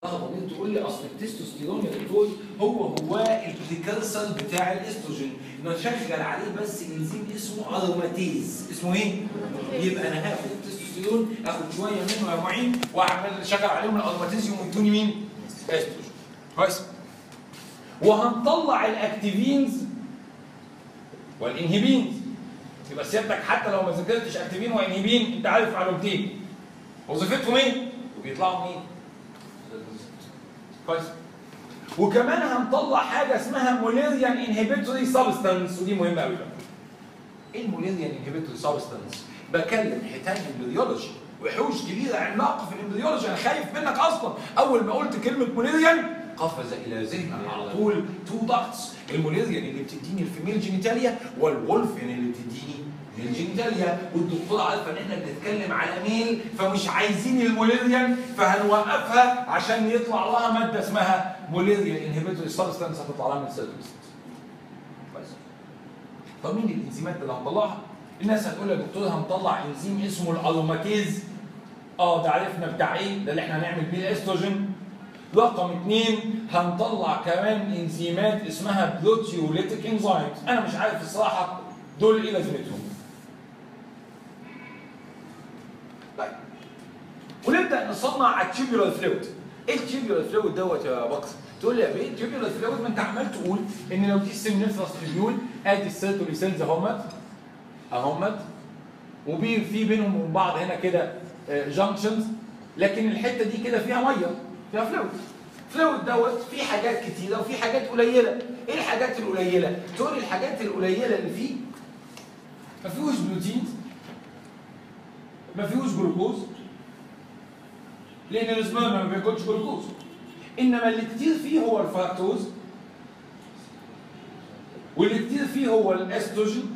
ضمير تقول لي اصل التستوستيرون يا دكتور هو هو البريكرسر بتاع الاستروجين نشغل عليه بس انزيم اسمه اروماتيز اسمه ايه؟ يبقى انا هاخد التستوستيرون اخد شويه منه يا معين واعمل اشغل عليهم الاروماتيز يقوموا يدوني مين؟ استروجين كويس وهنطلع الاكتيفينز والانهبينز يبقى سيادتك حتى لو ما ذاكرتش اكتيفين وانهبين انت عارف معلومتين وظيفتهم ايه؟ وبيطلعوا منين؟ كويس وكمان هنطلع حاجه اسمها موليريان انهبيتوري سبستانس ودي مهمه قوي بقى ايه الموليريان انهبيتوري سبستانس؟ بكلم حيتان امبريولوجي وحوش كبيره عملاقه في الامبريولوجي انا خايف منك اصلا اول ما قلت كلمه موليريان قفز الى ذهني على طول تو داكتس الموليريان اللي بتديني الفيميل جينيتاليا والولفين اللي بتديني الجينيتاليا والدكتوره عارفه ان احنا بنتكلم على ميل فمش عايزين الموليريان فهنوقفها عشان يطلع لها ماده اسمها موليريان انهبيتوري سبستانس هتطلع لها من السيركمستانس كويس طب مين الانزيمات اللي هنطلعها؟ الناس هتقول يا دكتور هنطلع انزيم اسمه الاروماتيز اه ده عرفنا بتاع ايه؟ ده اللي احنا هنعمل بيه الاستروجين رقم اثنين هنطلع كمان انزيمات اسمها بروتيوليتيك انزيمز انا مش عارف الصراحه دول ايه لازمتهم طيب ونبدا نصنع التيوبولار فلويد ايه التيوبولار فلويد دوت يا بكر تقول لي يا بيه التيوبولار فلويد ما انت عمال تقول ان لو دي السيمنيفرس تيبيول ادي السيرتولي سيلز اهمت اهمت وبي في بينهم وبين بعض هنا كده جانكشنز لكن الحته دي كده فيها ميه فيها فلويد فلويد دوت في حاجات كتيره وفي حاجات قليله ايه الحاجات القليله تقول لي الحاجات القليله اللي فيه ما فيهوش بروتين ما فيهوش جلوكوز لان الاسبرم ما بياكلش جلوكوز انما اللي كتير فيه هو الفراكتوز واللي كتير فيه هو الاستروجين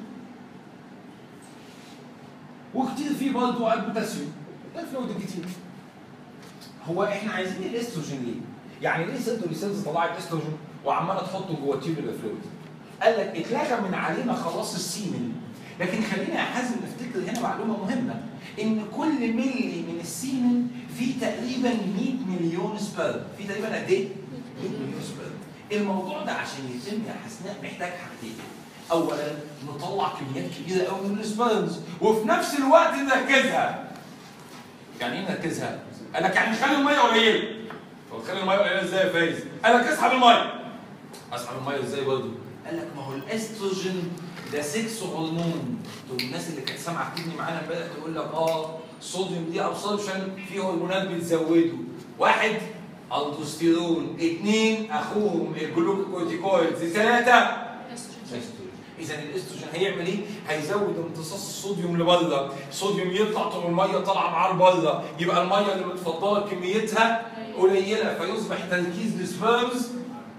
وكتير فيه برضه البوتاسيوم ده الفلويد الكتير هو احنا عايزين الاستروجين ليه؟ يعني ليه سيرتولي سيلز طلعت استروجين وعماله تحطه جوه التيوبولار فلويد؟ قال لك اتلغى من علينا خلاص السيمن لكن خلينا يا حازم نفتكر هنا معلومه مهمه ان كل ملي من السيمن فيه تقريبا 100 مليون سبرم في تقريبا قد ايه؟ 100 مليون سبرم الموضوع ده عشان يتم يا حسناء محتاج حاجتين اولا نطلع كميات كبيره قوي من السبرمز وفي نفس الوقت نركزها يعني ايه نركزها؟ قال لك يعني خلي الميه قليله طب خلي الميه قليله ازاي يا فايز؟ قال لك اسحب الميه اسحب الميه ازاي برضه؟ قال لك ما هو الاستروجين ده سكس هرمون دول الناس اللي كانت سامعه كتني معانا امبارح تقول لك اه الصوديوم دي ابسوربشن في هرمونات بتزوده واحد الدوستيرون اثنين اخوهم الجلوكوكورتيكويدز ثلاثه اذا الاستروجين هيعمل ايه؟ هيزود امتصاص الصوديوم لبره، الصوديوم يطلع طول الميه طالعه معاه لبره، يبقى الميه اللي متفضله كميتها قليله فيصبح تركيز السبيرمز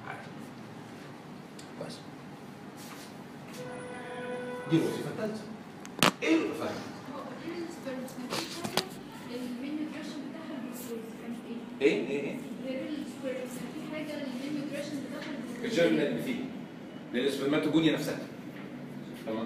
بس دي الوظيفه الثالثه. ايه الوظيفه؟ ايه ايه ايه؟ الجيرمنال اللي فيه للسبرماتوجونيا نفسها تمام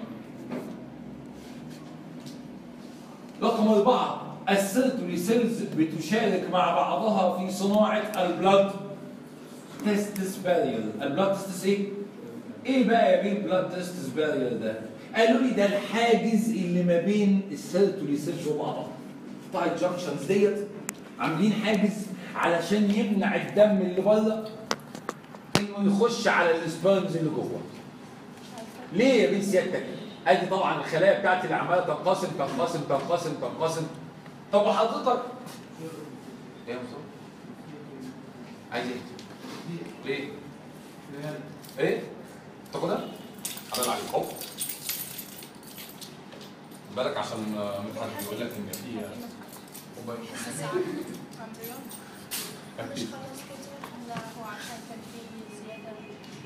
رقم أربعة السيرتولي سيلز بتشارك مع بعضها في صناعة البلاد تستس بارير البلاد تستس ايه؟ ايه بقى يا بيه البلاد تستس بارير ده؟ قالوا لي ده الحاجز اللي ما بين السيرتولي سيلز وبعضها تايت جانكشنز ديت عاملين حاجز علشان يمنع الدم اللي بره انه يخش على السبرمز اللي جوه ليه يا بيه سيادتك؟ ادي طبعا الخلايا بتاعتي اللي عماله تنقسم تنقسم تنقسم تنقسم طب وحضرتك ايه يا مصطفى؟ عايز ايه؟ ليه؟ ايه؟ تاخدها؟ حلال عليك حب بالك عشان مدحت بيقول لك ان في كوبايه مش خلاص كده لا هو عشان كان في زيادة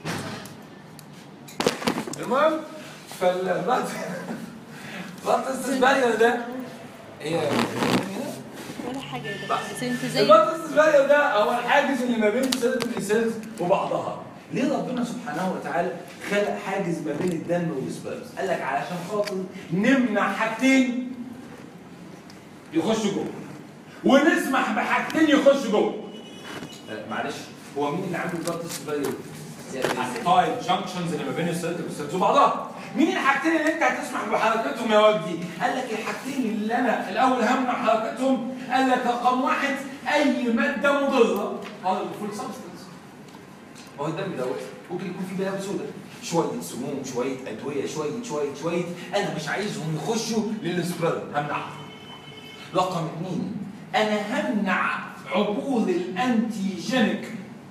المهم فالبلاد بلاد استسباريا ده هي ولا حاجه يا دكتور بس انت زي البلاد استسباريا ده هو الحاجز اللي ما بين السيرتولي سيلز وبعضها ليه ربنا سبحانه وتعالى خلق حاجز ما بين الدم والسبرمز قال لك علشان خاطر نمنع حاجتين يخشوا جوه ونسمح بحاجتين يخشوا جوه آه، معلش هو مين اللي عنده البلاد تيست فاليو؟ التايب جانكشنز اللي ما بين السيلز والسيلز وبعضها مين الحاجتين اللي انت هتسمح بحركتهم يا وجدي؟ قال لك الحاجتين اللي انا الاول همنع حركتهم قال لك رقم واحد اي ماده مضره هذا الفول سبستنس ما هو الدم دوت ممكن يكون فيه بلاوي سوداء شويه سموم شويه ادويه شويه شويه شويه انا مش عايزهم يخشوا للسبريد همنعهم رقم اثنين انا همنع عبور الانتيجينيك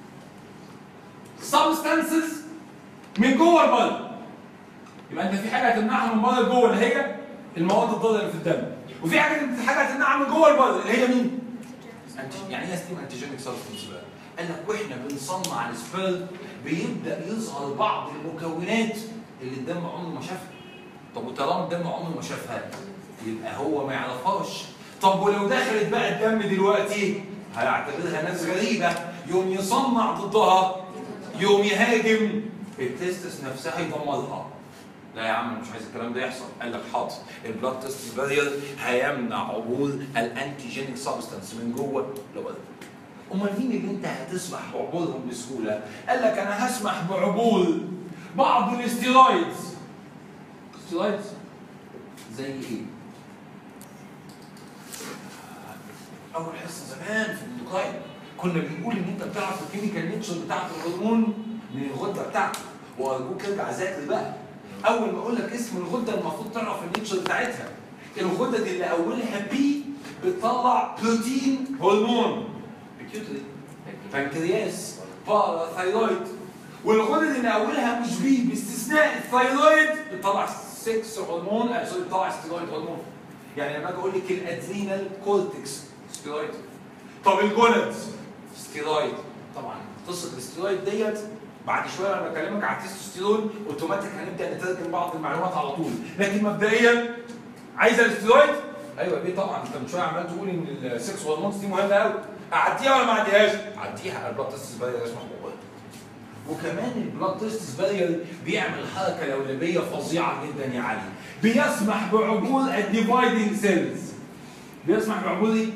سبستانسز من جوه البلد يبقى انت في حاجه هتمنعها من بره لجوه اللي هي المواد الضاره اللي في الدم وفي حاجه حاجه هتمنعها من جوه البلد اللي هي مين؟ أنت- يعني ايه ستيم انتيجينيك سبستانس بقى؟ قال لك واحنا بنصنع السبيرم بيبدا يظهر بعض المكونات اللي الدم عمره ما شافها. طب وطالما الدم عمره ما شافها يبقى هو ما يعرفهاش. طب ولو دخلت بقى الدم دلوقتي هيعتبرها ناس غريبه يوم يصنع ضدها يوم يهاجم التستس نفسها يدمرها. لا يا عم أنا مش عايز الكلام ده يحصل قال لك حاضر البلاد تيست بارير هيمنع عبور الانتيجينيك سبستانس من جوه لبره امال مين اللي انت هتسمح بعبورهم بسهوله قال لك انا هسمح بعبور بعض الاستيرويدز استيرويدز زي ايه اول حصه زمان في الدكاين كنا بنقول ان انت بتعرف الكيميكال نيتشر بتاعت الهرمون من الغده بتاعته وارجوك ارجع ذاكر بقى اول ما اقول لك اسم الغده المفروض تعرف النيتشر بتاعتها الغدد اللي اولها بي بتطلع بروتين هرمون بيتيوتري بنكرياس باراثايرويد والغدد اللي اولها مش بي باستثناء الثايرويد بتطلع 6 هرمون آه سوري بتطلع ستيرويد هرمون يعني لما اجي اقول لك الادرينال كورتكس ستيرويد طب الجونادز ستيرويد طبعا قصه الاستيرويد ديت بعد شويه لما اكلمك على التستوستيرون اوتوماتيك هنبدا نترجم بعض المعلومات على طول لكن مبدئيا عايزه الاستيرويد ايوه ليه طبعا انت من شويه عمال تقول ان السكس هرمونز دي مهمه قوي اعديها ولا ما اعديهاش؟ اعديها البلاد تيست بارير اسمه موبايل وكمان البلاد تيست بارير بيعمل حركه لولبيه فظيعه جدا يا علي بيسمح بعبور الديفايدنج سيلز بيسمح بعبور ايه؟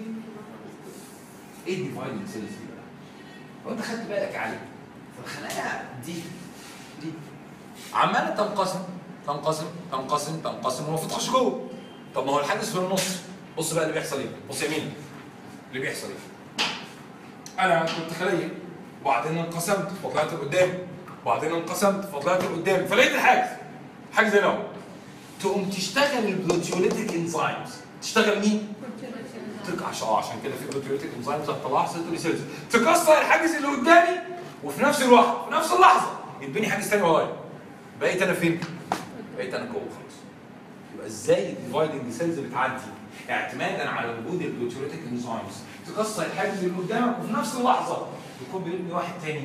ايه الديفايدنج سيلز دي بقى؟ هو انت خدت بالك يا علي فالخلايا دي دي عماله تنقسم تنقسم تنقسم تنقسم والمفروض تخش جوه طب ما هو الحاجز في النص بص بقى اللي بيحصل ايه بص يمين اللي بيحصل ايه انا كنت خليه وبعدين انقسمت فطلعت لقدام وبعدين انقسمت فطلعت لقدام فلقيت الحاجز حاجز هنا اهو تقوم تشتغل البروتيوليتيك انزيمز تشتغل مين؟ تك عشان اه عشان كده في بروتيوليتيك انزيمز هتطلعها سيتولي سيلز تكسر الحاجز اللي قدامي وفي نفس الوقت في نفس اللحظه يتبني حاجز تاني ورايا بقيت انا فين؟ بقيت انا جوه خلاص يبقى ازاي الديفايدنج سيلز بتعدي؟ اعتمادا على وجود البروتيوليتيك انزيمز تكسر الحاجز اللي قدامك وفي نفس اللحظه يكون بيبني واحد تاني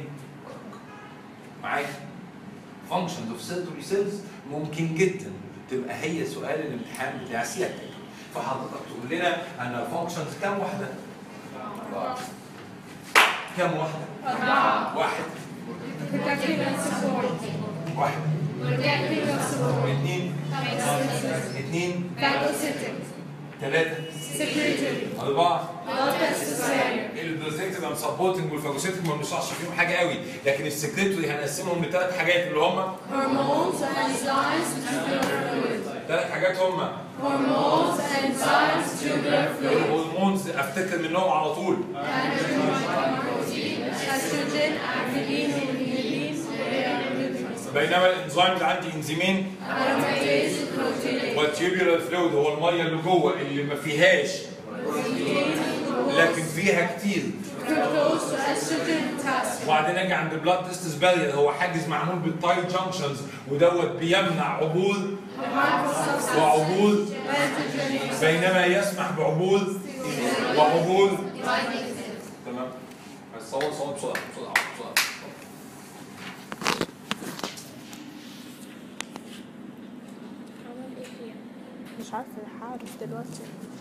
معايا فانكشنز اوف سيرتوري سيلز ممكن جدا تبقى هي سؤال الامتحان بتاع سيادتك فحضرتك تقول لنا انا فانكشنز كام واحده؟ أربعة. كام واحده؟ أربعة. واحد Protective and supporting. واحد Protective and supporting. اثنين اثنين Phagocytic. ثلاثة Secretory. أربعة Blood necessary. البروتكتيف اند سبورتنج والفاجوسيتك ما بنشرحش فيهم حاجة قوي لكن السكريتوري هنقسمهم لثلاث حاجات اللي هم Hormones, enzymes, tubular fluid. ثلاث حاجات هم Hormones, enzymes, tubular fluid. الهرمونز افتكر منهم على طول Estrogen, activin, inhibin, بينما الانزيمز عندي انزيمين aromatase, proteinase. والتيوبولار فلويد هو الميه اللي جوه اللي ما فيهاش لكن فيها كتير Fructose, estrogen, potassium. وبعدين اجي عند بلاد تيستس بارير هو حاجز معمول بالتاي جانكشنز ودوت بيمنع عبور وعبور بينما يسمح بعبور وعبور تمام بس صور صور بسرعه بسرعه بسرعه عمل ايه فيها؟ مش عارفة هعرف دلوقتي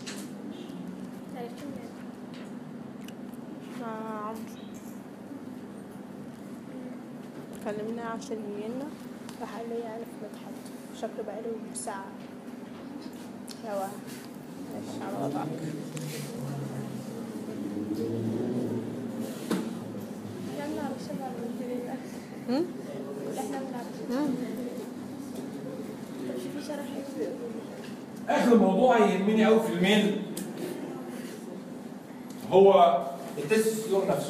مع عمرو كلمنا عشان يجينا راح قال لي عارف مدحت شكله بقاله ساعة يلا ماشي على وضعك هم؟ اللي احنا بنلعب هم؟ طب شوفي شرح ايه اخر موضوع يهمني قوي في الميل هو التستوستيرون نفسه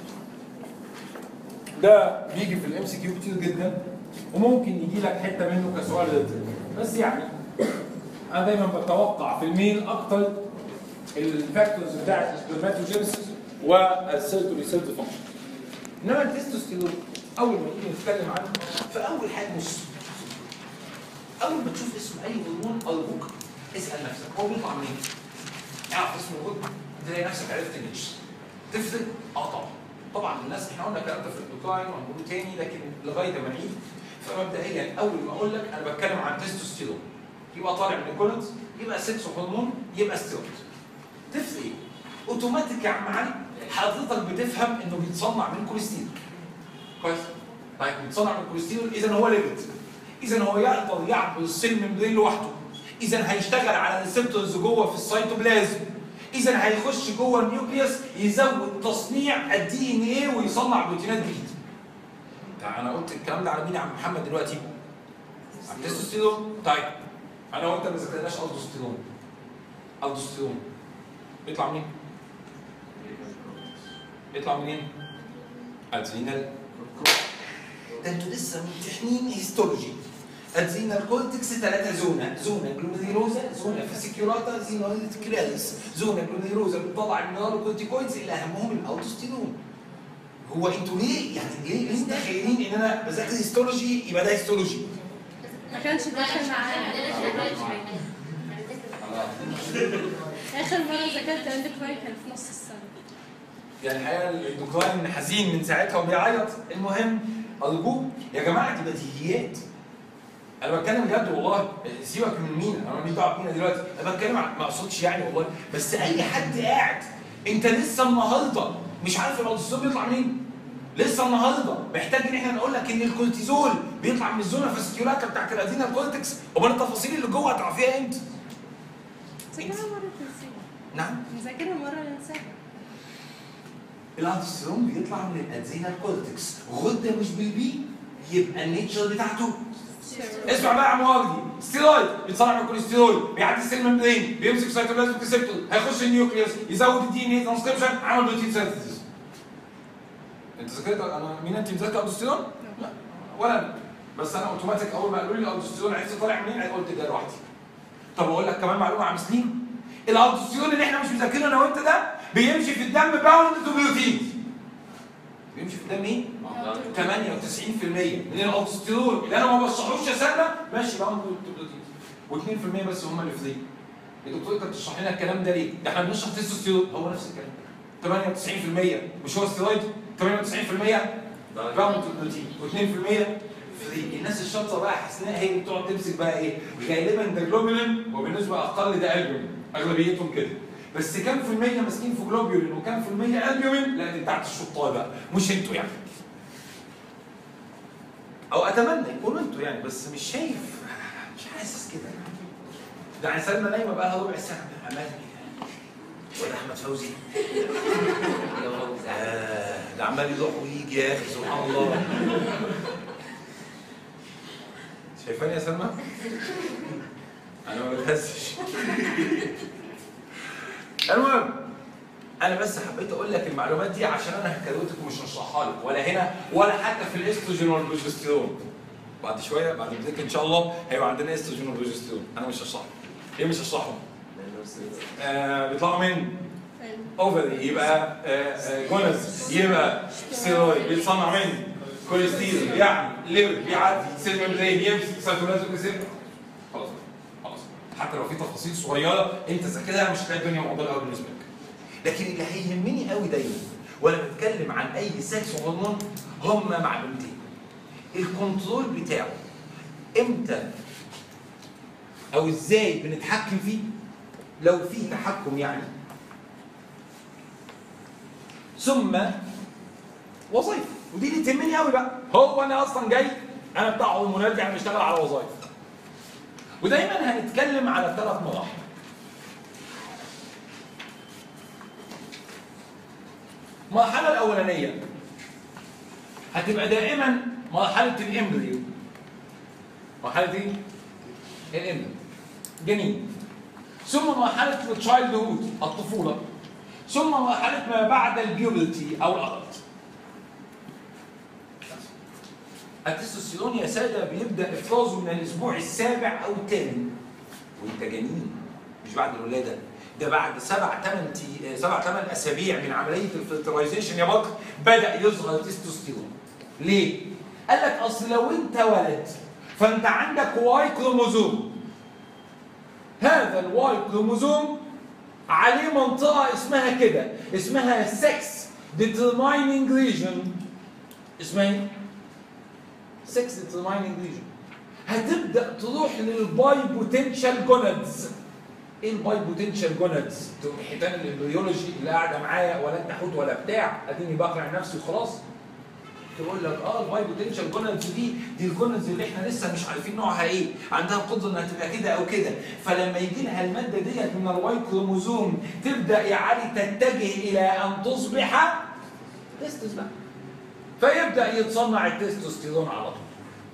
ده بيجي في الام سي كيو كتير جدا وممكن يجي لك حته منه كسؤال ريتم بس يعني انا دايما بتوقع في الميل اكتر الفاكتورز بتاعت السبرماتوجينيسيس والسيرتو ريسيرت فانكشن انما التستوستيرون اول ما نيجي نتكلم عنه فاول حاجه مش اول ما تشوف اسم اي هرمون ارجوك اسال نفسك هو بيطلع منين؟ اعرف اسم الهرمون تلاقي نفسك عرفت النيش تفرق؟ اه طبعا طبعا الناس احنا قلنا الكلام ده في الدوكاين وهنقوله تاني لكن لغايه ما نعيد فمبدئيا اول ما اقول لك انا بتكلم عن تستوستيرون يبقى طالع من الكولونز يبقى سكس هرمون يبقى ستيرويد تفرق ايه؟ اوتوماتيك يا عم علي حضرتك بتفهم انه بيتصنع من كوليسترول كويس طيب بيتصنع من الكوليسترول اذا هو ليبيد اذا هو يقدر يعبر السيل ممبرين لوحده اذا هيشتغل على الريسبتورز جوه في السيتوبلازم اذا هيخش جوه النيوكليوس يزود تصنيع الدي ان ايه ويصنع بروتينات جديده طيب انا قلت الكلام ده على مين يا عم محمد دلوقتي على التستوستيرون طيب انا وانت ما ذكرناش الدوستيرون الدوستيرون بيطلع منين بيطلع منين ادرينال ده انتوا لسه ممتحنين هيستولوجي ادرينال كورتكس ثلاثه زونا زونا جلوميروزا زونا فاسيكيولاتا زونا كرياليس زونا جلوميروزا بتطلع المينرال كورتيكويدز اللي اهمهم الاوتوستيرون هو انتوا ليه يعني ليه ليه متخيلين ان انا بذاكر هيستولوجي يبقى ده هيستولوجي ما كانش داخل معانا اخر مره ذاكرت عندك كان في نص السنه يعني الحقيقه الدكتور حزين من ساعتها وبيعيط المهم ارجوك يا جماعه دي بديهيات انا بتكلم بجد والله سيبك من مين انا ماليش دعوه بمين دلوقتي انا بتكلم عن ما اقصدش يعني والله بس اي حد قاعد انت لسه النهارده مش عارف الالدوستيرون بيطلع منين لسه النهارده محتاج ان احنا نقول لك ان الكورتيزول بيطلع من الزونه فاسكيولاتا بتاعت الادينال كورتكس امال التفاصيل اللي جوه هتعرفيها امتى؟ ذاكرها مره تنسيها نعم نذاكرها مره ننساها الالدوستيرون بيطلع من الادرينال كورتكس غده مش بالبي يبقى النيتشر بتاعته اسمع بقى يا عم وردي ستيرويد بيتصنع من الكوليسترول بيعدي السيل ممبرين بيمسك سيتوبلازم ريسبتور هيخش النيوكليوس يزود الدي ان اي ترانسكريبشن عمل بروتين سينثيسيس انت ذاكرت انا مين انت مذاكر الالدوستيرون؟ لا ولا انا بس انا اوتوماتيك اول ما قالوا لي الالدوستيرون عرفت طالع منين قلت ده لوحدي طب اقول لك كمان معلومه عن مسلم الالدوستيرون اللي احنا مش مذاكرينه انا وانت ده بيمشي في الدم باوند تو بروتين بيمشي في الدم ايه؟ 98% من الالدوستيرون اللي انا ما بشرحوش يا سلمى ماشي باوند تو بروتين و2% بس هم اللي فري الدكتور كانت بتشرح لنا الكلام ده ليه؟ ده احنا بنشرح تستوستيرون هو نفس الكلام 98% مش هو ستيرويد 98% باوند تو بروتين و2% فري الناس الشاطره بقى حسناء هي اللي بتقعد تمسك بقى ايه؟ غالبا ده جلوبولين وبالنسبه اقل ده البومين اغلبيتهم كده بس كام في المية ماسكين في جلوبيولين وكام في المية البيومين؟ لا دي بتاعت الشطار بقى مش انتوا يعني. او اتمنى يكونوا انتوا يعني بس مش شايف مش حاسس كده ده يعني سلمى نايمه بقى لها ربع ساعه عمال كده ولا احمد فوزي آه ده عمال يروح ويجي يا اخي سبحان الله شايفاني يا سلمى؟ انا ما بتهزش المهم انا بس حبيت اقول لك المعلومات دي عشان انا هكروتك ومش هشرحها لك ولا هنا ولا حتى في الاستروجين والبروجستيرون بعد شويه بعد البريك ان شاء الله هيبقى عندنا استروجين وبروجستيرون انا مش هشرحهم ليه مش هشرحهم؟ آه بيطلعوا من اوفري يبقى آه آه جونز يبقى ستيرويد بيتصنع من كوليسترول يعني ليفر بيعدي سيل ممبرين يمسك سيتوبلازم ريسبتور خلاص خلاص حتى لو في تفاصيل صغيره انت ذاكرها مش هتلاقي الدنيا معضله قوي بالنسبه لك لكن اللي هيهمني قوي دايما وانا بتكلم عن اي سكس هرمون هم معلومتين الكنترول بتاعه امتى او ازاي بنتحكم فيه لو في تحكم يعني ثم وظيفه ودي اللي تهمني قوي بقى هو انا اصلا جاي انا بتاع هرمونات يعني بشتغل على وظائف ودايما هنتكلم على ثلاث مراحل المرحله الاولانيه هتبقى دائما مرحله الامبريو مرحله ايه؟ الامبريو جنين ثم مرحله التشايلد هود الطفوله ثم مرحله ما بعد البيوبلتي او الادلت التستوستيرون يا ساده بيبدا افرازه من الاسبوع السابع او الثامن وانت جنين مش بعد الولاده ده بعد سبع ثمان تي... سبع ثمان اسابيع من عمليه الفلترايزيشن يا بكر بدا يظهر التستوستيرون ليه؟ قال لك اصل لو انت ولد فانت عندك واي كروموزوم هذا الواي كروموزوم عليه منطقه اسمها كده اسمها سكس determining region اسمها ايه؟ سكس determining region هتبدا تروح للباي بوتنشال جونادز ايه الباي بوتنشال جونادز؟ حيتان الامبريولوجي اللي قاعده معايا ولا انت حوت ولا بتاع اديني بقنع نفسي وخلاص تقول لك اه الباي بوتنشال جونادز دي دي الجونادز اللي احنا لسه مش عارفين نوعها ايه عندها القدره انها تبقى كده او كده فلما يجي لها الماده ديت من الواي كروموزوم تبدا يا علي تتجه الى ان تصبح تستس بقى فيبدا يتصنع التستوستيرون على طول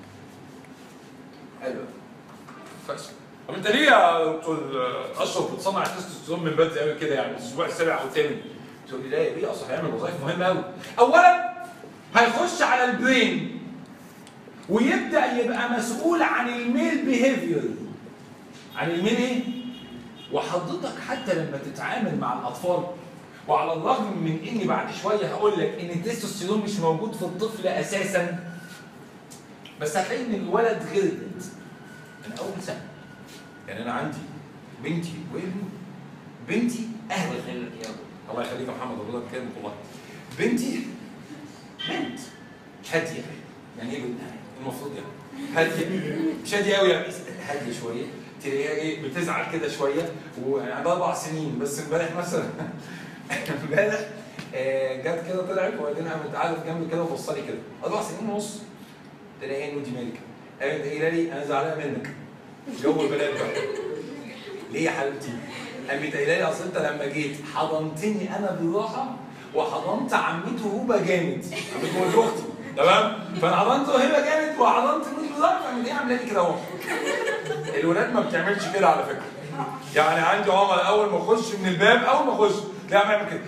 حلو كويس طب انت ليه يا دكتور اشرف بتصنع التستوستيرون من بدري قوي كده يعني الاسبوع السابع او الثامن؟ تقول لي لا يا بيه اصل هيعمل وظائف مهمه قوي. اولا هيخش على البرين ويبدا يبقى مسؤول عن الميل بيهيفير عن الميل ايه؟ وحضرتك حتى لما تتعامل مع الاطفال وعلى الرغم من اني بعد شويه هقول لك ان التستوستيرون مش موجود في الطفل اساسا بس هتلاقي ان الولد غلبت من اول سنه يعني انا عندي بنتي وابني بنتي اهل خلك يا رب الله يخليك يا محمد ربنا يكرمك والله بنتي بنت هاديه يعني ايه بنت المفروض يعني هاديه مش هاديه قوي يعني هاديه شويه تلاقيها ايه بتزعل كده شويه وعندها اربع سنين بس امبارح مثلا امبارح آه، جت كده طلعت وبعدين قامت قعدت جنبي كده وبص لي كده اربع سنين ونص تلاقيها انه دي مالك قامت قايله لي انا زعلانه منك جو البنات بقى ليه يا حبيبتي؟ قامت قايله لي اصل انت لما جيت حضنتني انا بالراحه وحضنت عمته هوبه جامد عمته ولد اختي تمام؟ فانا حضنت هبه جامد وحضنت نوت بالراحه فقامت هي عامله لي كده اهو الولاد ما بتعملش كده على فكره يعني عندي عمر اول ما اخش من الباب اول ما اخش تلاقيه عم يعمل كده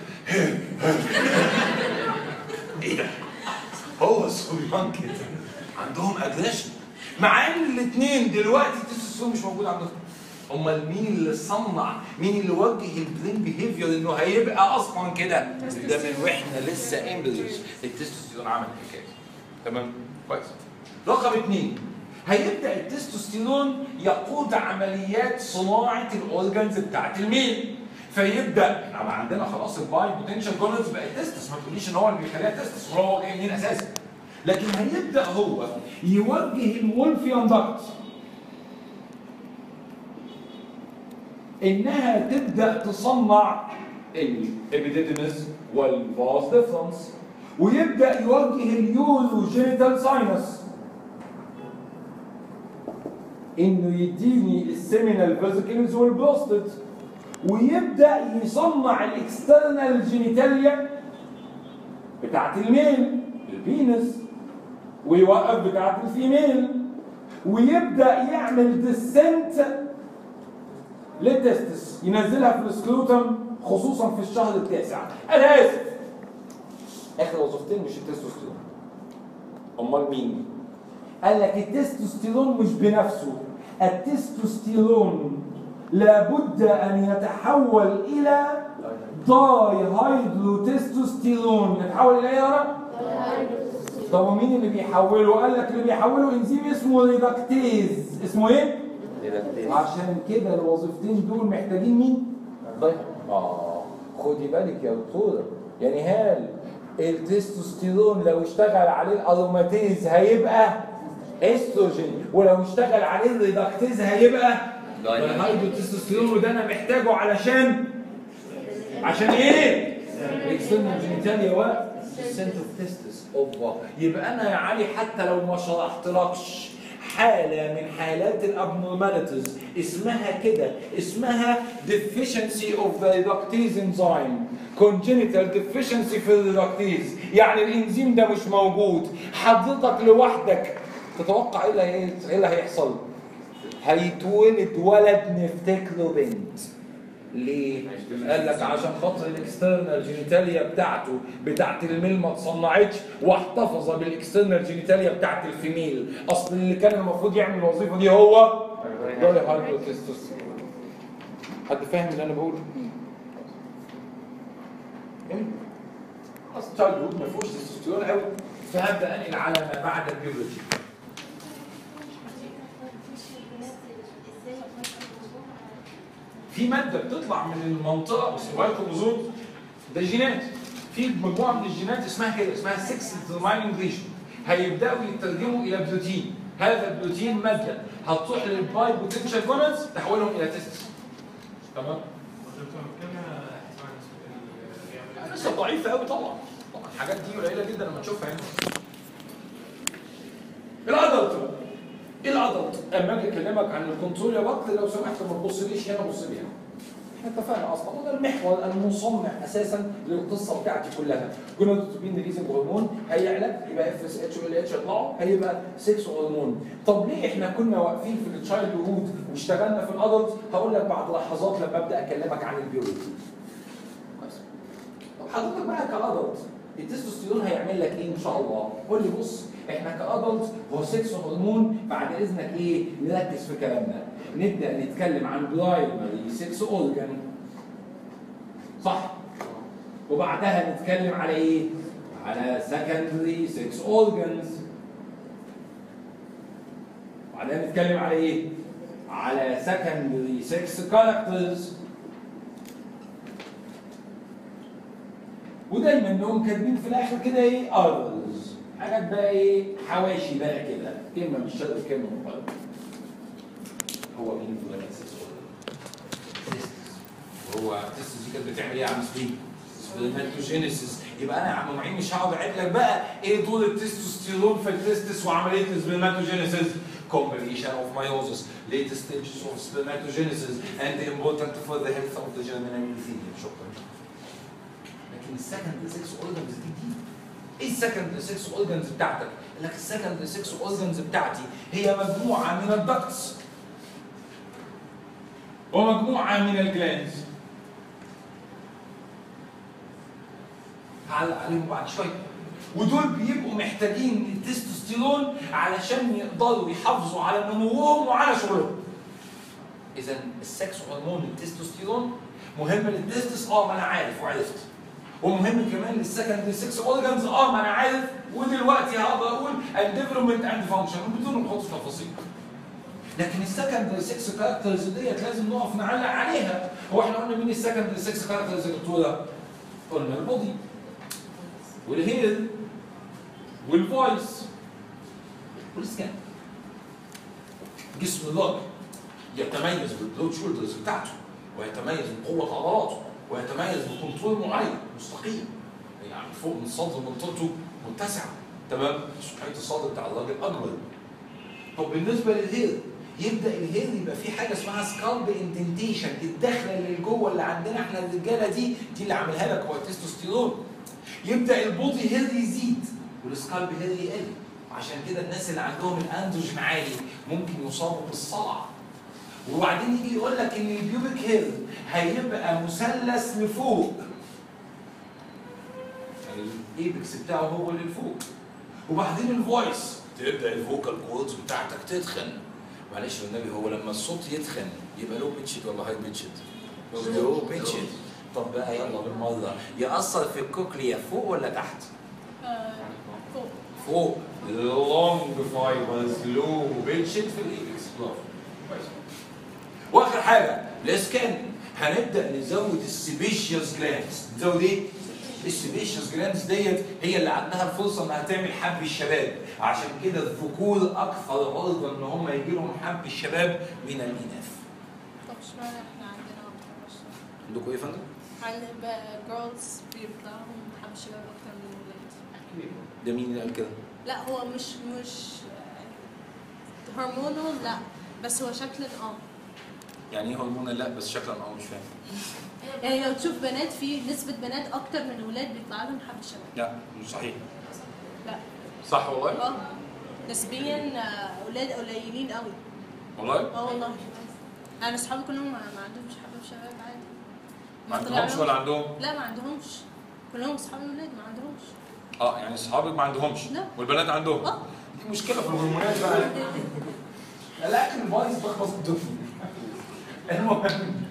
ايه ده؟ هو الصبيان كده عندهم اجريشن مع ان الاثنين دلوقتي التستوستيرون مش موجود عندهم امال مين اللي صنع مين اللي وجه البرين بيهيفير انه هيبقى اصلا كده ده من واحنا لسه امبريوز التستوستيرون عمل الحكايه تمام كويس رقم اثنين هيبدا التستوستيرون يقود عمليات صناعه الاورجنز بتاعت الميل فيبدا طبعا عندنا خلاص الباي بوتنشال جونز بقت تستس ما تقوليش ان هو اللي بيخليها تستس ولا هو جاي منين اساسا لكن هيبدا هو يوجه الولفيان داكت انها تبدا تصنع الابيديدمس والفاس ديفرنس ويبدا يوجه اليورو جينيتال ساينس انه يديني السيمينال فيزيكلز والبروستات ويبدا يصنع الاكسترنال جينيتاليا بتاعت الميل البينس ويوقف بتاعت الفيميل ويبدا يعمل ديسنت للتستس ينزلها في السكروتم خصوصا في الشهر التاسع انا اسف اخر وظيفتين مش التستوستيرون امال مين قال لك التستوستيرون مش بنفسه التستوستيرون لابد ان يتحول الى داي هيدرو تستوستيرون يتحول الى ايه يا رب طب ومين اللي بيحوله قال لك اللي بيحوله انزيم اسمه ريدكتيز اسمه ايه عشان كده الوظيفتين دول محتاجين مين طيب اه خدي بالك يا دكتوره يعني هل التستوستيرون لو اشتغل عليه الاروماتيز هيبقى استروجين ولو اشتغل عليه الريدكتيز هيبقى الهيدروتستوستيرون وده انا محتاجه علشان عشان ايه؟ اكسترنال جينيتاليا و سنت اوف تستس اوبا يبقى انا يا علي حتى لو ما شرحتلكش حاله من حالات الابنورماليتيز اسمها كده اسمها deficiency of the reductase enzyme congenital deficiency في الريدكتيز يعني الانزيم ده مش موجود حضرتك لوحدك تتوقع ايه اللي هي- ايه اللي هيحصل هيتولد ولد نفتكره بنت ليه؟ قال لك عشان خاطر الاكسترنال جينيتاليا بتاعته بتاعت الميل ما اتصنعتش واحتفظ بالاكسترنال جينيتاليا بتاعت الفيميل اصل اللي كان المفروض يعمل الوظيفه دي هو دوري هايبوتستوستيرون حد فاهم اللي انا بقوله؟ جميل اصل تشايلد هود ما فيهوش تستوستيرون قوي فهبدا انقل على ما بعد البيولوجي في ماده بتطلع من المنطقه اسمها الكروموزوم ده جينات في مجموعه من الجينات اسمها كده اسمها 6 ديترمايننج ريشن هيبداوا يترجموا الى بروتين هذا البروتين ماده هتروح للباي بوتنشال جونز تحولهم الى تيست تمام دكتور كم احتمال ال- يعمل- لسه ضعيفه قوي طبعا طبعا الحاجات دي قليله جدا لما تشوفها هنا الادلت بقى. ايه الادلت؟ اما اجي اكلمك عن الكنترول يا بطل لو سمحت ما تبصليش هنا بص لي هنا احنا اتفقنا اصلا وده المحور المصنع اساسا للقصه بتاعتي كلها جونادوتروبين ريليزنج هرمون هيعلى يبقى اف اس اتش وال اتش يطلعوا هيبقى 6 هرمون طب ليه احنا كنا واقفين في التشايلد هود واشتغلنا في الادلت هقول لك بعد لحظات لما ابدا اكلمك عن البيولوجي كويس طب حضرتك بقى كادلت التستوستيرون هيعمل لك ايه ان شاء الله؟ قول لي بص احنا كادلت هو 6 هرمون بعد اذنك ايه نركز في كلامنا نبدا نتكلم عن برايمري 6 اورجان صح؟ وبعدها نتكلم على ايه؟ على سكندري 6 اورجانز بعدها نتكلم على ايه؟ على سكندري 6 كاركترز ودايما انهم كاتبين في الاخر كده ايه اذرز حاجات بقى ايه حواشي بقى كده كلمه مش شرط كلمه مقدمه هو مين في الاساس هو التستس دي كانت بتعمل ايه يا عم سليم؟ سبرماتوجينيسيس يبقى انا يا عم معين مش هقعد اعيد لك بقى ايه دور التستوستيرون في التستس وعمليه السبرماتوجينيسيس combination of meiosis latest stages of spermatogenesis and important for the health of the germinal epithelium شكرا لكن السكند 6 اورجنز دي دي ايه السكند 6 اورجنز بتاعتك؟ قال لك السكند 6 اورجنز بتاعتي هي مجموعه من الدكتس ومجموعه من الجلاندز هعلق عليهم بعد شويه ودول بيبقوا محتاجين التستوستيرون علشان يقدروا يحافظوا على نموهم وعلى شغلهم اذا السكس هرمون التستوستيرون مهم للتستس اه ما انا عارف وعرفت ومهم كمان للسكند 6 اورجانز اه ما انا عارف ودلوقتي هقدر اقول الديفلوبمنت اند فانكشن بدون نخوض في تفاصيل لكن السكند 6 كاركترز ديت لازم نقف نعلق عليها هو احنا قلنا مين السكند 6 كاركترز يا دكتوره؟ قلنا البودي والهير والفويس والسكان جسم الراجل يتميز بالبلود شولدرز بتاعته ويتميز بقوة عضلاته ويتميز بكنترول معين مستقيم يعني فوق من الصدر منطقته متسعة تمام سبحانه الصدر بتاع الراجل أكبر طب بالنسبة للهير يبدا الهير يبقى في حاجه اسمها سكالب اندنتيشن الدخله اللي جوه اللي عندنا احنا الرجاله دي دي اللي عاملها لك هو التستوستيرون يبدا البودي هير يزيد والسكالب هير يقل عشان كده الناس اللي عندهم الاندروجين عالي ممكن يصابوا بالصلع وبعدين يجي يقول لك ان البيوبك هير هيبقى مثلث لفوق يعني الايبكس بتاعه هو اللي لفوق وبعدين الفويس تبدا الفوكال كوردز بتاعتك تتخن معلش والنبي هو لما الصوت يتخن يبقى لو بيتشد ولا هاي بيتشد؟ لو بيتشد طب بقى يلا بالمره ياثر في الكوكليا فوق ولا تحت؟ آه، فوق فوق لونج فايبرز لو بيتشد في الايبكس برافو كويس واخر حاجه الاسكان هنبدا نزود السبيشيوس جلاندز نزود ايه؟ السبيشيوس جلاندز ديت هي اللي عندها الفرصه انها تعمل حب الشباب عشان كده الذكور اكثر عرضه ان هم يجي لهم حب الشباب من الاناث طب اشمعنى احنا عندنا اكتر بشر؟ عندكم ايه يا فندم؟ عندنا جيرلز بيطلع لهم حب شباب اكتر من الولاد ده مين اللي قال كده؟ لا هو مش مش هرمونال لا بس هو شكلا اه يعني ايه هرمون لا بس شكلا اه مش فاهم يعني لو تشوف بنات في نسبة بنات أكتر من ولاد بيطلع لهم حب الشباب لا مش صحيح لا صح والله اه نسبيا آه، ولاد قليلين قوي والله اه والله انا اصحابي كلهم ما ما عندهمش حب شباب عادي ما طلع عندهمش لهم- ولا عندهم لا ما عندهمش كلهم اصحابي ولاد ما عندهمش اه يعني اصحابك ما عندهمش لا. والبنات عندهم اه دي مشكله في الهرمونات بقى الاكل بايظ بخبص الدهن المهم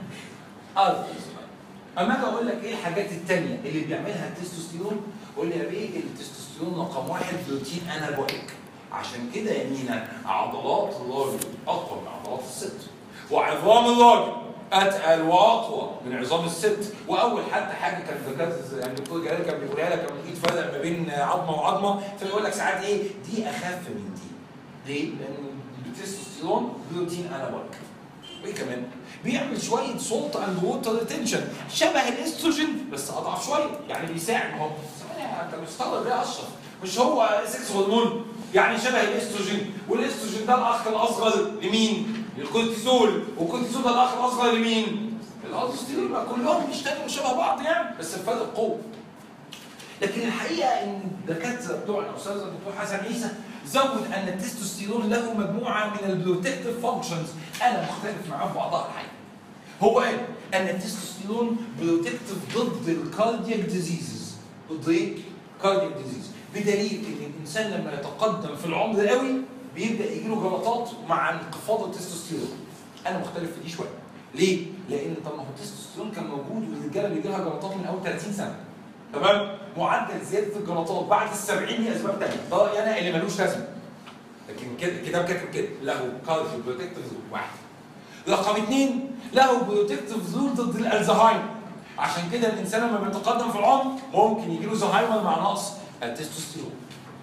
اه اما اجي اقول لك ايه الحاجات التانية اللي بيعملها التستوستيرون قول لي يا بيه التستوستيرون رقم واحد بروتين انابوليك عشان كده يا مينا عضلات الراجل اقوى من عضلات الست وعظام الراجل اتقل واقوى من عظام الست واول حتى حاجه كانت ذكرت يعني الدكتور جلال كان بيقولها لك لما تيجي تفرق ما بين عظمه وعظمه فيقول لك ساعات ايه دي اخف من دي ليه؟ لان التستوستيرون بروتين انابوليك وايه كمان؟ بيعمل شويه سولت اند ووتر ريتنشن شبه الاستروجين بس اضعف شويه يعني بيساعد ما هو ثواني انت مستغرب ليه يا اشرف؟ مش هو سكس هرمون يعني شبه الاستروجين والاستروجين ده الاخ الاصغر لمين؟ للكورتيزول والكورتيزول ده الاخ الاصغر لمين؟ الالدوستيرون يبقى كلهم بيشتغلوا شبه بعض يعني بس الفرق القوه لكن الحقيقه ان الدكاتره بتوعنا الاستاذ الدكتور حسن عيسى زود ان التستوستيرون له مجموعه من البروتكتيف فانكشنز انا مختلف معاه في بعضها الحقيقه. هو قال ان التستوستيرون بروتكتيف ضد الكاردياك ديزيزز ضد ايه؟ كاردياك ديزيز بدليل ان الانسان لما يتقدم في العمر قوي بيبدا يجي له جلطات مع انخفاض التستوستيرون. انا مختلف في دي شويه. ليه؟ لان طب ما هو التستوستيرون كان موجود والرجاله بيجي لها جلطات من اول 30 سنه. تمام معدل زياده الجلطات بعد ال 70 ليه اسباب ثانيه ده رايي انا اللي ملوش لازمه لكن كده الكتاب كاتب كده له كارديو بروتكتيف زون واحد رقم اثنين له بروتكتيف زون ضد الالزهايمر عشان كده الانسان لما بيتقدم في العمر ممكن يجي له زهايمر مع نقص التستوستيرون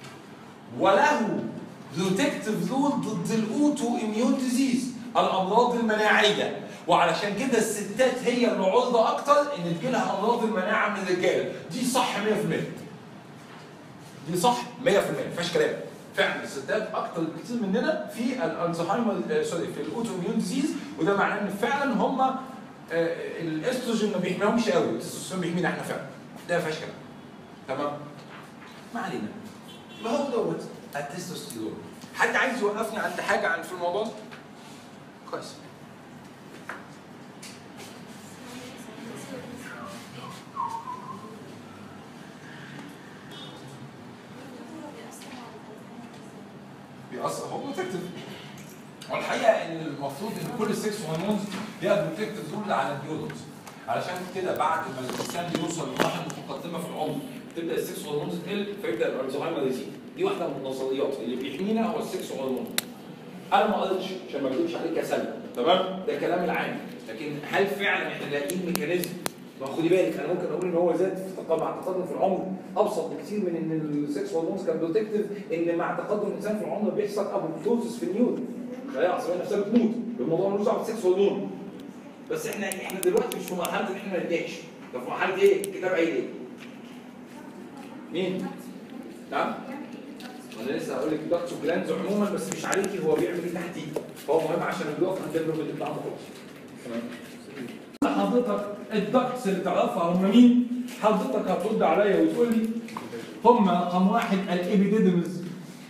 وله بروتكتيف زون ضد الاوتو اميون ديزيز الامراض المناعيه وعلشان كده الستات هي اللي عرضه اكتر ان تجيلها امراض المناعه من الرجاله دي صح 100% دي صح 100% ما فيهاش كلام فعلا الستات اكتر بكتير مننا في الالزهايمر آه، سوري في الاوتو اميون ديزيز وده معناه ان فعلا هم آه، الاستروجين ما بيحميهمش قوي التستوستيرون بيحمينا احنا فعلا ده ما فيهاش كلام تمام ما علينا ما هو دوت التستوستيرون حد عايز يوقفني عند حاجه عن في الموضوع ده؟ كويس بيأثر هو بروتكتيف والحقيقه ان المفروض ان كل السكس هرمونز ليها بروتكتيف رول على النيورونز علشان كده بعد ما الانسان بيوصل لمراحل متقدمه في العمر تبدا السكس هرمونز تقل فيبدا الالزهايمر يزيد دي واحده من النظريات اللي بيحمينا هو السكس هرمون انا ما قريتش عشان ما اكذبش عليك يا سلمى تمام ده كلام العام لكن هل فعلا احنا لاقيين ميكانيزم ما خدي بالك انا ممكن اقول ان هو زاد في التقدم مع التقدم في العمر ابسط بكثير من ان السكس هرمونز كان بروتكتيف ان مع تقدم الانسان في العمر بيحصل ابوبتوزس في النيورون الخلايا العصبيه نفسها بتموت الموضوع ملوش دعوه بالسكس هرمون بس احنا احنا دلوقتي مش في مرحله ان احنا ما نتضايقش ده في مرحله ايه؟ الكتاب قايل ايه؟ مين؟ نعم؟ انا لسه هقول لك دكتور جلاندز عموما بس مش عليكي هو بيعمل ايه تحتيه فهو مهم عشان البلوك عندنا البلوك اللي بتاع خلاص تمام حضرتك الدكتس اللي تعرفها هم مين؟ حضرتك هترد عليا وتقول لي هم رقم واحد الابيديدمز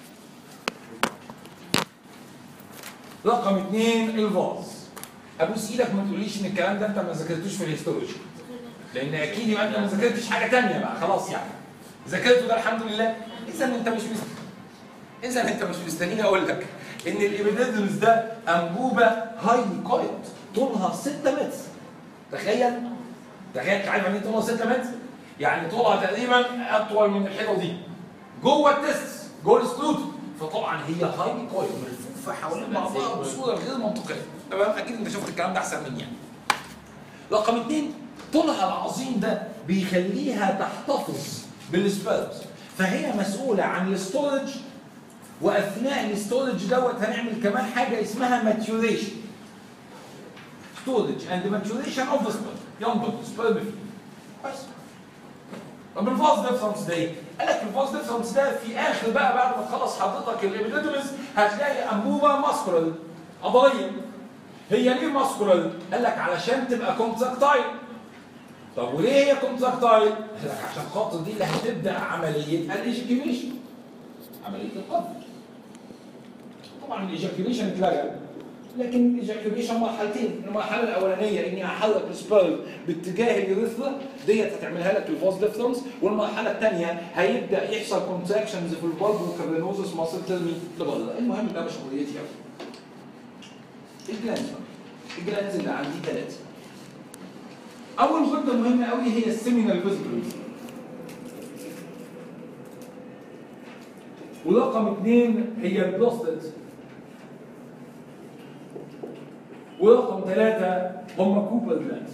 رقم اثنين الفاز ابوس ايدك ما تقوليش ان الكلام ده انت ما ذاكرتوش في الهيستولوجي لان اكيد يبقى انت ما ذاكرتش حاجه ثانيه بقى خلاص يعني ذاكرته ده الحمد لله اذا انت مش مست... اذا انت مش مستنيني اقول لك ان الابيديدمز ده انبوبه هايلي كويت طولها 6 متر تخيل تخيل عارف يعني ايه طولها 6 متر؟ يعني طولها تقريبا اطول من الحيطه دي جوه التست جوه السكروت فطبعا هي هايلي كويت ملفوفه حوالين بعضها بصوره غير منطقيه تمام اكيد انت شفت الكلام ده احسن مني يعني رقم اثنين طولها العظيم ده بيخليها تحتفظ بالسبيرمز فهي مسؤوله عن الاستورج واثناء الاستورج دوت هنعمل كمان حاجه اسمها ماتيوريشن storage and the maturation of the sperm ينضج sperm فيه بس طب الفاز ديفرنس ده ايه؟ قال لك الفاز ديفرنس ده في اخر بقى بعد ما تخلص حضرتك الابيديدمس هتلاقي انبوبه ماسكولار عضليه هي ليه ماسكولار؟ قال لك علشان تبقى كونتراكتايل طب وليه هي كونتراكتايل؟ قال لك عشان خاطر دي اللي هتبدا عمليه الايجاكيوليشن عمليه القذف طبعا الايجاكيوليشن اتلغى لكن الايجاكيوليشن مرحلتين المرحله الاولانيه اني احرك السبيرم باتجاه اليوريثرا ديت هتعملها لك الفاز ديفرنس والمرحله الثانيه هيبدا يحصل كونتراكشنز في البلب وكابرينوزس ماسل ترمي لبره المهم ده مش قضيتي قوي الجلانز الجلانز اللي عندي ثلاثه اول غده مهمه قوي هي السيمينال فيزيكلز ورقم اثنين هي البروستات ورقم ثلاثة هم كوبر جلاندز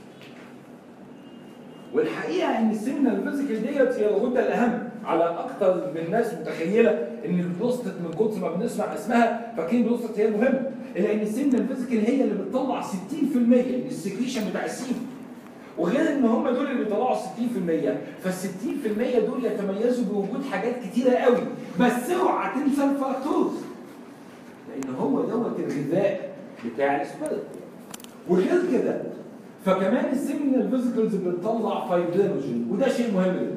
والحقيقة إن السيمنال فيزيكال ديت هي الغدة الأهم على أكثر من ناس متخيلة إن البروستات من كتر ما بنسمع اسمها فاكرين البروستات هي المهمة إلا إن السيمنال فيزيكال هي اللي بتطلع 60% من السكريشن بتاع السيم وغير ان هم دول اللي بيطلعوا 60% فال 60% دول يتميزوا بوجود حاجات كتيره قوي بس اوعى تنسى الفركتوز لان هو دوت الغذاء بتاع السبيرم وغير كده فكمان السيمينال فيزيكلز بتطلع فايبرينوجين وده شيء مهم جدا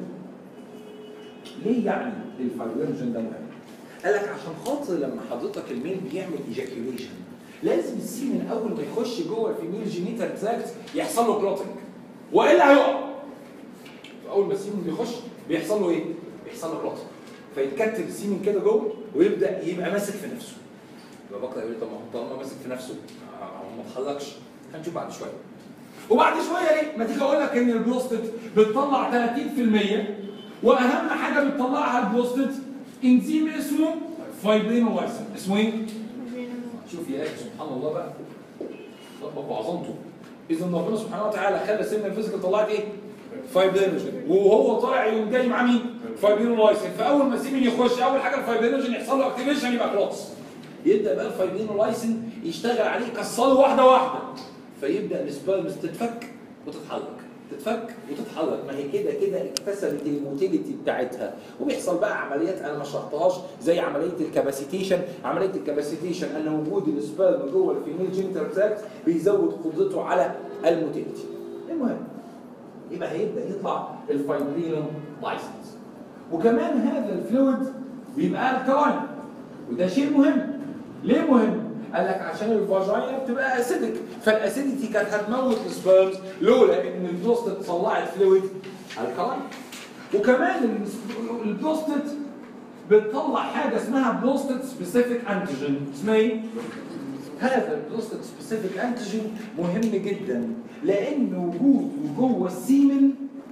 ليه يعني الفايبرينوجين ده مهم؟ قال لك عشان خاطر لما حضرتك الميل بيعمل ايجاكيوليشن لازم السيمن اول ما يخش جوه الفيميل جينيتال تراكت يحصل له كلوتنج والا هيقع اول ما السيمن بيخش بيحصل له ايه؟ بيحصل له كلوتنج فيتكتل السيمن كده جوه ويبدا يبقى ماسك في نفسه يبقى بكره يقول لي طب ما هو طالما ماسك في نفسه آه، هو ما اتحركش هنشوف بعد شويه وبعد شويه ليه؟ ما تيجي اقول لك ان البروستات بتطلع 30% واهم حاجه بتطلعها البروستات انزيم اسمه فايبرينولايسين اسمه ايه؟ شوف يا اخي سبحان الله بقى طب عظمته اذا ربنا سبحانه وتعالى خلى سن الفيزيكال طلعت ايه؟ فايبرينوجين وهو طالع يقوم جاي مع مين؟ فايبرينولايسين فاول ما سيمين يخش اول حاجه الفايبرينوجين يحصل له اكتيفيشن يبقى خلاص يبدا بقى الفايبرينولايسين يشتغل عليه يكسره واحده واحده فيبدا السبيرمز تتفك وتتحرك تتفك وتتحرك ما هي كده كده اكتسبت الموتيليتي بتاعتها وبيحصل بقى عمليات انا ما شرحتهاش زي عمليه الكاباسيتيشن عمليه الكاباسيتيشن ان وجود السبيرم جوه الفيميل جينيتال تراكت بيزود قدرته على الموتيليتي المهم يبقى هيبدا يطلع الفايبرينوم لايسنس وكمان هذا الفلويد بيبقى الكلاين وده شيء مهم ليه مهم؟ قال لك عشان الفاجينا بتبقى اسيدك فالاسيديتي كانت هتموت السبيرمز لولا ان البروستات طلعت فلويد الكلاين وكمان الس- البروستات بتطلع حاجه اسمها بروستات سبيسيفيك انتيجين اسمها ايه؟ هذا البروستات سبيسيفيك انتيجين مهم جدا لان وجوده جوه السيمن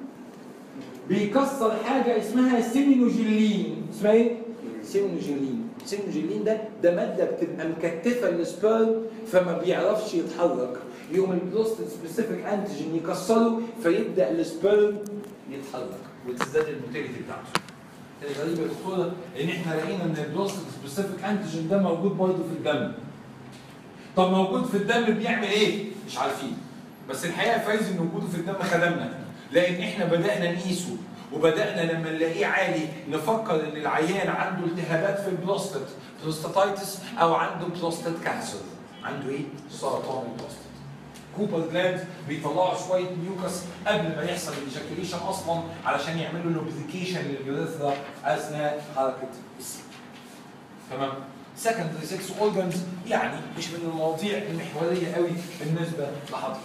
بيكسر حاجه اسمها سيمينوجيلين اسمها ايه؟ سيمينوجيلين سيمينوجيلين ده ده ماده بتبقى مكتفه السبيرم فما بيعرفش يتحرك يقوم البروستات سبيسيفيك انتيجين يكسره فيبدا السبيرم يتحرك وتزداد الموتيليتي بتاعته الغريب يا دكتوره ان احنا لقينا ان البروستات سبيسيفيك انتيجين ده موجود برضه في الدم طب موجود في الدم بيعمل ايه؟ مش عارفين بس الحقيقه فايز ان وجوده في الدم خدمنا لان احنا بدانا نقيسه وبدانا لما نلاقيه عالي نفكر ان العيان عنده التهابات في البروستات بروستاتايتس او عنده بروستات كانسر عنده ايه؟ سرطان البروستات كوبر جلاند بيطلعوا شويه ميوكس قبل ما يحصل الايجاكيوليشن اصلا علشان يعملوا لوبريكيشن لليوريثرا اثناء حركه السيل تمام سكندري سكس اورجانز يعني مش من المواضيع المحوريه قوي بالنسبه لحضرتك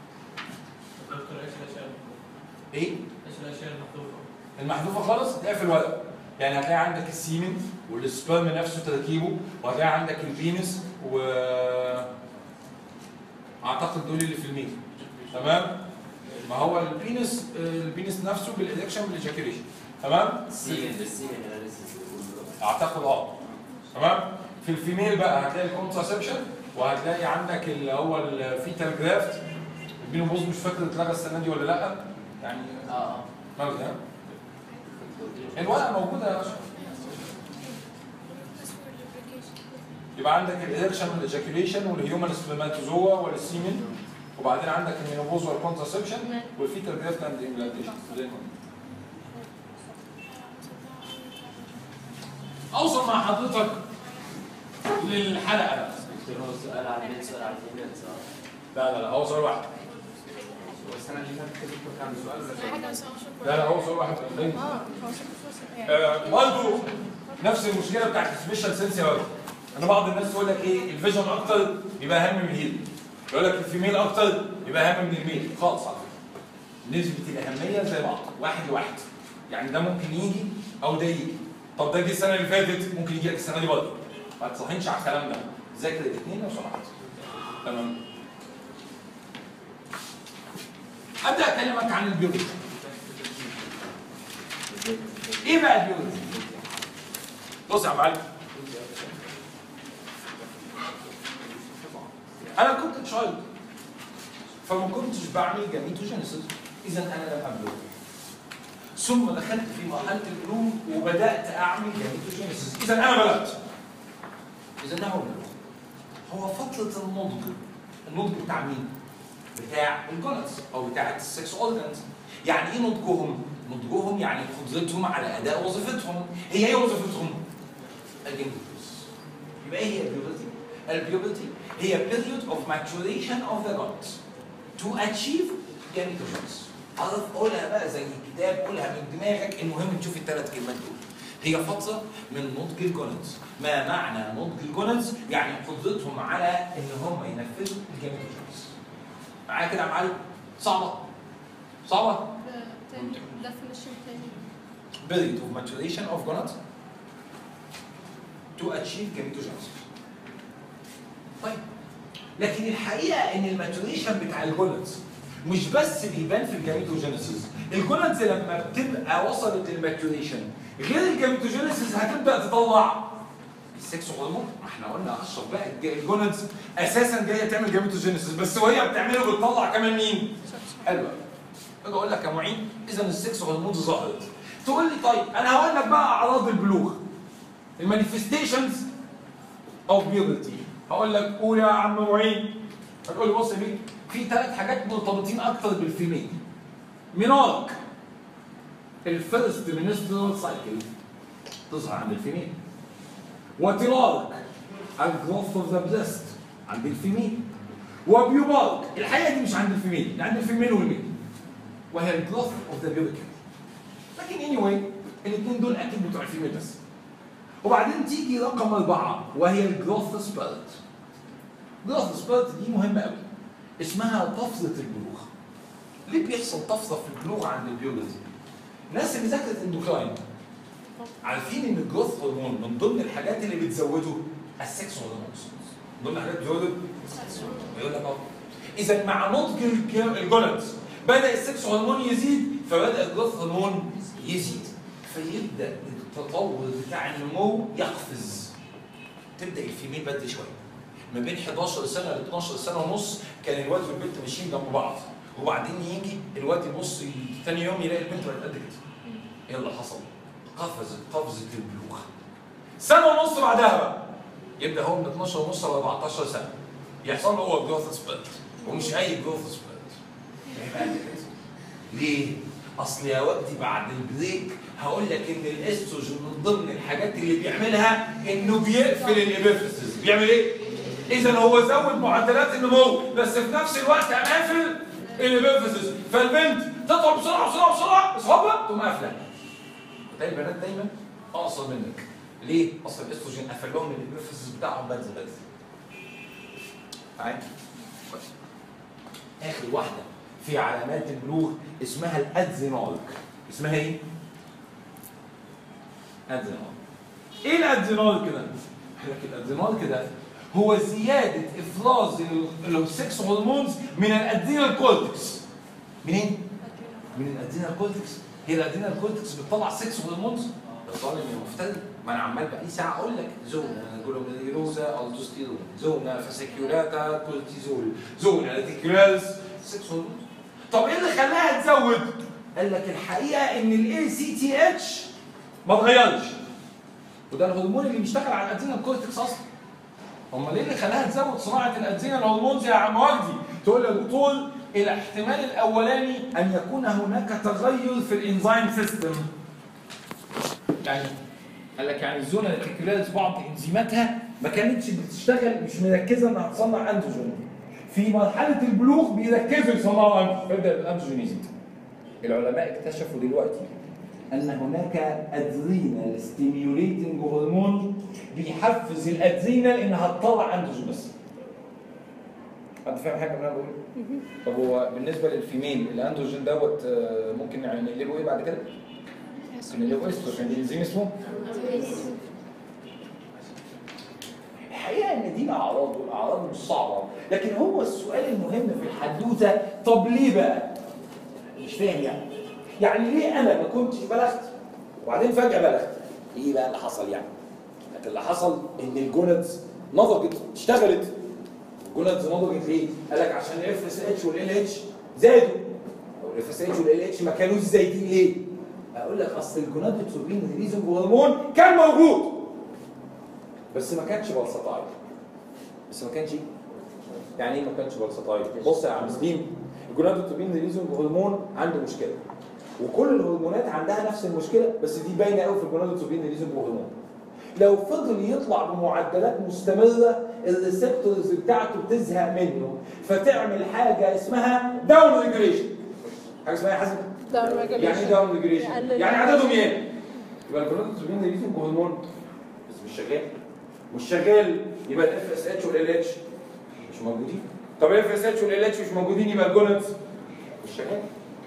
دكتور ايش الاشياء ايه ايش الاشياء المحذوفه؟ المحذوفه خالص هتلاقيها في الورق يعني هتلاقي عندك السيمن والسبرم نفسه تركيبه وهتلاقي عندك البينس و اعتقد دول اللي في الميل تمام ما هو البينس البينس نفسه بالادكشن بالايجاكيوليشن تمام السيمن بالسيمن انا لسه بقول اعتقد اه تمام في الفيميل بقى هتلاقي الكونتراسبشن وهتلاقي عندك اللي هو الفيتال جرافت البينوبوز مش فاكر اتلغى السنه دي ولا لا يعني اه اه مالك ده الورقه موجوده يا باشا يبقى عندك الادكشن والايجاكيوليشن والهيومن سبرماتوزوا والسيمن وبعدين عندك المينوبوز والكونتراسبشن والفيتال جرافت اند امبلانتيشن اوصل مع حضرتك للحلقه بقى دكتور هو سؤال على البيت سؤال على الفيميل صح؟ لا لا لا هو سؤال واحد والسنه اللي فاتت كده دكتور كان سؤال ولا سؤال؟ حاجة اسمها شكرا لا لا هو سؤال واحد اه هو شكله يعني آه، برضه نفس المشكله بتاعت السبيشال سنس يا ولد انا بعض الناس تقول لك ايه الفيجن اكتر يبقى اهم من الهيل يقول لك الفيميل اكتر يبقى اهم من الميل خالص على فكره نسبه الاهميه زي بعض واحد لواحد يعني ده ممكن يجي او ده يجي طب ده جه السنه اللي فاتت ممكن يجي لك السنه دي برضه ما تصحينش على الكلام ده ذاكر الاثنين لو سمحت تمام ابدا اكلمك عن البيولوجي ايه بقى البيولوجي بص يا معلم انا كنت تشايلد فما كنتش بعمل جاميتوجينيسيس اذا انا لم ابلغ ثم دخلت في مرحله البلوغ وبدات اعمل جاميتوجينيسيس اذا انا بلغت اذا ده هو البلوغ هو فتره النضج النضج بتاع مين؟ بتاع الجونز او بتاع السكس اورجنز يعني ايه نضجهم؟ نضجهم يعني قدرتهم على اداء وظيفتهم هي ايه وظيفتهم؟ الجنجلوس يبقى ايه هي البيوبرتي؟ البيوبرتي هي period of maturation of the gods to achieve gametogenesis عرف قولها بقى زي الكتاب قولها من دماغك المهم تشوف الثلاث كلمات دول هي فترة من نضج الجونز ما معنى نضج الجونز؟ يعني قدرتهم على ان هم ينفذوا الجاميتوجينيسيس معايا كده يا معلم؟ صعبة صعبة تاني definition تاني period of maturation of gonads to achieve gametogenesis. طيب لكن الحقيقه ان الماتوريشن بتاع الجونادز مش بس بيبان في الجاميتوجينيسيس الجونادز لما بتبقى وصلت للماتوريشن غير الجاميتوجينيسيس هتبدا تطلع السكس هرمون ما احنا قلنا اشرف بقى الج- الجونادز اساسا جايه تعمل جاميتوجينيسيس بس وهي بتعمله بتطلع كمان مين؟ حلو اجي اقول لك يا معين اذا السكس هرمونز ظهرت تقول لي طيب انا هقول لك بقى اعراض البلوغ المانيفستيشنز اوف بيوبرتي هقول لك قول يا عم معين هتقول لي بص يا بيه في ثلاث حاجات مرتبطين اكتر بالفيميل مينارك الفيرست منسترال سايكل تظهر عند الفيميل وتلارك الجروث اوف ذا بريست عند الفيميل وبيوبارك الحقيقه دي مش عند الفيميل دي عند الفيميل والميل وهي الجروث اوف ذا بيوبيك لكن اني anyway الاثنين دول اكيد بتوع الفيميل بس وبعدين تيجي رقم أربعة وهي الجروث سبيرت جروث سبيرت دي مهمة قوي اسمها طفرة البلوغ ليه بيحصل طفرة في البلوغ عند البيولوجي؟ الناس اللي ذاكرت اندوكراين عارفين ان الجروث هرمون من ضمن الحاجات اللي بتزوده السكس هرمونز من ضمن الحاجات اللي بتزوده يقول لك اهو اذا مع نضج الج- الجونز بدا السكس هرمون يزيد فبدا الجروث هرمون يزيد فيبدا التطور بتاع النمو يقفز تبدا الفيميل بدري شويه ما بين 11 سنه ل 12 سنه ونص كان الواد والبنت ماشيين جنب بعض وبعدين يجي الواد يبص ثاني يوم يلاقي البنت بقت قد كده ايه اللي حصل؟ قفزت قفزه البلوغ سنه ونص بعدها بقى يبدا هو من 12 ونص ل 14 سنه يحصل له هو جروث سبيرت ومش اي جروث سبيرت هيبقى قد كده. ليه؟ اصل يا وقتي بعد البريك هقول لك ان الاستروجين من ضمن الحاجات اللي بيعملها انه بيقفل الابيفيسز بيعمل ايه؟ اذا هو زود معدلات النمو بس في نفس الوقت قام قافل الابيفيسز فالبنت تطلع بسرعه بسرعه بسرعه بس هوبا تقوم قافله تلاقي البنات دايما اقصر منك ليه؟ اصل الاستروجين قفل لهم الابيفيسز بتاعهم بدري بدري معايا؟ كويس. اخر واحده في علامات البلوغ اسمها الادزينولك اسمها ايه؟ ادزينولك ايه الادزينولك ده؟ قال لك الادزينولك ده هو زياده افراز ال- السكس هرمونز من الادرينال كورتكس منين؟ من الادرينال كورتكس هي الادرينال كورتكس بتطلع سكس هرمونز الظالم يا مفتري ما انا عمال بقالي ساعه اقول لك زونا جلوميروزا الدوستيرون زونا فاسيكيولاتا كورتيزول زونا ريتيكولاريس سكس هرمونز طب ايه اللي خلاها تزود؟ قال لك الحقيقه ان الاي سي تي اتش ما اتغيرش وده الهرمون اللي بيشتغل على الادرينال كورتكس اصلا امال ايه اللي خلاها تزود صناعه الادرينال هرمونز يا عم وجدي؟ تقول لي يا دكتور الاحتمال الاولاني ان يكون هناك تغير في الانزيم سيستم يعني قال لك يعني الزونه الريتيكولاريس بعض انزيماتها ما كانتش بتشتغل مش مركزه انها تصنع انتوجين في مرحله البلوغ بيركزوا يصنعوا انتوجين فيبدا الانتوجين العلماء اكتشفوا دلوقتي ان هناك ادرينال ستيميوليتنج هرمون بيحفز الادرينال انها تطلع انتوجين بس حد فاهم حاجه من اللي انا بقوله؟ طب هو بالنسبه للفيميل الاندروجين دوت آه، ممكن يعني نقلبه ايه بعد كده؟ ممكن نقلبه استروجين دي انزيم اسمه الحقيقه ان دي اعراض والاعراض مش صعبه لكن هو السؤال المهم في الحدوته طب ليه بقى؟ مش فاهم يعني يعني ليه انا ما كنتش بلغت وبعدين فجاه بلغت ايه بقى اللي حصل يعني؟ لكن اللي حصل ان الجونتس نضجت اشتغلت الجونتس نضجت ليه؟ قال لك عشان الاف اس اتش والال اتش زادوا او الاف اس اتش والال اتش ما كانوش زايدين ليه؟ اقول لك اصل الجونادوتروبين ريليزنج هرمون كان موجود بس ما كانش بلسطاي بس ما كانش يعني ايه ما كانش بلسطاي بص يا عم سليم الجونادوتروبين ريليزنج هرمون عنده مشكله وكل الهرمونات عندها نفس المشكله بس دي باينه قوي في الجونادوتروبين ريليزنج هرمون لو فضل يطلع بمعدلات مستمره الريسبتورز بتاعته بتزهق منه فتعمل حاجه اسمها داون ريجوليشن حاجه اسمها ايه يا حسن؟ داون يعني ايه داون ريجوليشن؟ يقلل يعني عددهم يقل يبقى الجلوتين ريليزنج هرمون بس مش شغال مش شغال يبقى الاف اس اتش والال اتش مش موجودين طب الاف اس اتش والال اتش مش موجودين يبقى الجونتس مش شغال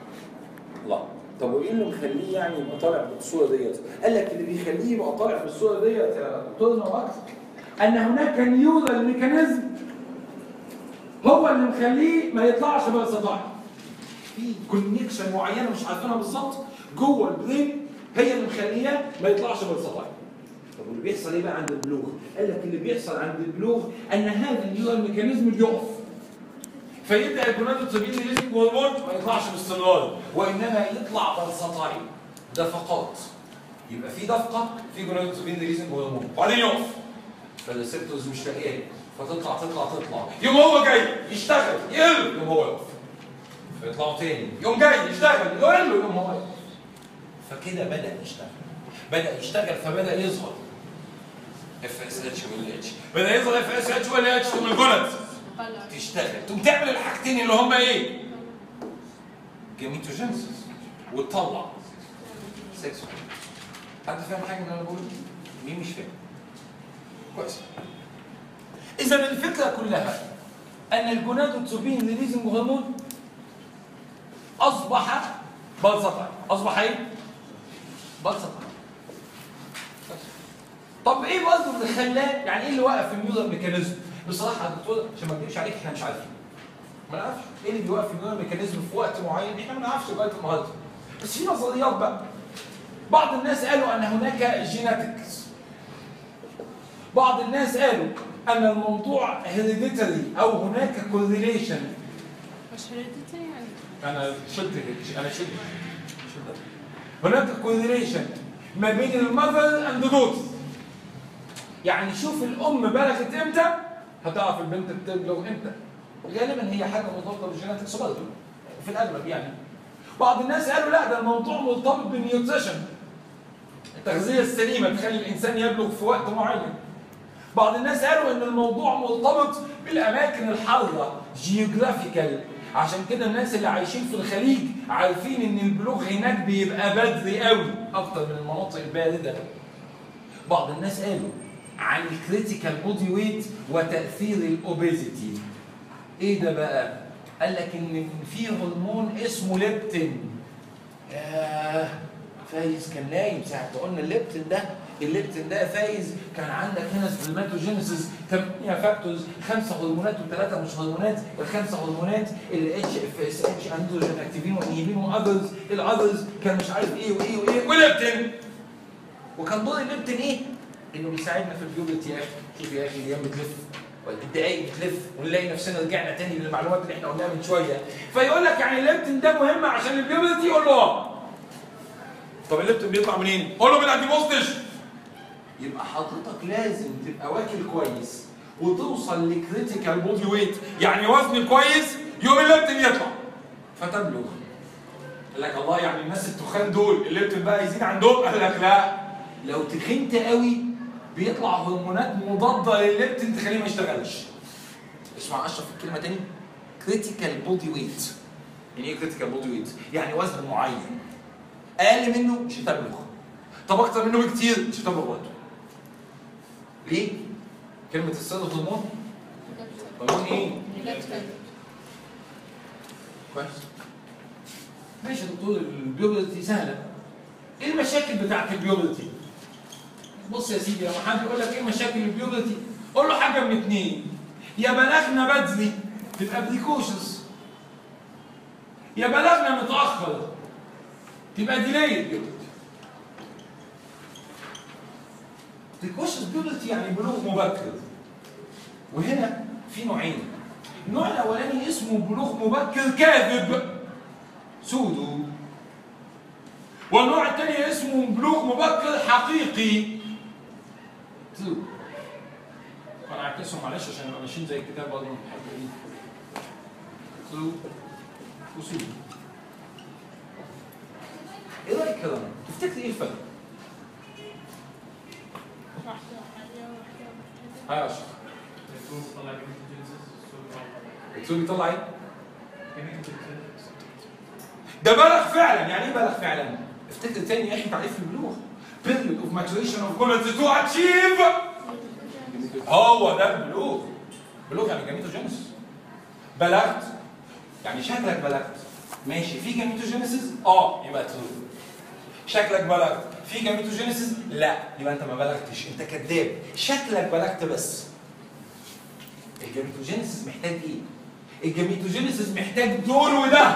لا طب وايه اللي مخليه يعني يبقى طالع بالصوره ديت؟ قال لك اللي بيخليه يبقى طالع بالصوره ديت يا دكتور نواكس ان هناك نيورال ميكانيزم هو اللي مخليه ما يطلعش بالسطاح في كونكشن معينه مش عارفينها بالظبط جوه البرين هي اللي مخليه ما يطلعش بالسطاح طب واللي بيحصل ايه بقى عند البلوغ؟ قال لك اللي بيحصل عند البلوغ ان هذا النيورال ميكانيزم بيقف فيبدا الجونادوتروبين ريليزنج هرمون ما يطلعش باستمرار وانما يطلع بلسطاين دفقات يبقى في دفقه في جونادوتروبين ريليزنج هرمون وبعدين يقف فالريسبتورز مش لاقيه فتطلع تطلع تطلع يوم هو جاي يشتغل يقل يوم هو يقف فيطلعوا تاني يوم جاي يشتغل يقل يوم هو يقف فكده بدا يشتغل بدا يشتغل فبدا يظهر اف اس اتش وال اتش بدا يظهر اف اس اتش وال اتش تقوم الجونات تشتغل تقوم تعمل الحاجتين اللي هم ايه؟ جيميتوجينسيس وتطلع سكسوال حد فاهم حاجه من اللي انا بقوله؟ مين مش فاهم؟ كويس اذا الفكره كلها ان الجونادوتروبين ريليزنج هرمون اصبح بلسطا اصبح ايه؟ بلسطا طب ايه برضه اللي خلاه يعني ايه اللي وقف النيورال ميكانيزم؟ بصراحه يا دكتور عشان ما اكذبش عليك احنا مش عارفين ما نعرفش ايه اللي بيوقف النيورال ميكانيزم في وقت معين احنا ما نعرفش لغايه النهارده بس في نظريات بقى بعض الناس قالوا ان هناك جيناتكس بعض الناس قالوا ان الموضوع هيريديتري او هناك كورليشن مش هيريديتري يعني انا شلت انا شلت شلت هناك كورليشن ما بين المذر اند دوتر يعني شوف الام بلغت امتى هتعرف البنت بتبلغ امتى غالبا هي حاجه مرتبطه بالجيناتكس برضه في الاغلب يعني بعض الناس قالوا لا ده الموضوع مرتبط بالنيوتريشن التغذيه السليمه تخلي الانسان يبلغ في وقت معين بعض الناس قالوا ان الموضوع مرتبط بالاماكن الحاره جيوغرافيكال عشان كده الناس اللي عايشين في الخليج عارفين ان البلوغ هناك بيبقى بدري قوي اكتر من المناطق البارده بعض الناس قالوا عن الكريتيكال بودي ويت وتاثير الاوبيزيتي ايه ده بقى قال لك ان في هرمون اسمه ليبتين ياه فايز كان نايم ساعة ما قلنا الليبتين ده الليبتين ده فايز كان عندك هنا سبرماتوجينيسيس 8 فاكتورز خمسه هرمونات وثلاثه مش هرمونات الخمسه هرمونات ال اتش اف اس اتش اندروجين اكتيفين وانهبين واذرز الاذرز كان مش عارف ايه وايه وايه وليبتين وكان دور الليبتين ايه؟ انه بيساعدنا في البيوبرتي يا اخي شوف يا اخي الايام بتلف والدقايق بتلف ونلاقي نفسنا رجعنا تاني للمعلومات اللي احنا قلناها من شويه فيقول لك يعني الليبتين ده مهم عشان البيوبرتي يقول له اه طب الليبتين بيطلع منين؟ قول له من الانتيبوستش يبقى حضرتك لازم تبقى واكل كويس وتوصل لكريتيكال بودي ويت يعني وزن كويس يوم الليبتين يطلع فتبلغ قال لك الله يعني الناس التخان دول الليبتين بقى يزيد عندهم قال لك لا لو تخنت قوي بيطلع هرمونات مضاده للليبتين تخليه ما يشتغلش اسمع اشرف الكلمه تاني كريتيكال بودي ويت يعني ايه كريتيكال بودي ويت؟ يعني وزن معين اقل منه مش هتبلغ طب اكتر منه بكتير مش هتبلغ برضه ليه؟ كلمه السر هرمون هرمون ايه؟ كويس ماشي يا دكتور البيوبرتي سهله ايه المشاكل بتاعت البيوبرتي؟ بص يا سيدي لما حد يقول لك ايه مشاكل البيوبرتي؟ قول له حاجه من اتنين يا بلغنا بدري تبقى بريكوشنز يا بلغنا متاخر تبقى ديلايد بيوبرتي بريكوشنز بيوبرتي يعني بلوغ مبكر وهنا في نوعين النوع الاولاني اسمه بلوغ مبكر كاذب سودو والنوع الثاني اسمه بلوغ مبكر حقيقي ترو انا هعكسهم معلش عشان نبقى ماشيين زي الكتاب برضه الحته دي ترو وسودو ايه رايك الكلام ده؟ تفتكر ايه الفرق؟ واحدة حاجة واحدة مبتدئ هاي اشرف يكون طلع جينيتوجينيسيس السوري الترو بيطلع ايه؟ جينيتوجينيسيس ده بلغ فعلا يعني ايه بلغ فعلا افتكر تاني احنا تعريف البلوغ period of maturation of gonads to achieve هو ده البلوغ بلوغ يعني جاميتوجينيسيس بلغت يعني شكلك بلغت ماشي في جاميتوجينيسيس اه يبقى ترو شكلك بلغت في جاميتوجينيسيس لا يبقى انت ما بلغتش انت كذاب شكلك بلغت بس الجاميتوجينيسيس محتاج ايه الجاميتوجينيسيس محتاج دول وده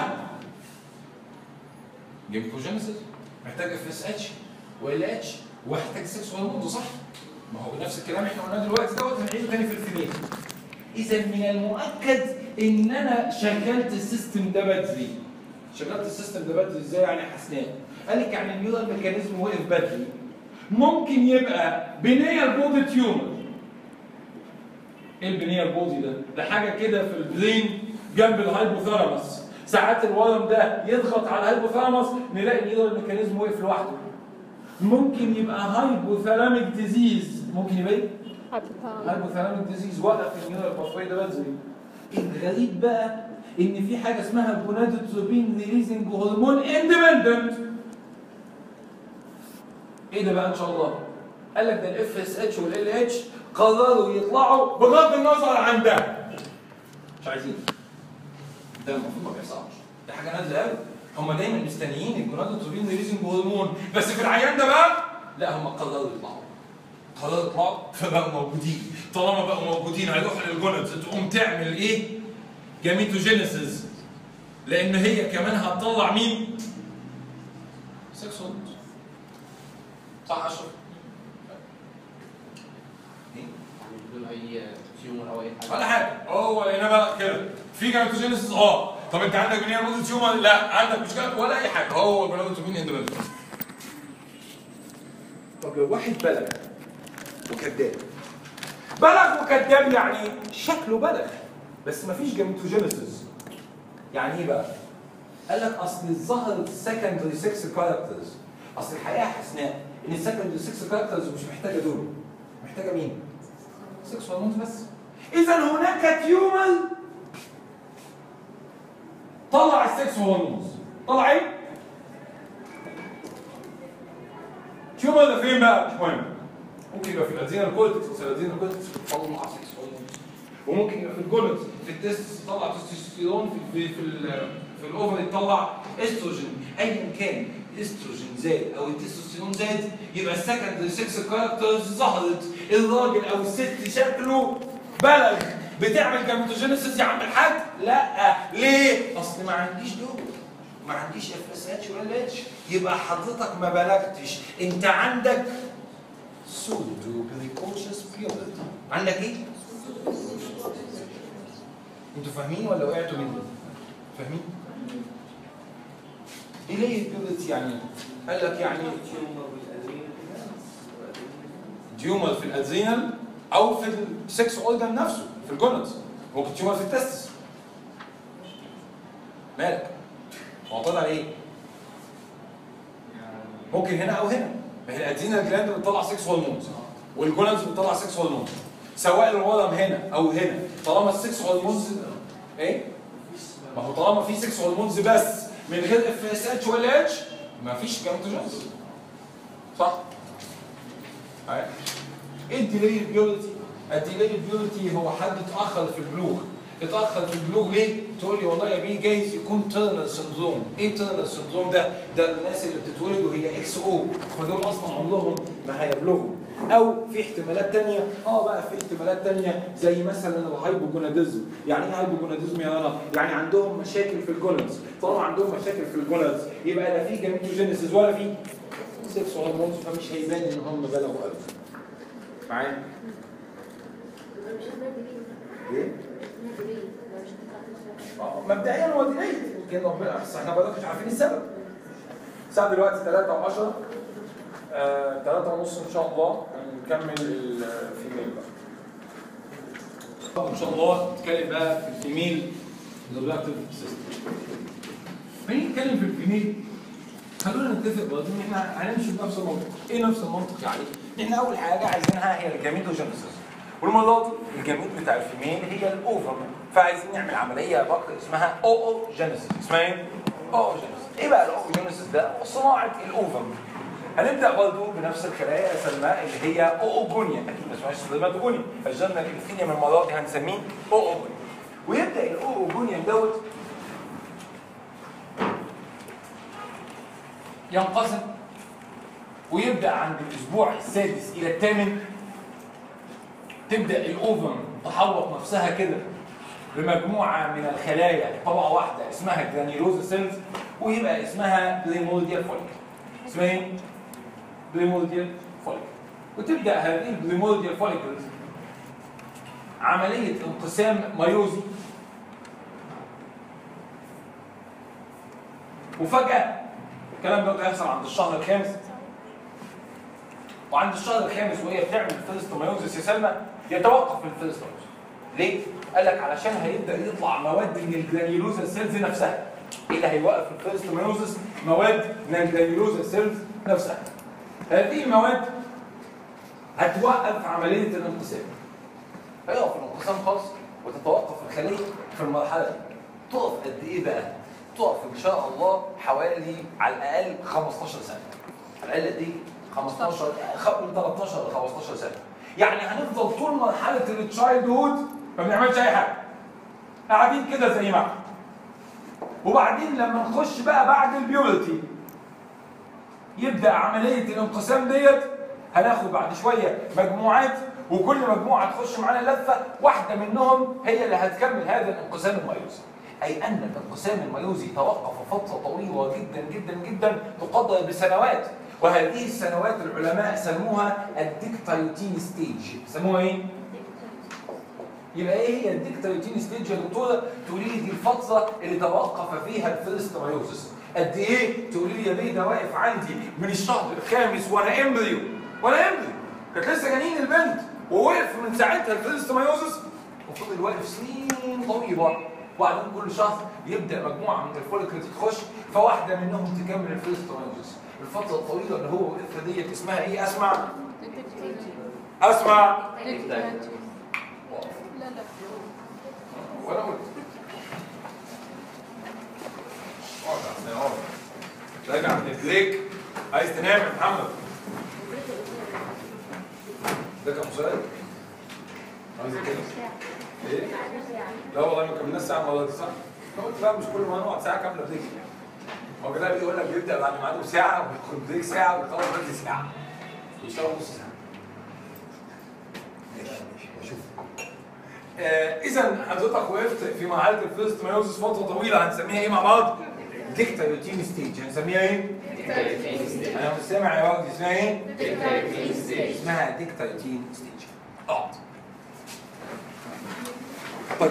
جيميكوجينيسيس محتاج اف اس اتش وال اتش ومحتاج سكس هرمون صح؟ ما هو نفس الكلام احنا قلناه دلوقتي دوت هنعيده تاني في الفيلم. اذا من المؤكد ان انا شغلت السيستم ده بدري. شغلت السيستم ده بدري ازاي يعني حسناء؟ قال لك يعني النيورال ميكانيزم وقف بدري. ممكن يبقى بنيال بودي تيومر. ايه البنيال بودي ده؟ ده حاجه كده في البرين جنب الهايبوثالاموس. ساعات الورم ده يضغط على الهايبوثالاموس نلاقي النيورال ميكانيزم وقف لوحده. ممكن يبقى هايبوثالاميك ديزيز ممكن يبقى ايه؟ هايبوثالاميك ديزيز وقف النيورال باثوي ده بدري. الغريب بقى ان في حاجه اسمها جونادوتروبين ريليزنج هرمون اندبندنت. ايه ده بقى ان شاء الله؟ قال لك ده الاف اس اتش والال اتش قرروا يطلعوا بغض النظر عن ده. مش عايزين. ده المفروض ما بيحصلش ده حاجه نادره قوي هم دايما مستنيين الجونادوتروبين ريليزنج هرمون بس في العيان ده بقى لا هم قرروا يطلعوا قرروا يطلعوا فبقوا موجودين طالما بقوا موجودين هيروحوا للجونادز تقوم تعمل ايه؟ جاميتوجينيسيس لان هي كمان هتطلع مين؟ سكس هرمونز صح اشرف؟ ايه؟ بدون اي تيومر او اي حاجه ولا حاجه هو لقينا بقى كده في جاميتوجينيسيس اه طب انت عندك بنيه موديل تيومر لا عندك مشكله ولا اي حاجه هو جونادوتروبين اندبندنت طب لو واحد بلغ وكذاب بلغ وكذاب يعني شكله بلغ بس مفيش جاميتوجينيسيس يعني ايه بقى؟ قال لك اصل ظهر السكندري 6 كاركترز اصل الحقيقه حسناء ان السكندري 6 كاركترز مش محتاجه دول محتاجه مين؟ 6 هرمونز بس اذا هناك تيومر طلع السكس هرمونز طلع ايه؟ تيومر ده فين بقى؟ مش مهم ممكن يبقى في الادرينال كورتكس بس الادرينال كورتكس بتطلع سكس هرمونز وممكن يبقى في الجولد في التست يطلع تستوستيرون في في في, ال- في الاوفر يطلع استروجين ايا كان الاستروجين زاد او التستوستيرون زاد يبقى السكندري 6 كاركترز ظهرت الراجل او الست شكله بلغ بتعمل جاميتوجينيسيس يا عم الحاج لا ليه اصل ما عنديش دول ما عنديش اف اس اتش ولا اتش يبقى حضرتك ما بلغتش انت عندك سودو بريكوشس بيوبرتي عندك ايه انتوا فاهمين ولا وقعتوا مني فاهمين ايه ليه البيوبرتي يعني قال لك يعني تيومر في الادرينال او في السكس اورجان نفسه في الجونز ممكن تيومر في التستس مالك هو طلع ايه ممكن هنا او هنا ما هي الادرينال جلاند بتطلع 6 هرمونز والجونادز بتطلع 6 هرمونز سواء الورم هنا او هنا طالما ال 6 هرمونز ايه؟ ما هو طالما في 6 هرمونز بس من غير اف اس اتش ولا اتش ما فيش جامتوجينيسيس صح؟ أيوة. ايه الديلي بيورتي؟ الديلي بيورتي هو حد اتاخر في البلوغ اتاخر في البلوغ ليه؟ تقول لي والله يا بيه جايز يكون تيرنر سندروم، ايه تيرنر سندروم ده؟ ده الناس اللي بتتولد وهي اكس او فدول اصلا عمرهم ما هيبلغوا او في احتمالات تانية اه بقى في احتمالات تانية زي مثلا الهايبوجوناديزم يعني ايه هايبوجوناديزم يا رنا يعني عندهم مشاكل في الجونادز طالما عندهم مشاكل في الجونادز يبقى لا في جاميتوجينيسيس ولا في سكس هرمونز فمش هيبان ان هم بلغوا قوي معايا ايه آه، مبدئيا هو ديليت يمكن ربنا بس احنا برضه مش عارفين السبب الساعه دلوقتي 3 و10 آه، 3 ونص ان شاء الله هنكمل الفيميل بقى ان شاء الله نتكلم بقى في الفيميل ريبرودكتيف سيستم بنيجي نتكلم في الفيميل خلونا نتفق برضه ان احنا هنمشي بنفس المنطق ايه نفس المنطق يعني احنا اول حاجه عايزينها هي الجاميتوجينيسيس والمرات الجميل بتاع الفيميل هي الاوفر فعايزين نعمل عمليه بقى اسمها او او جينيسيس اسمها ايه؟ او او جينيسيس ايه بقى الاو جينيسيس ده؟ صناعه الاوفر هنبدا برضه بنفس الخلايا يا سلمى اللي هي اوجونيا اكيد ما اسمهاش سليماتوجونيا الجنه الانفينيا من المرات دي هنسميه اوجونيا ويبدا الاوجونيا دوت ينقسم ويبدا عند الاسبوع السادس الى الثامن تبدا الاوفم تحوط نفسها كده بمجموعه من الخلايا طبقه واحده اسمها جرانيولوزا سيلز ويبقى اسمها بريمورديال فوليك اسمها ايه؟ بريمورديال فوليك وتبدا هذه البريمورديال فوليكلز عمليه انقسام ميوزي وفجاه الكلام ده هيحصل عند الشهر الخامس وعند الشهر الخامس وهي بتعمل الفيرست مايوزيس يا سلمى يتوقف الفيرست مايوزيس ليه؟ قال لك علشان هيبدا يطلع مواد من الجرانيولوزا سيلز نفسها ايه اللي هيوقف الفيرست مايوزيس؟ مواد من الجرانيولوزا سيلز نفسها هذه المواد هتوقف عمليه الانقسام هيقف الانقسام خالص وتتوقف الخليه في المرحله دي تقف قد ايه بقى؟ تقف ان شاء الله حوالي على الاقل 15 سنه على الاقل قد ايه؟ 15 خ- من 13 ل 15 سنه يعني هنفضل طول مرحله التشايلد هود ما بنعملش اي حاجه قاعدين كده زي ما احنا وبعدين لما نخش بقى بعد البيورتي يبدا عمليه الانقسام ديت هناخد بعد شويه مجموعات وكل مجموعه تخش معانا لفه واحده منهم هي اللي هتكمل هذا الانقسام الميوزي اي ان الانقسام الميوزي توقف فتره طويله جدا جدا جدا تقدر بسنوات وهذه السنوات العلماء سموها الديكتايوتين ستيج سموها ايه؟ يبقى ايه هي الديكتايوتين ستيج يا دكتوره؟ تقولي لي دي الفتره اللي توقف فيها الفيرست مايوزس قد ايه؟ تقولي لي يا بيه ده واقف عندي من الشهر الخامس وانا امبريو وانا امبريو كانت لسه جنين البنت ووقف من ساعتها الفيرست مايوزس وفضل واقف سنين طويله وبعدين كل شهر يبدا مجموعه من الفوليكلز تخش فواحده منهم تكمل الفيرست مايوزس الفتره الطويله اللي هو وقفها ديت اسمها ايه اسمع اسمع لا لا وانا قلت اقعد يا حسين، اقعد. راجع من البريك عايز تنام يا محمد ده كان مساعد عايز كده ايه لا والله ما كملناش ساعه المره دي صح قلت لا مش كل ما نقعد ساعه كامله بريك هو كده بيقول لك بيبدا بعد ميعاده ساعه وبياخد بريك ساعه ويخلص بدري ساعه ويشتغل نص ساعه ماشي ماشي بشوف اذا حضرتك وقفت في مرحله الفيرست مايوزس فتره طويله هنسميها ايه مع بعض؟ ديكتايوتين ستيج هنسميها ايه؟ انا مش سامع يا وجدي اسمها ايه؟ اسمها ديكتايوتين ستيج اقعد طيب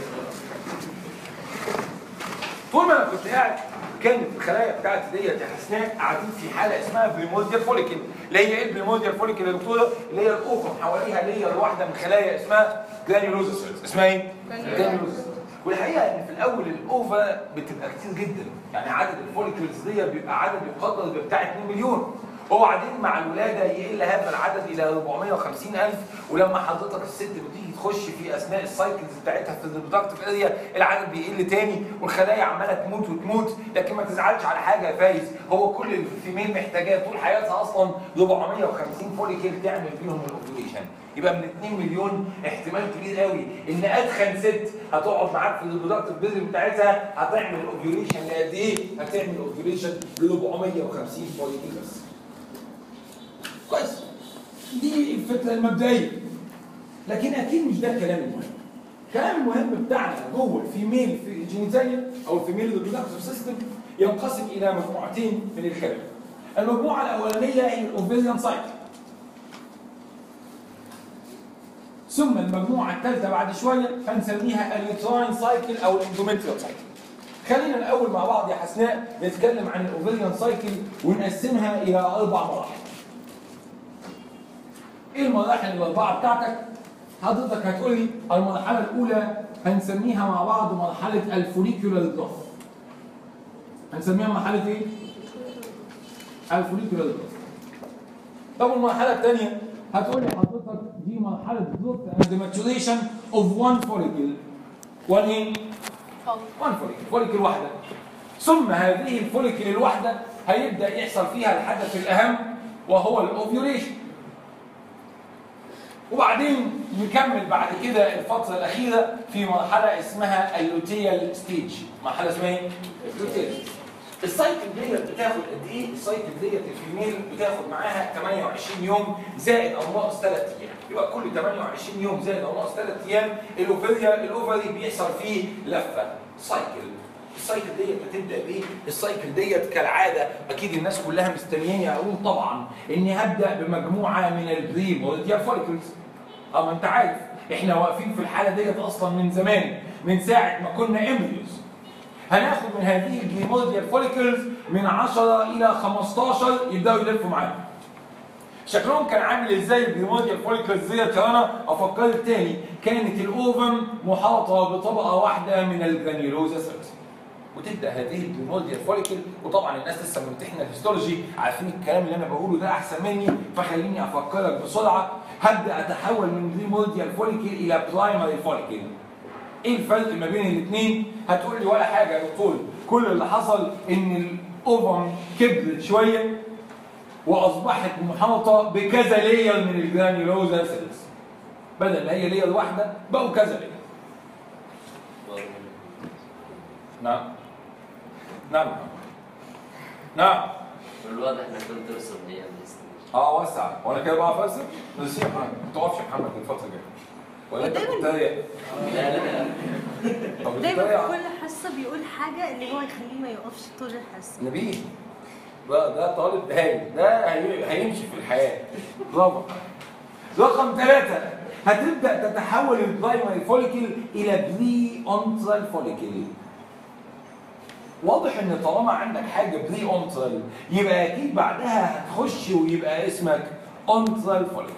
طول ما انا كنت قاعد كانت الخلايا بتاعتي ديت يا حسناء قاعدين في حاله اسمها بريمورديال فوليكل اللي هي ايه البريمورديال فوليكل يا دكتوره؟ اللي هي الاوفم حواليها اللي هي واحده من خلايا اسمها جرانيولوزا سيلز اسمها ايه؟ جرانيولوزا والحقيقه ان في الاول الاوفا بتبقى كتير جدا يعني عدد الفوليكلز دي بيبقى عدد يقدر بتاع 2 مليون وبعدين مع الولاده يقل هذا العدد الى 450000 ولما حضرتك الست بتيجي تخش في اثناء السايكلز بتاعتها في الريبرودكتيف اريا العدد بيقل تاني والخلايا عماله تموت وتموت لكن ما تزعلش على حاجه يا فايز هو كل الفيميل محتاجاه طول حياتها اصلا 450 فوليكل تعمل بيهم الاوفيوليشن يبقى من 2 مليون احتمال كبير قوي ان ادخن ست هتقعد معاك في الريبرودكتيف بيزل بتاعتها هتعمل اوفيوليشن لقد ايه؟ هتعمل اوفيوليشن ل 450 فوليكل بس. كويس دي الفكره المبدئيه لكن اكيد مش ده الكلام المهم الكلام المهم بتاعنا جوه الفيميل في الجينيتاليا او الفيميل ريبرودكتيف سيستم ينقسم الى مجموعتين من الكلام المجموعه الاولانيه هي الاوفيريان سايكل ثم المجموعه الثالثه بعد شويه هنسميها اليوتراين سايكل او الاندوميتريال سايكل خلينا الاول مع بعض يا حسناء نتكلم عن الاوفيريان سايكل ونقسمها الى اربع مراحل ايه المراحل الاربعه بتاعتك حضرتك هتقول لي المرحله الاولى هنسميها مع بعض مرحله الفوليكولار جروث هنسميها مرحله ايه الفوليكولار جروث طب المرحله الثانيه هتقول لي حضرتك دي مرحله جروث اند ماتوريشن اوف وان فوليكل وان ايه وان فوليكل فوليكل واحده ثم هذه الفوليكل الواحده هيبدا يحصل فيها الحدث الاهم وهو الاوفيوليشن وبعدين نكمل بعد كده الفترة الأخيرة في مرحلة اسمها اللوتيال ستيج مرحلة اسمها ايه؟ اللوتيال السايكل ديت بتاخد قد ايه؟ السايكل ديت الفيميل بتاخد معاها 28 يوم زائد او ناقص 3 ايام يبقى كل 28 يوم زائد او ناقص 3 ايام الاوفريا الاوفري بيحصل فيه لفه سايكل السايكل ديت بتبدا بايه؟ السايكل ديت كالعاده اكيد الناس كلها مستنياني اقول طبعا اني هبدا بمجموعه من البري مولديال فوليكلز اه ما انت عارف احنا واقفين في الحاله ديت اصلا من زمان من ساعه ما كنا امبريوز هناخد من هذه البريمورديال فوليكلز من 10 الى 15 يبداوا يلفوا معانا شكلهم كان عامل ازاي البريمورديال فوليكلز ديت يا انا افكرك تاني كانت الاوفن محاطه بطبقه واحده من الجرانيولوزا سيلز وتبدا هذه البريمورديال فوليكل وطبعا الناس لسه ممتحنه الهيستولوجي عارفين الكلام اللي انا بقوله ده احسن مني فخليني افكرك بسرعه هبدا اتحول من بريمورديال فوليكل الى برايمري فوليكل ايه الفرق ما بين الاثنين هتقول لي ولا حاجه يا دكتور كل اللي حصل ان الاوفم كبرت شويه واصبحت محاطه بكذا لير من الجرانيولوزا سيلز بدل ما هي لير واحده بقوا كذا لير نعم نعم نعم بالواضح انك كنت ترسم لي يعني اه وسع وانا كده بقى افسر بس يا محمد ما تقفش يا محمد الفتره الجايه ولا انت ودايماً- بتتريق لا لا لا طب دايما بتتريق في كل حصه بيقول حاجه اللي هو يخليه ما يقفش طول الحصه نبيل ده ده طالب هايل ده هي- هيمشي في الحياه برافو رقم ثلاثة هتبدأ تتحول البرايمري فوليكل إلى بري أونترال فوليكل واضح ان طالما عندك حاجه بري اونترال يبقى اكيد بعدها هتخش ويبقى اسمك اونترال فوليكل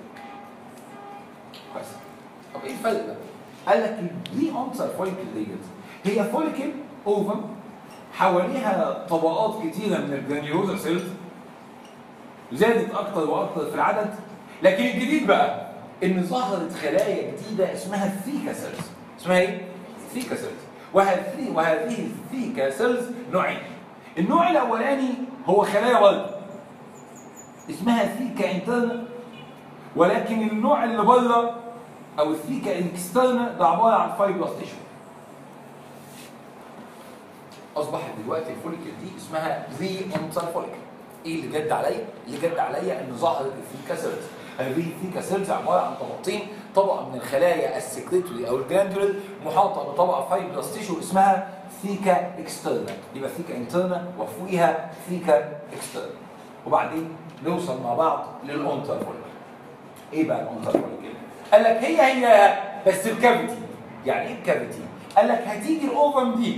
كويس طب ايه الفرق ده؟ قال لك البري اونترال فوليكل ديت هي فوليكل اوفم حواليها طبقات كتيره من الجرانيولوزا سيلز زادت اكتر واكتر في العدد لكن الجديد بقى ان ظهرت خلايا جديده اسمها الثيكا سيلز اسمها ايه؟ ثيكا سيلز وهذه وهذه الثيكا سيلز نوعين النوع الاولاني هو خلايا برضه اسمها ثيكا انترنا ولكن النوع اللي بره او الثيكا اكسترنا ده عباره عن فايبرس تيشو اصبحت دلوقتي الفوليكل دي اسمها بري اونتر فوليكل ايه اللي جد عليا؟ اللي جد عليا ان ظهرت الثيكا سيلز هذه الثيكا سيلز عباره عن طبقتين طبقه من الخلايا السكريتوري او الجلاندولار محاطه بطبقه فايبرس تيشو اسمها ثيكا اكسترنا يبقى ثيكا انترنا وفوقيها ثيكا اكسترنا وبعدين نوصل مع بعض للاونتر فوليكل ايه بقى الاونتر فوليكل؟ قال لك هي هي بس الكافيتي يعني ايه الكافيتي؟ قال لك هتيجي الاوفم دي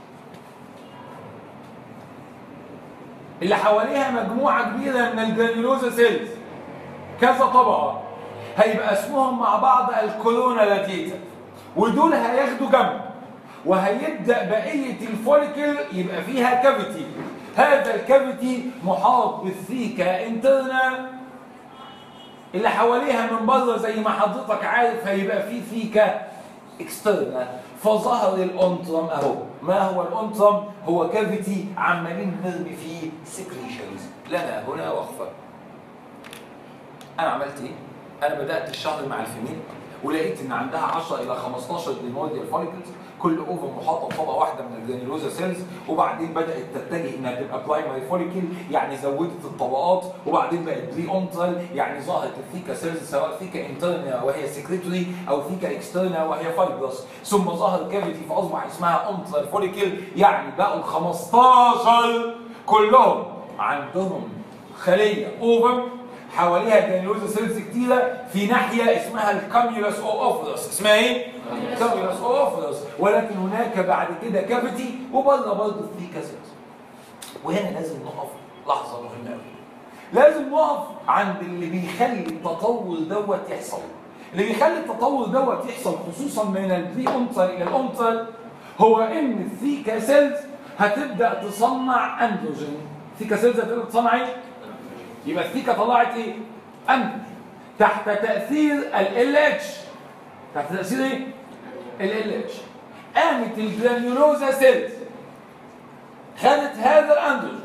اللي حواليها مجموعه كبيره من الجرانيولوزا سيلز كذا طبقه هيبقى اسمهم مع بعض الكورونا لاتيتا ودول هياخدوا جنب وهيبدا بقيه الفوليكل يبقى فيها كافيتي هذا الكافيتي محاط بالثيكا انترنا اللي حواليها من بره زي ما حضرتك عارف هيبقى فيه ثيكا اكسترنا فظهر الانترم اهو ما هو الانترم هو كافيتي عمالين نرمي فيه سكريشنز لنا هنا وقفه انا عملت ايه انا بدات الشهر مع الفيميل ولقيت ان عندها 10 الى 15 ديموديال فوليكلز كل اوفر محاطه بطبقه واحده من الجرانيولوزا سيلز وبعدين بدات تتجه انها تبقى برايمري فوليكل يعني زودت الطبقات وبعدين بقت بري اونترال يعني ظهرت الثيكا سيلز سواء ثيكا انترنا وهي سكريتوري او ثيكا اكسترنا وهي فايبرس ثم ظهر كافيتي فاصبح اسمها اونترال فوليكل يعني بقوا ال 15 كلهم عندهم خليه اوفر حواليها جرانيولوزا سيلز كتيره في ناحيه اسمها الكاميولس او اوفرس اسمها ايه؟ كاميولس او اوفرس ولكن هناك بعد كده كافيتي وبره برضه الثيكا سيلز وهنا لازم نقف لحظه مهمه قوي لازم نقف عند اللي بيخلي التطور دوت يحصل اللي بيخلي التطور دوت يحصل خصوصا من البري اونتر الى الاونتر هو ان الثيكا سيلز هتبدا تصنع اندروجين الثيكا سيلز هتبدا تصنع ايه؟ يبقى الثيكا طلعت ايه؟ اندروجين تحت تاثير ال اتش تحت تاثير ايه؟ ال اتش قامت الجرانيولوزا سيلز خدت هذا الاندروجين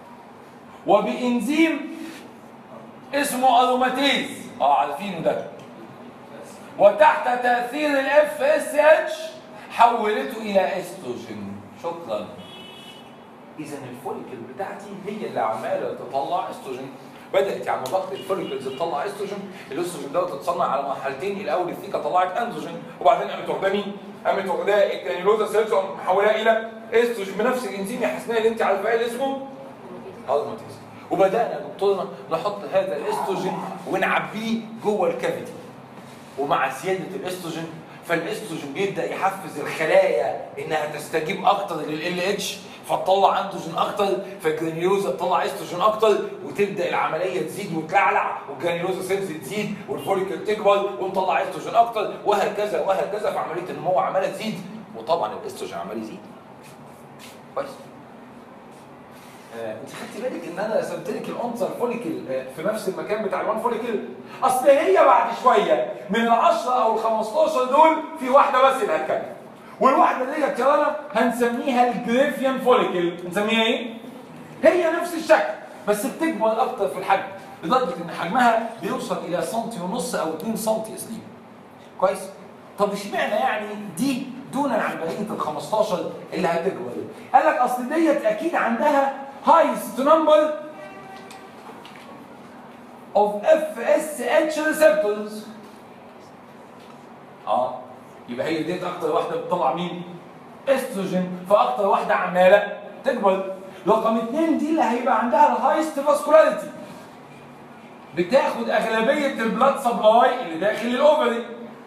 وبانزيم اسمه اروماتيز اه عارفينه ده وتحت تاثير الاف اس اتش حولته الى استروجين شكرا اذا الفوليكل بتاعتي هي اللي عماله تطلع استروجين بدات يا عم ضغط الفوليكلز تطلع استروجين الاستروجين دوت اتصنع على مرحلتين الاول الثيكا طلعت اندروجين وبعدين قامت واخداه مين؟ قامت واخداه الجرانيولوزا سيلز محولاه الى استروجين بنفس الانزيم يا حسناء اللي انت عارفاه اللي اسمه اروماتيز وبدانا يا دكتورنا نحط هذا الاستروجين ونعبيه جوه الكافيتي ومع زياده الاستروجين فالاستروجين بيبدا يحفز الخلايا انها تستجيب اكتر لل اتش فتطلع اندروجين اكتر فالجرانيولوزا تطلع استروجين اكتر وتبدا العمليه تزيد وتلعلع والجرانيولوزا سيلز تزيد والفوليكل تكبر ونطلع استروجين اكتر وهكذا وهكذا فعمليه النمو عماله تزيد وطبعا الاستروجين عمال يزيد كويس آه، انت خدتي بالك ان انا رسمت لك الانسر فوليكل آه، في نفس المكان بتاع الوان فوليكل اصل هي بعد شويه من ال 10 او ال 15 دول في واحده بس اللي هتكمل والواحده ديت يا رنا هنسميها الجريفيان فوليكل نسميها ايه؟ هي نفس الشكل بس بتكبر اكتر في الحجم لدرجه ان حجمها بيوصل الى سنتي ونص او 2 سنتي يا سليم كويس؟ طب اشمعنى يعني دي دونا عن بقيه ال 15 اللي هتكبر قال لك اصل ديت اكيد عندها highest number of FSH receptors اه يبقى هي ديت اكتر واحده بتطلع مين؟ استروجين فاكتر واحده عماله تكبر رقم اثنين دي اللي هيبقى عندها الهايست فاسكولاريتي بتاخد اغلبيه البلاد سبلاي اللي داخل الاوفري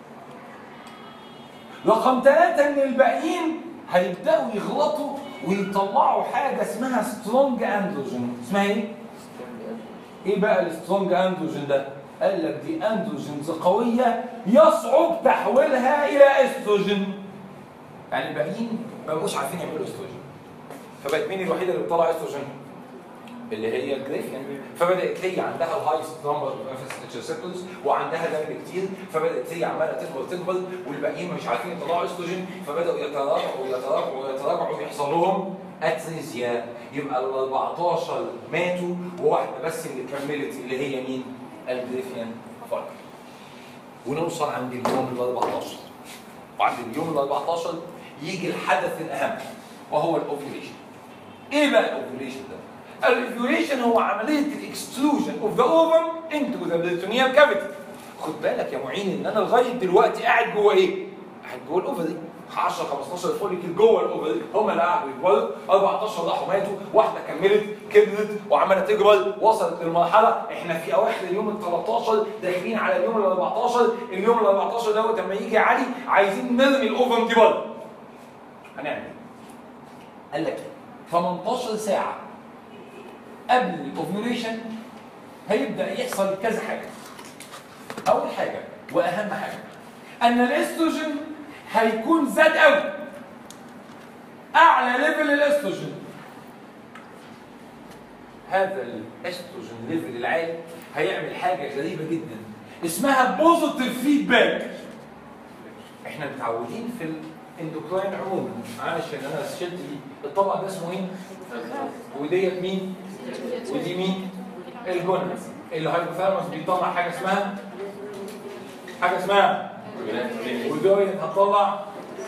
رقم ثلاثة ان الباقيين هيبداوا يغلطوا ويطلعوا حاجه اسمها سترونج اندروجين اسمها ايه؟ ايه بقى السترونج اندروجين ده؟ قال لك دي اندروجينز قويه يصعب تحويلها الى استروجين يعني الباقيين ما بقوش عارفين يعملوا استروجين فبقت مين الوحيده اللي بتطلع استروجين؟ اللي هي الجريفيان فبدات هي عندها الهايست نمبر اوف اف ريسبتورز وعندها دم كتير فبدات هي عماله تكبر تكبر والباقيين مش عارفين يطلعوا استروجين فبداوا يتراجعوا ويتراجعوا ويتراجعوا ويحصل لهم اتريزيا يبقى ال 14 ماتوا وواحده بس اللي كملت اللي هي مين؟ الجريفيان فولك ونوصل عند اليوم ال 14 وعند اليوم ال 14 يجي الحدث الاهم وهو الاوفيوليشن ايه بقى الاوفيوليشن ده؟ الاوفيوليشن هو عمليه الاكستروجن اوف ذا اوفم انتو ذا بريتونيال كافيتي خد بالك يا معين ان انا لغايه دلوقتي قاعد جوه ايه؟ قاعد جوه الاوفري 10 15 فوليكل جوه الاوفري هم اللي قعدوا يكبروا 14 راحوا ماتوا واحده كملت كبرت وعماله تكبر وصلت للمرحله احنا في اواخر اليوم ال 13 داخلين على اليوم ال 14 اليوم ال 14 دوت لما يجي علي عايزين نرمي الاوفم دي بره هنعمل ايه؟ قال لك 18 ساعه قبل الاوفيوليشن هيبدا يحصل كذا حاجه اول حاجه واهم حاجه ان الاستروجين هيكون زاد قوي اعلى ليفل الاستروجين هذا الاستروجين ليفل العالي هيعمل حاجه غريبه جدا اسمها بوزيتيف فيدباك احنا متعودين في الاندوكراين عموما معلش ان انا شلت دي الطبق ده اسمه ايه؟ وديت مين؟ ودي مين؟ الجنة الهايبوثالاموس بيطلع حاجه اسمها حاجه اسمها ودويت هتطلع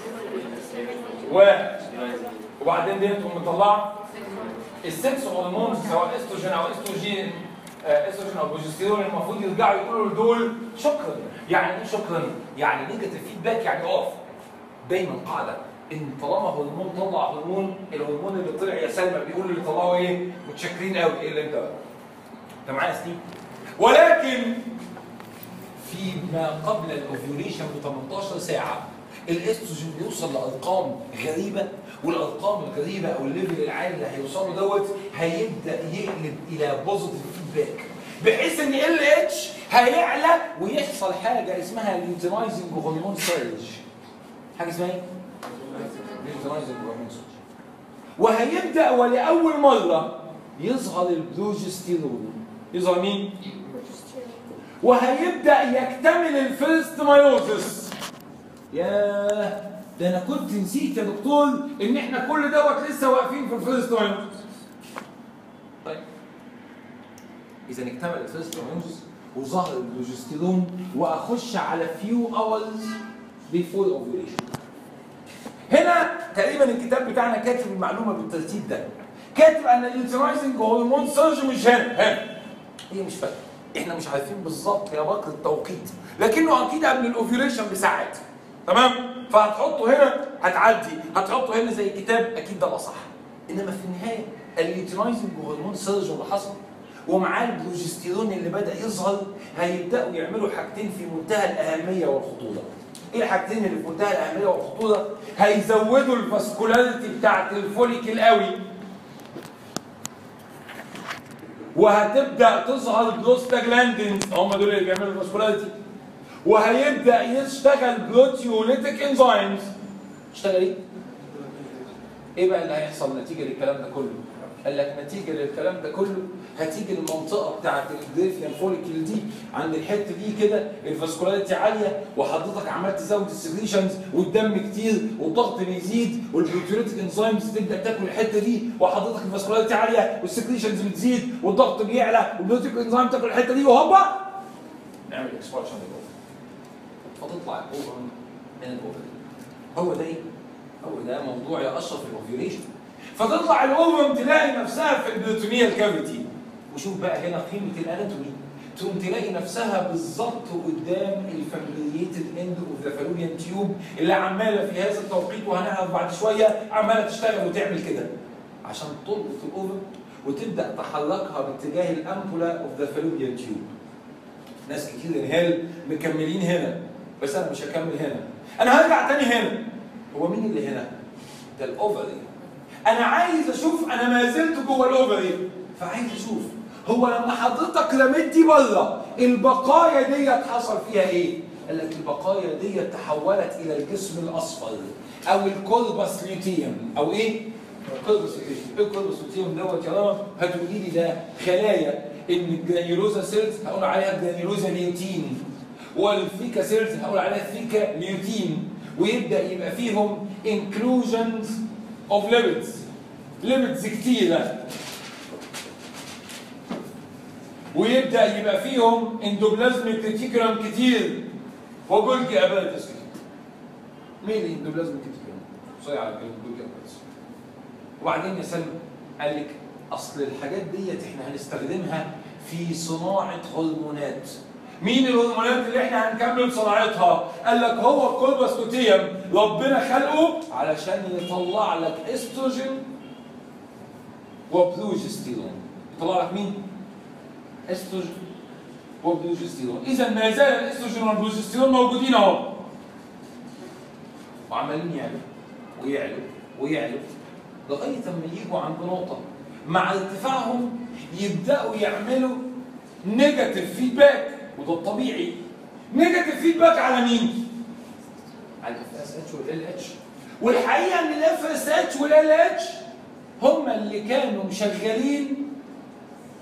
و وبعدين ديت تقوم مطلعه السكس هرمونز سواء استروجين او استروجين آه، استروجين او بروجستيرون المفروض يرجعوا يقولوا لدول شكرا يعني ايه شكرا؟ يعني نيجاتيف فيدباك يعني اقف دايما قاعده ان طالما هرمون طلع هرمون الهرمون اللي طلع يا سلمى بيقول اللي طلعه ايه؟ متشكرين قوي ايه اللي انت بقى؟ انت معايا يا ستيف؟ ولكن فيما قبل الاوفيوليشن ب 18 ساعه الاستروجين بيوصل لارقام غريبه والارقام الغريبه او الليفل العالي اللي هيوصله دوت هيبدا يقلب الى بوزيتيف فيدباك بحيث ان ال اتش هيعلى ويحصل حاجه اسمها ليوتينايزنج هرمون سيرج حاجه اسمها ايه؟ ليوتينايزنج هرمون سيرج وهيبدا ولاول مره يظهر البروجستيرون يظهر مين؟ وهيبدا يكتمل الفيرست مايوزس ياه ده انا كنت نسيت يا دكتور ان احنا كل دوت لسه واقفين في الفيرست مايوزس طيب اذا اكتمل الفيرست مايوزس وظهر البروجستيرون واخش على فيو اورز بيفور اوفيوليشن هنا تقريبا الكتاب بتاعنا كاتب المعلومه بالترتيب ده كاتب ان اليوتينايزنج هرمون سيرج مش هنا هنا هي مش فاكره احنا مش عارفين بالظبط يا بكر التوقيت لكنه اكيد قبل الاوفيوليشن بساعات تمام فهتحطه هنا هتعدي هتحطه هنا زي الكتاب اكيد ده الاصح انما في النهايه اليوتينايزنج هرمون سيرج اللي حصل ومعاه البروجستيرون اللي بدا يظهر هيبداوا يعملوا حاجتين في منتهى الاهميه والخطوره ايه الحاجتين اللي في منتهى الاهميه والخطوره هيزودوا الفاسكولاريتي بتاعت الفوليكل قوي وهتبدا تظهر بروستاجلاندينز هم دول اللي بيعملوا الفاسكولاريتي وهيبدا يشتغل بروتيوليتيك انزيمز اشتغل ايه؟ ايه بقى اللي هيحصل نتيجه للكلام ده كله؟ قال لك نتيجه للكلام ده كله هتيجي المنطقه بتاعت الجريفيان فوليكل دي عند الحته دي كده الفاسكولاريتي عاليه وحضرتك عمال تزود السكريشنز والدم كتير والضغط بيزيد والبروتيوليتيك انزيمز تبدا تاكل الحته دي وحضرتك الفاسكولاريتي عاليه والسكريشنز بتزيد والضغط بيعلى والبروتيوليتيك انزيم تاكل الحته دي وهوبا نعمل اكسبانشن للاوفر فتطلع الاوفر من الاوفر هو ده ايه؟ هو ده موضوع يا اشرف الاوفيوليشن فتطلع الاوفم تلاقي نفسها في البروتونيال كافيتي وشوف بقى هنا قيمه الاناتومي تقوم تلاقي نفسها بالظبط قدام الفاميليتد اند اوف ذا فالوبيان تيوب اللي عماله في هذا التوقيت وهنعرف بعد شويه عماله تشتغل وتعمل كده عشان تربط الاوفم وتبدا تحركها باتجاه الامبولا اوف ذا فالوبيان تيوب ناس كتير انهال مكملين هنا بس انا مش هكمل هنا انا هرجع تاني هنا هو مين اللي هنا؟ ده الاوفري انا عايز اشوف انا ما زلت جوه الاوفري فعايز اشوف هو لما حضرتك رميت دي بره البقايا ديت حصل فيها ايه؟ قال لك البقايا ديت تحولت الى الجسم الاصفر او الكوربس ليوتيوم او ايه؟ الكوربس ليوتيوم ايه الكوربس ليوتيوم دوت يا رنا؟ هتقولي لي ده خلايا ان الجرانيولوزا سيلز هقول عليها جرانيولوزا ليوتين والفيكا سيلز هقول عليها فيكا ليوتين ويبدا يبقى فيهم inclusions of lipids lipids كتيره ويبدا يبقى فيهم اندوبلازميك ريتيكولم كتير وجولجي اباتس مين الاندوبلازميك ريتيكولم؟ صحيح على كلمه جولجي اباتس وبعدين يا سلمى قال لك اصل الحاجات ديت احنا هنستخدمها في صناعه هرمونات مين الهرمونات اللي احنا هنكمل صناعتها؟ قال لك هو الكولباس لوتيوم ربنا خلقه علشان يطلع لك استروجين وبروجستيرون يطلع لك مين؟ استروجين وبروجستيرون اذا ما زال الاستروجين والبروجستيرون موجودين اهو وعمالين يعلوا ويعلوا ويعلوا لغايه اما يجوا عند نقطه مع ارتفاعهم يبداوا يعملوا نيجاتيف فيدباك وده الطبيعي نيجاتيف فيدباك على مين؟ على الاف اس اتش والال اتش والحقيقه ان الاف اس اتش والال اتش هم اللي كانوا مشغلين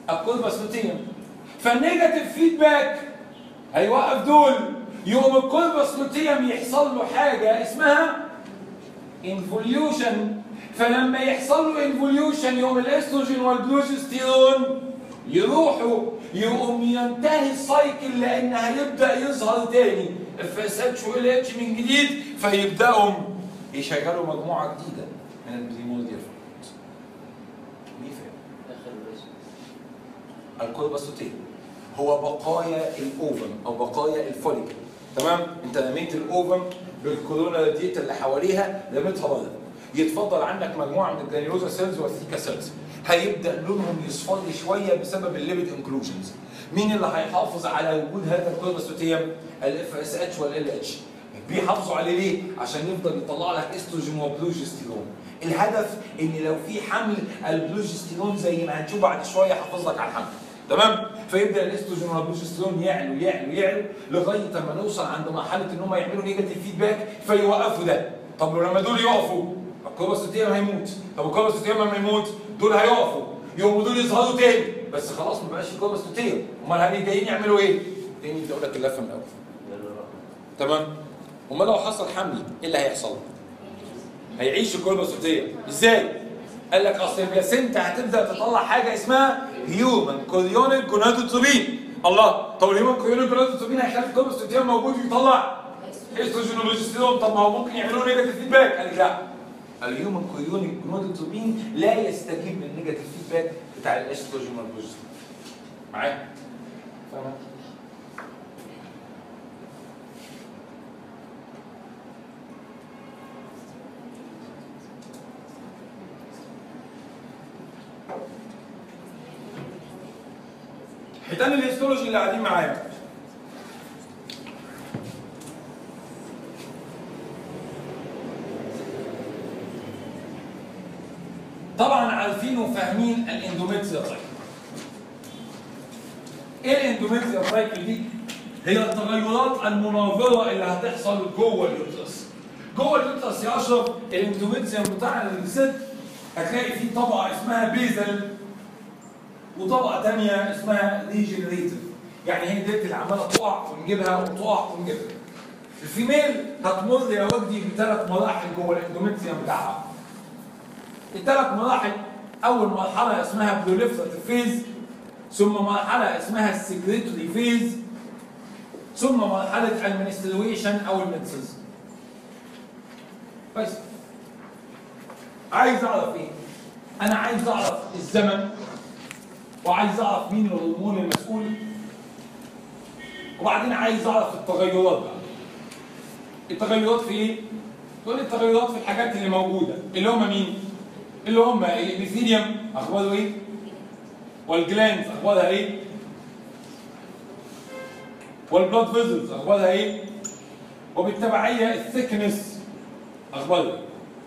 الكوربس لوتيوم فالنيجاتيف فيدباك هيوقف دول يقوم الكوربس لوتيوم يحصل له حاجه اسمها انفوليوشن فلما يحصل له انفوليوشن يقوم الاستروجين والبروجستيرون يروحوا يقوم ينتهي السايكل لان هيبدا يظهر تاني اف اس اتش وال اتش من جديد فيبداوا يشغلوا مجموعه جديده من البريمورديال فلويد مين فاهم؟ اخر ريسك الكولباستوتين هو بقايا الاوفم او بقايا الفوليكل تمام انت رميت الاوفم بالكورونا ديت اللي حواليها رميتها بره يتفضل عندك مجموعه من الجرانيولوزا سيلز والثيكا سيلز هيبدا لونهم يصفر شويه بسبب الليبيد انكلوجنز مين اللي هيحافظ على وجود هذا الكولباستوتيم الاف اس اتش والال اتش بيحافظوا عليه ليه عشان يفضل يطلع لك استروجين وبروجستيرون الهدف ان لو في حمل البروجستيرون زي ما هنشوف بعد شويه يحافظ لك على الحمل تمام فيبدا الاستروجين والبروجستيرون يعلوا يعلوا يعلوا لغايه ما نوصل عند مرحله ان هم يعملوا نيجاتيف فيدباك فيوقفوا ده طب لما دول يقفوا الكولباستوتيم هيموت طب الكولباستوتيم لما يموت دول هيقفوا يقوموا دول يظهروا تاني بس خلاص ما بقاش في كولباستوتيم امال هني جايين يعملوا ايه؟ تاني يبدا يقول لك اللفه من الاول تمام امال لو حصل حمل ايه اللي هيحصل؟ هيعيش الكولباستوتيم ازاي؟ قال لك اصل البلاسينتا هتبدا تطلع حاجه اسمها هيومن كوريونيك جونادوتروبين الله طب الهيومن كوريونيك جونادوتروبين هيخلي الكولباستوتيم موجود ويطلع استروجين وبروجستيرون طب ما هو ممكن يعملوا نيجاتيف فيدباك قال لك لا الهيومن كوريونيك جونادوتروبين لا يستجيب للنيجاتيف فيدباك بتاع الاستروجين والبروجستيرون معايا؟ فاهم؟ حيتان الهيستولوجي اللي قاعدين معايا طبعا عارفين وفاهمين الاندوميتريال سايكل ايه الاندوميتريال سايكل دي هي التغيرات المناظره اللي هتحصل جوه اليوترس جوه اليوترس يا اشرف الاندوميتريال بتاع الست هتلاقي فيه طبقه اسمها بيزل وطبقه ثانيه اسمها ريجنريتيف يعني هي ديت اللي عماله تقع ونجيبها وتقع ونجيبها الفيميل هتمر يا وجدي بثلاث مراحل جوه الاندوميتريوم بتاعها الثلاث مراحل اول مرحله اسمها بروليفراتيف فيز ثم مرحله اسمها السكريتوري فيز ثم مرحله المنسترويشن او المنسز بس عايز اعرف ايه انا عايز اعرف الزمن وعايز اعرف مين الهرمون المسؤول وبعدين عايز اعرف التغيرات بقى التغيرات في ايه؟ تقول لي التغيرات في الحاجات اللي موجوده اللي هم مين؟ اللي هم الابيثيليوم اخباره ايه؟ والجلاندز اخبارها ايه؟ والبلاد فيزلز اخبارها ايه؟ وبالتبعيه الثيكنس اخبارها ايه؟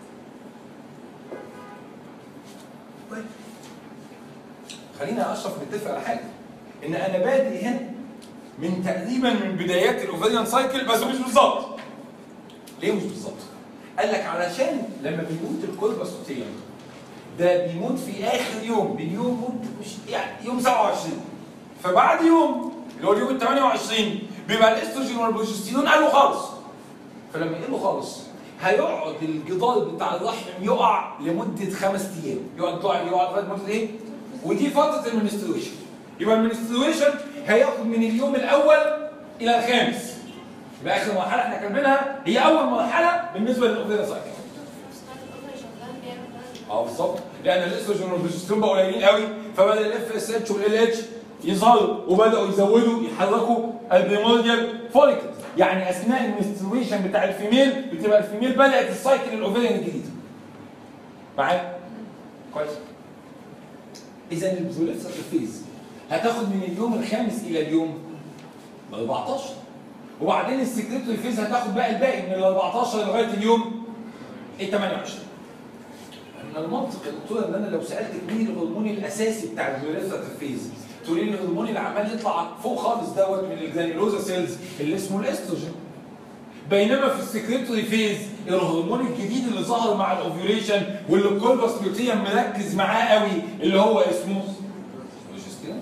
طيب خلينا اشرف نتفق على حاجه ان انا بادئ هنا من تقريبا من بدايات الاوفريان سايكل بس مش بالظبط ليه مش بالظبط؟ قال لك علشان لما بيموت الكولباستوتيوم ده بيموت في اخر يوم من يوم موت مش يعني يوم 27 فبعد يوم اللي هو اليوم ال 28 بيبقى الاستروجين والبروجستيرون قالوا خالص فلما يقلوا خالص هيقعد الجدار بتاع الرحم يقع لمده خمس ايام يقعد يقع يقعد لغايه مده ايه؟ ودي فتره المنسترويشن يبقى المنسترويشن هياخد من اليوم الاول الى الخامس يبقى اخر مرحله احنا كاتبينها هي اول مرحله بالنسبه للاوفيرا سايكل اه بالظبط لان الاستروجين والبروجسترون بقوا قليلين قوي فبدا الاف اس اتش والال اتش يظهروا وبداوا يزودوا يحركوا البريمورديال فوليكل يعني اثناء المنسترويشن بتاع الفيميل بتبقى الفيميل بدات السايكل الاوفيريان الجديد معايا كويس اذا البروليفسر فيز هتاخد من اليوم الخامس الى اليوم 14 وبعدين السكريتوري فيز هتاخد بقى الباقي من ال 14 لغايه اليوم ال 28 من المنطق يا دكتور ان انا لو سالتك مين الهرمون الاساسي بتاع البروليفسر فيز تقولي لي الهرمون اللي عمال يطلع فوق خالص دوت من الجرانيولوزا سيلز اللي اسمه الاستروجين بينما في السكريتوري فيز الهرمون الجديد اللي ظهر مع الاوفيوليشن واللي الكولباس لوتيوم مركز معاه قوي اللي هو اسمه بروجستيرون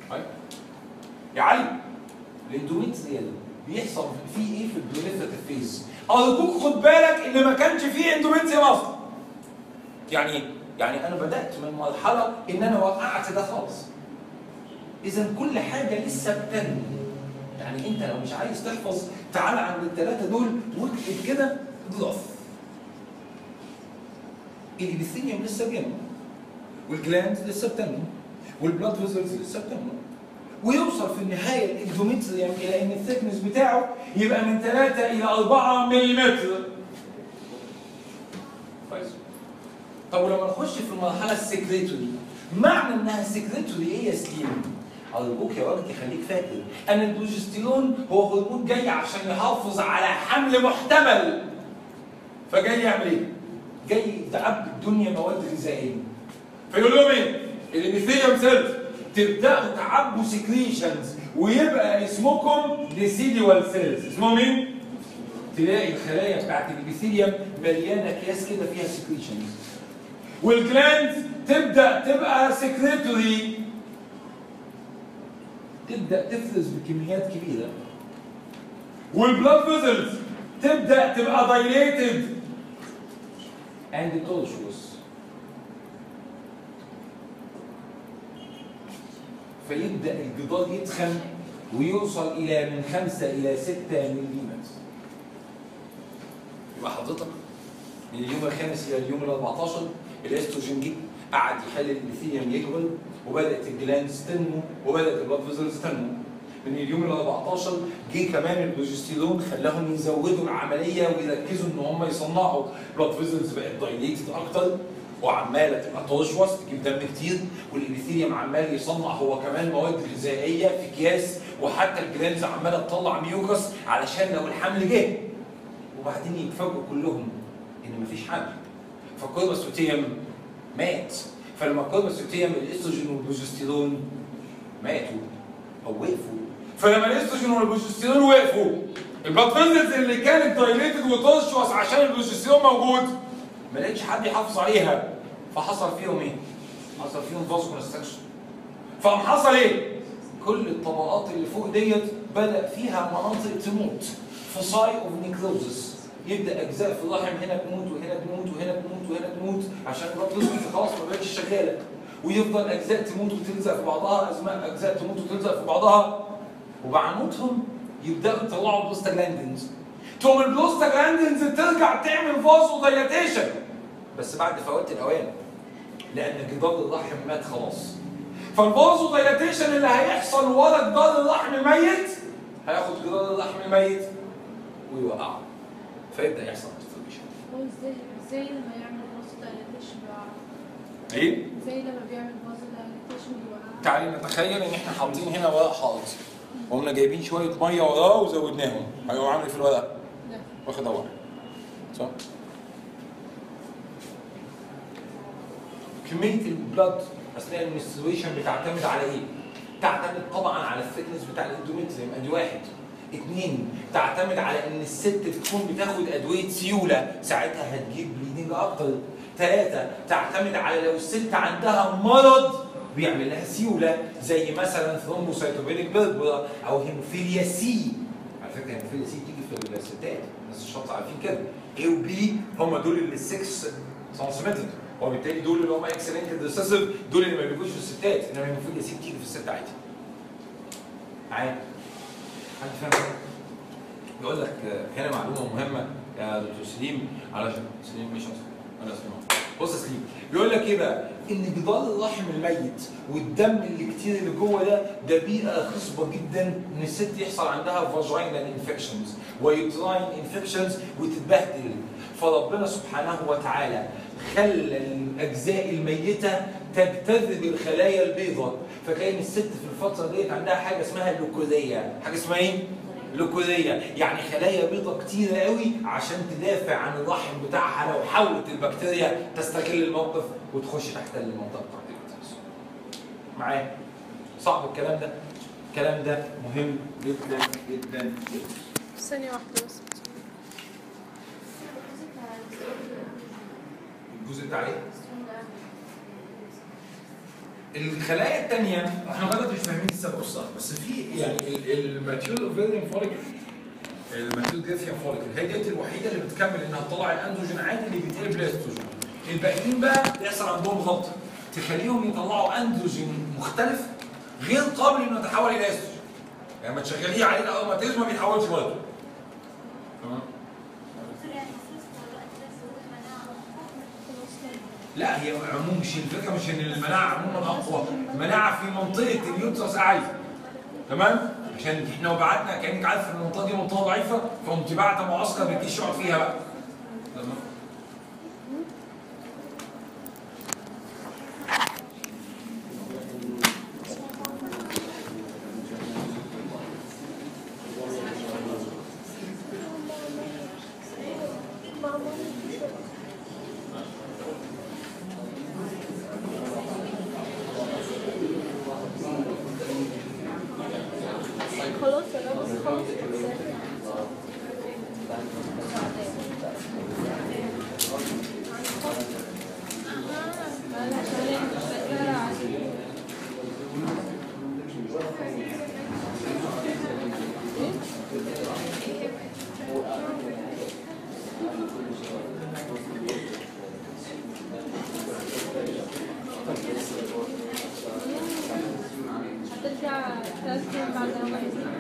طيب يا علي الاندوميتريال بيحصل فيه ايه في البروليفريتيف فيز؟ ارجوك خد بالك ان ما كانش فيه اندوميتريال اصلا. يعني ايه؟ يعني انا بدات من مرحله ان انا وقعت ده خالص. اذا كل حاجه لسه بتنمو. يعني انت لو مش عايز تحفظ تعال عند الثلاثه دول واكتب كده ضعف. الابيثيليوم لسه بينمو. والجلاند لسه بتنمو. والبلاد فيزلز لسه بتنمو. ويوصل في النهايه الاندوميتريوم الى ان الثيكنس بتاعه يبقى من 3 الى 4 ملم. كويس. طب ولما نخش في المرحله السكريتوري معنى انها سكريتوري ايه يا سليم؟ ارجوك يا وجدي خليك فاكر ان البروجستيرون هو هرمون جاي عشان يحافظ على حمل محتمل. فجاي يعمل ايه؟ جاي يتعب الدنيا مواد غذائيه. فيقول لهم ايه؟ الابيثيليوم سيلز تبداوا تعبوا سكريشنز ويبقى اسمكم ديسيديوال سيلز اسمهم مين؟ تلاقي الخلايا بتاعت الابيثيليوم مليانه اكياس كده فيها سكريشنز والجلاند تبدا تبقى سكريتوري تبدا تفرز بكميات كبيره والبلاد فيزلز تبدا تبقى دايليتد اند tortuous فيبدا الجدار يتخن ويوصل الى من 5 الى 6 ملم يبقى حضرتك من اليوم الخامس الى اليوم ال 14 الاستروجين جه قعد يخلي الابيثيليوم يكبر وبدات الجلاندز تنمو وبدات البلاد فيزلز تنمو من اليوم ال 14 جه كمان البروجستيرون خلاهم يزودوا العمليه ويركزوا ان هم يصنعوا بلاد فيزلز بقت دايليتد اكتر وعماله تبقى تشوش تجيب دم كتير والابيثيليوم عمال يصنع هو كمان مواد غذائيه في اكياس وحتى الجلاندز عماله تطلع ميوكس علشان لو الحمل جه وبعدين يتفاجئوا كلهم ان مفيش حمل فالكورباسوتيوم مات فلما الكورباسوتيوم الاستروجين والبروجستيرون ماتوا او وقفوا فلما الاستروجين والبروجستيرون وقفوا البلاد فيزلز اللي كانت دايليتد وتشوش عشان البروجستيرون موجود ما لقيتش حد يحافظ عليها فحصل فيهم ايه؟ حصل فيهم فاز كونستكشن فقام حصل ايه؟ كل الطبقات اللي فوق ديت بدا فيها مناطق تموت فصاي اوف نيكروزس يبدا اجزاء في الرحم هنا تموت وهنا تموت وهنا تموت وهنا تموت عشان البلاد فيزلز خلاص ما بقتش شغاله ويفضل اجزاء تموت وتلزق في بعضها أزماء اجزاء تموت وتلزق في بعضها ومع موتهم يبداوا يطلعوا بروستاجلاندينز تقوم البروستاجلاندينز ترجع تعمل فازو دايلاتيشن بس بعد فوات الاوان لان جدار الرحم مات خلاص فالفازو دايلاتيشن اللي هيحصل ورا جدار الرحم الميت هياخد جدار الرحم الميت ويوقعه فيبدا يحصل ديستربيشن هو ازاي ازاي لما يعمل فازو دايليتيشن بيوقع ايه؟ ازاي لما بيعمل فازو دايليتيشن بيوقع تعالي نتخيل ان احنا حاطين هنا ورق حائط وقمنا جايبين شويه ميه وراه وزودناهم هيقوم عامل إيه في الورق لا واخد اول صح كميه البلاد اثناء المنستريشن بتعتمد على ايه؟ تعتمد طبعا على الثيكنس بتاع الاندوميتريوم ادي واحد اثنين تعتمد على ان الست تكون بتاخد ادويه سيوله ساعتها هتجيب بليدنج اكتر ثلاثة تعتمد على لو الست عندها مرض بيعمل لها سيوله زي مثلا ثرومبوسايتوبينيك بيربرا او هيموفيليا سي على فكره هيموفيليا سي بتيجي في الستات الناس الشاطره عارفين كده اي وبي هم دول اللي 6 سنتيمتر وبالتالي دول اللي هم اكسلنت ريسيسيف دول اللي ما بيجوش في الستات انما الهيموفيليا سي بتيجي في الست عادي عادي حد فاهم كده؟ بيقول لك آه، هنا معلومه مهمه يا دكتور سليم علشان سليم مش أصلاً. انا سليم بص يا سليم بيقول لك ايه بقى؟ ان جدار الرحم الميت والدم اللي كتير اللي جوه ده ده بيئه خصبه جدا ان الست يحصل عندها فاجينال انفكشنز ويوتراين انفكشنز وتتبهدل فربنا سبحانه وتعالى خلى الاجزاء الميته تجتذب الخلايا البيضاء فكان الست في الفتره ديت عندها حاجه اسمها اللوكوريه حاجه اسمها ايه؟ لوكوريه يعني خلايا بيضاء كتيره قوي عشان تدافع عن الرحم بتاعها لو حاولت البكتيريا تستغل الموقف وتخش تحت المنطقه بتاعت البكتيريا. معايا؟ صعب الكلام ده؟ الكلام ده مهم جدا جدا جدا. ثانية واحدة بس الجزء بتاع ايه؟ الخلايا الثانيه احنا لغايه دلوقتي مش فاهمين السبب الصح بس في يعني الماتيول اوفيريان فوليكل الماتيول جريفيان فوليكل هي ديت الوحيده اللي بتكمل انها تطلع الاندروجين عادي اللي بيتقلب لاستروجين الباقيين بقى بيحصل عندهم غلطه تخليهم يطلعوا اندروجين مختلف غير قابل انه يتحول الى استروجين يعني ما تشغليه عليه الاوماتيزم ما بيتحولش برضه تمام لا هي عموم مش الفكره مش ان المناعه عموما اقوى المناعه في منطقه اليوترس عاليه تمام عشان احنا وبعتنا كانك عارف ان المنطقه دي منطقه ضعيفه فقمت بعت معسكر بتجيش يقعد فيها بقى تمام خلاص انا بس خلاص هترجع ثلاث سنين بعد ما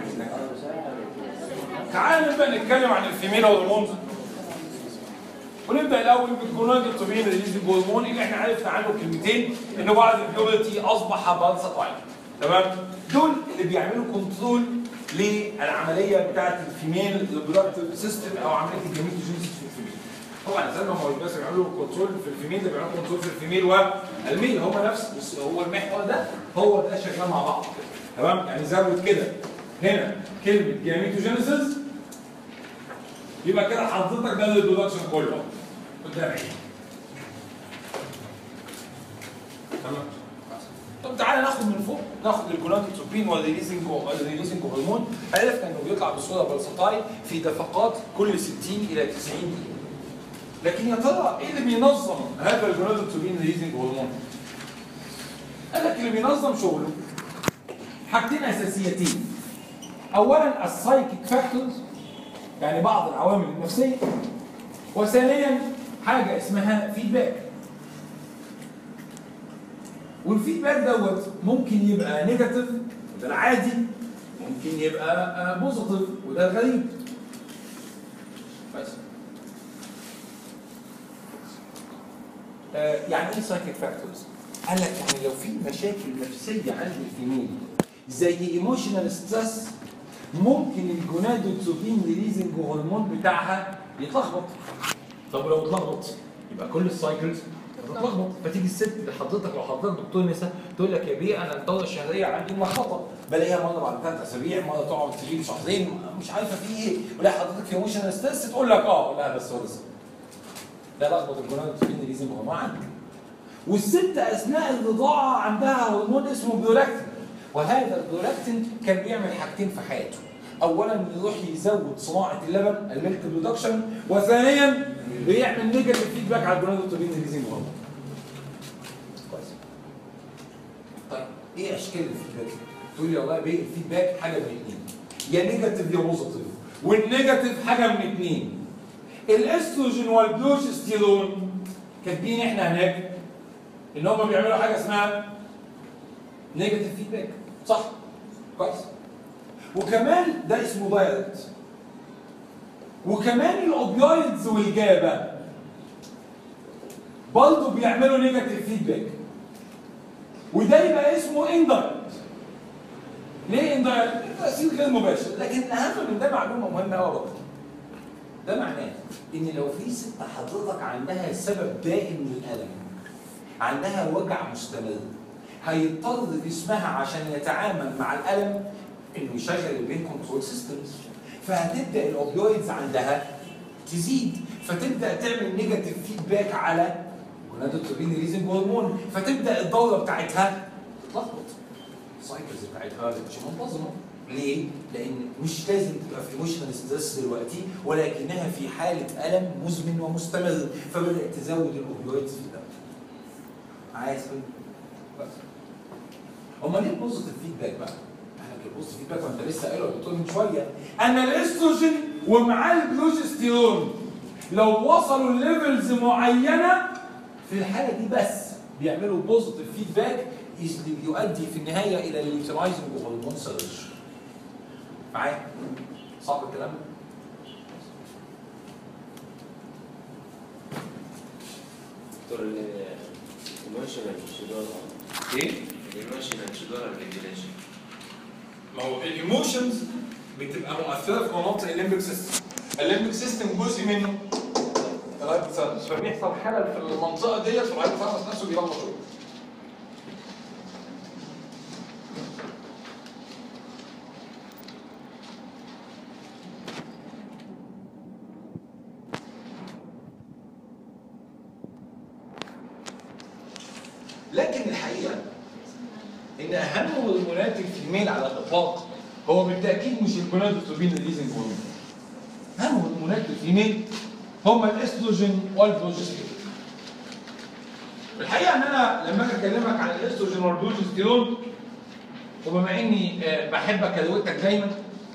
تعال نبدا نتكلم عن الفيميل هرمونز ونبدا الاول بالجونادوتروبين ريليز هرمون اللي احنا عرفنا عنه كلمتين انه بعد البيوبرتي اصبح بانساتايل تمام دول اللي بيعملوا كنترول للعمليه بتاعت الفيميل ريبرودكتيف سيستم او عمليه الجينيتوجينيسيس في الفيميل طبعا زي ما هو بس بيعملوا كنترول في الفيميل ده بيعملوا كنترول في الفيميل والميل هم نفس بس هو المحور ده هو ده شغال مع بعض تمام يعني زود كده هنا كلمه جينيتوجينيسيس يبقى كده حضرتك ده الريبرودكشن كله قدام عينيك تمام طب تعالى ناخد من فوق ناخد الجونادوتروبين والريليزنج والريليزنج هرمون عرفنا انه بيطلع بصوره بلسطاي في دفقات كل 60 الى 90 دقيقه لكن يا ترى ايه اللي بينظم هذا الجونادوتروبين ريليزنج هرمون؟ قال لك اللي بينظم شغله حاجتين اساسيتين اولا السايكيك فاكتورز يعني بعض العوامل النفسيه وثانيا حاجه اسمها فيدباك والفيدباك دوت ممكن يبقى نيجاتيف وده العادي ممكن يبقى بوزيتيف وده الغريب بس آه، يعني ايه سايكيك فاكتورز؟ قال لك يعني لو في مشاكل نفسيه عند الفيميل زي ايموشنال ستريس ممكن الجونادوتروبين ريليزنج هرمون بتاعها يتلخبط طب لو اتلخبط يبقى كل السايكلز هتتلخبط فتيجي الست اللي حضرتك لو حضرتك دكتور نساء تقول لك يا بيه انا الدوره الشهريه عندي ملخبطه بلاقيها مره بعد ثلاث اسابيع مره تقعد تجيب شهرين مش عارفه في ايه ولا حضرتك في ايموشنال ستريس تقول لك اه لا بس هو ده ده لخبط الجونادوتروبين ريليزنج هرمون عندك والست اثناء الرضاعه عندها هرمون اسمه بيولاكتين وهذا البرولاكتين كان بيعمل حاجتين في حياته اولا يروح يزود صناعه اللبن الميلك برودكشن وثانيا بيعمل نيجاتيف فيدباك على الجونادوتروبين ريليزنج هرمون كويس طيب ايه اشكال الفيدباك تقول لي والله يا بيه الفيدباك حاجه من اثنين يا نيجاتيف يا بوزيتيف والنيجاتيف حاجه من اثنين الاستروجين والبروجستيرون كاتبين احنا هناك ان هم بيعملوا حاجه اسمها نيجاتيف فيدباك صح كويس وكمان ده اسمه دايركت وكمان الاوبيويدز والجابه برضه بيعملوا نيجاتيف فيدباك وده يبقى اسمه اندايركت ليه اندايركت؟ تاثير غير مباشر لكن الاهم من ده معلومه مهمه قوي برضه ده معناه ان لو في ست حضرتك عندها سبب دائم للالم عندها وجع مستمر هيضطر جسمها عشان يتعامل مع الالم انه يشغل البين كنترول سيستمز فهتبدا الاوبيويدز عندها تزيد فتبدا تعمل نيجاتيف فيدباك على جونادوتروبين ريليزنج هرمون فتبدا الدوره بتاعتها تتلخبط السايكلز بتاعتها مش منتظمه ليه؟ لان مش لازم تبقى في ايموشنال ستريس دلوقتي ولكنها في حاله الم مزمن ومستمر فبدات تزود الاوبيويدز في الدم عايز بس امال ليه البوزيتيف فيدباك بقى؟ احنا البوزيتيف فيدباك وانت لسه قايله يا دكتور من شويه ان الاستروجين ومعاه البروجستيرون لو وصلوا ليفلز معينه في الحاله دي بس بيعملوا بوزيتيف فيدباك يؤدي في النهايه الى اليوتيلايزنج هرمون سيرج معايا؟ صعب الكلام ده؟ دكتور الايموشنال شدور ايه؟ الايموشنال شدور ريجوليشن ما هو الايموشنز بتبقى مؤثره في مناطق الليمبك سيستم الليمبك سيستم جزء منه الهايبوثالاموس فبيحصل خلل في المنطقه ديت فالهايبوثالاموس نفسه بيغلط شويه لكن الحقيقه ان اهم هرمونات الفيميل على الاطلاق هو بالتاكيد مش الجونادوتروبين ريليزنج هرمون اهم هرمونات الفيميل هم الاستروجين والبروجستيرون الحقيقه ان انا لما اجي اكلمك عن الاستروجين والبروجستيرون وبما اني آه، بحب اكلوتك دايما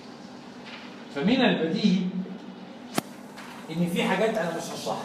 فمن البديهي ان في حاجات انا مش هشرحها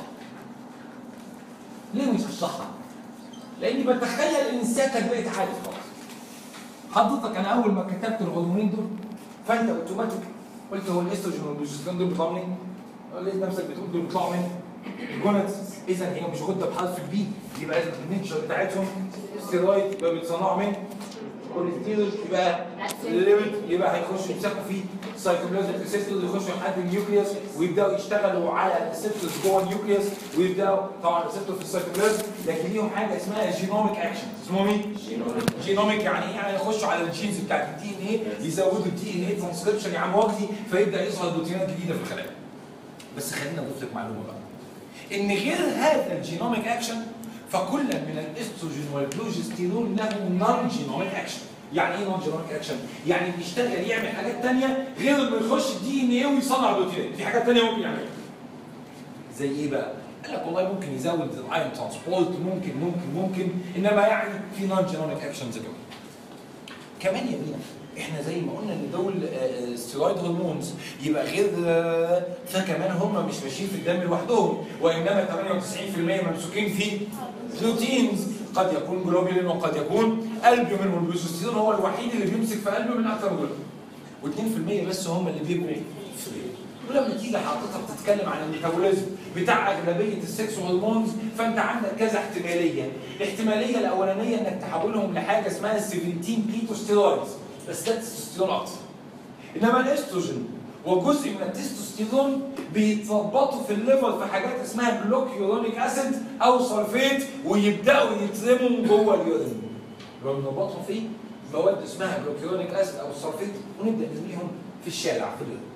ليه مش هشرحها؟ لاني بتخيل ان سيادتك بقت عارف خلاص حضرتك انا اول ما كتبت الهرمونين دول فانت اوتوماتيك قلت هو الاستروجين والبروجسترون دول بيطلعوا منين؟ لقيت نفسك بتقول دول بيطلعوا من الجونز اذا هي مش غده بحرف البي يبقى النيتشر بتاعتهم ستيرويد يبقى بيتصنعوا من كوليسترول يبقى الليبيد يبقى هيخشوا يمسكوا في سايتوبلازم ريسبتورز يخشوا لحد النيوكليوس ويبداوا يشتغلوا على الريسبتورز جوه النيوكليوس ويبداوا طبعا الريسبتور في السايتوبلازم لكن ليهم حاجه اسمها جينوميك اكشن اسمهم ايه؟ جينوميك يعني ايه؟ يعني يخشوا على الجينز بتاعت الدي ان ايه يزودوا الدي ان ايه ترانسكريبشن يا عم وقتي فيبدا يظهر بروتينات جديده في الخلايا بس خلينا نضيف لك معلومه بقى ان غير هذا الجينوميك اكشن فكل من الاستروجين والبروجستيرون له نون جينوميك اكشن يعني ايه نون جينوميك اكشن؟ يعني بيشتغل يعمل حاجات تانية غير انه يخش الدي ان ايه ويصنع بروتينات، في حاجات تانية ممكن يعملها. زي ايه بقى؟ قال لك والله ممكن يزود الايون ترانسبورت ممكن ممكن ممكن انما يعني في نون جينوميك اكشنز كمان. كمان يا بينا احنا زي ما قلنا ان دول ستيرويد هرمونز يبقى غير آه، فكمان هم مش ماشيين في الدم لوحدهم وانما 98% ممسوكين في بروتينز قد يكون جلوبولين وقد يكون البيومين والبروجستيرون هو الوحيد اللي بيمسك في قلبه من اكثر دول و2% بس هم اللي بيبقوا فري ولما تيجي حضرتك تتكلم عن الميتابوليزم بتاع اغلبيه السكس هرمونز فانت عندك كذا احتماليه، الاحتماليه الاولانيه انك تحولهم لحاجه اسمها 17 كيتو ستيرويدز بس ده تستوستيرون اكتر. انما الاستروجين وجزء من التستوستيرون بيتظبطوا في الليفر في حاجات اسمها جلوكيورونيك اسيد او سلفيت ويبداوا يترموا جوه اليورين. بنربطهم في مواد اسمها جلوكيورونيك اسيد او سلفيت ونبدا نرميهم في الشارع في اليورين.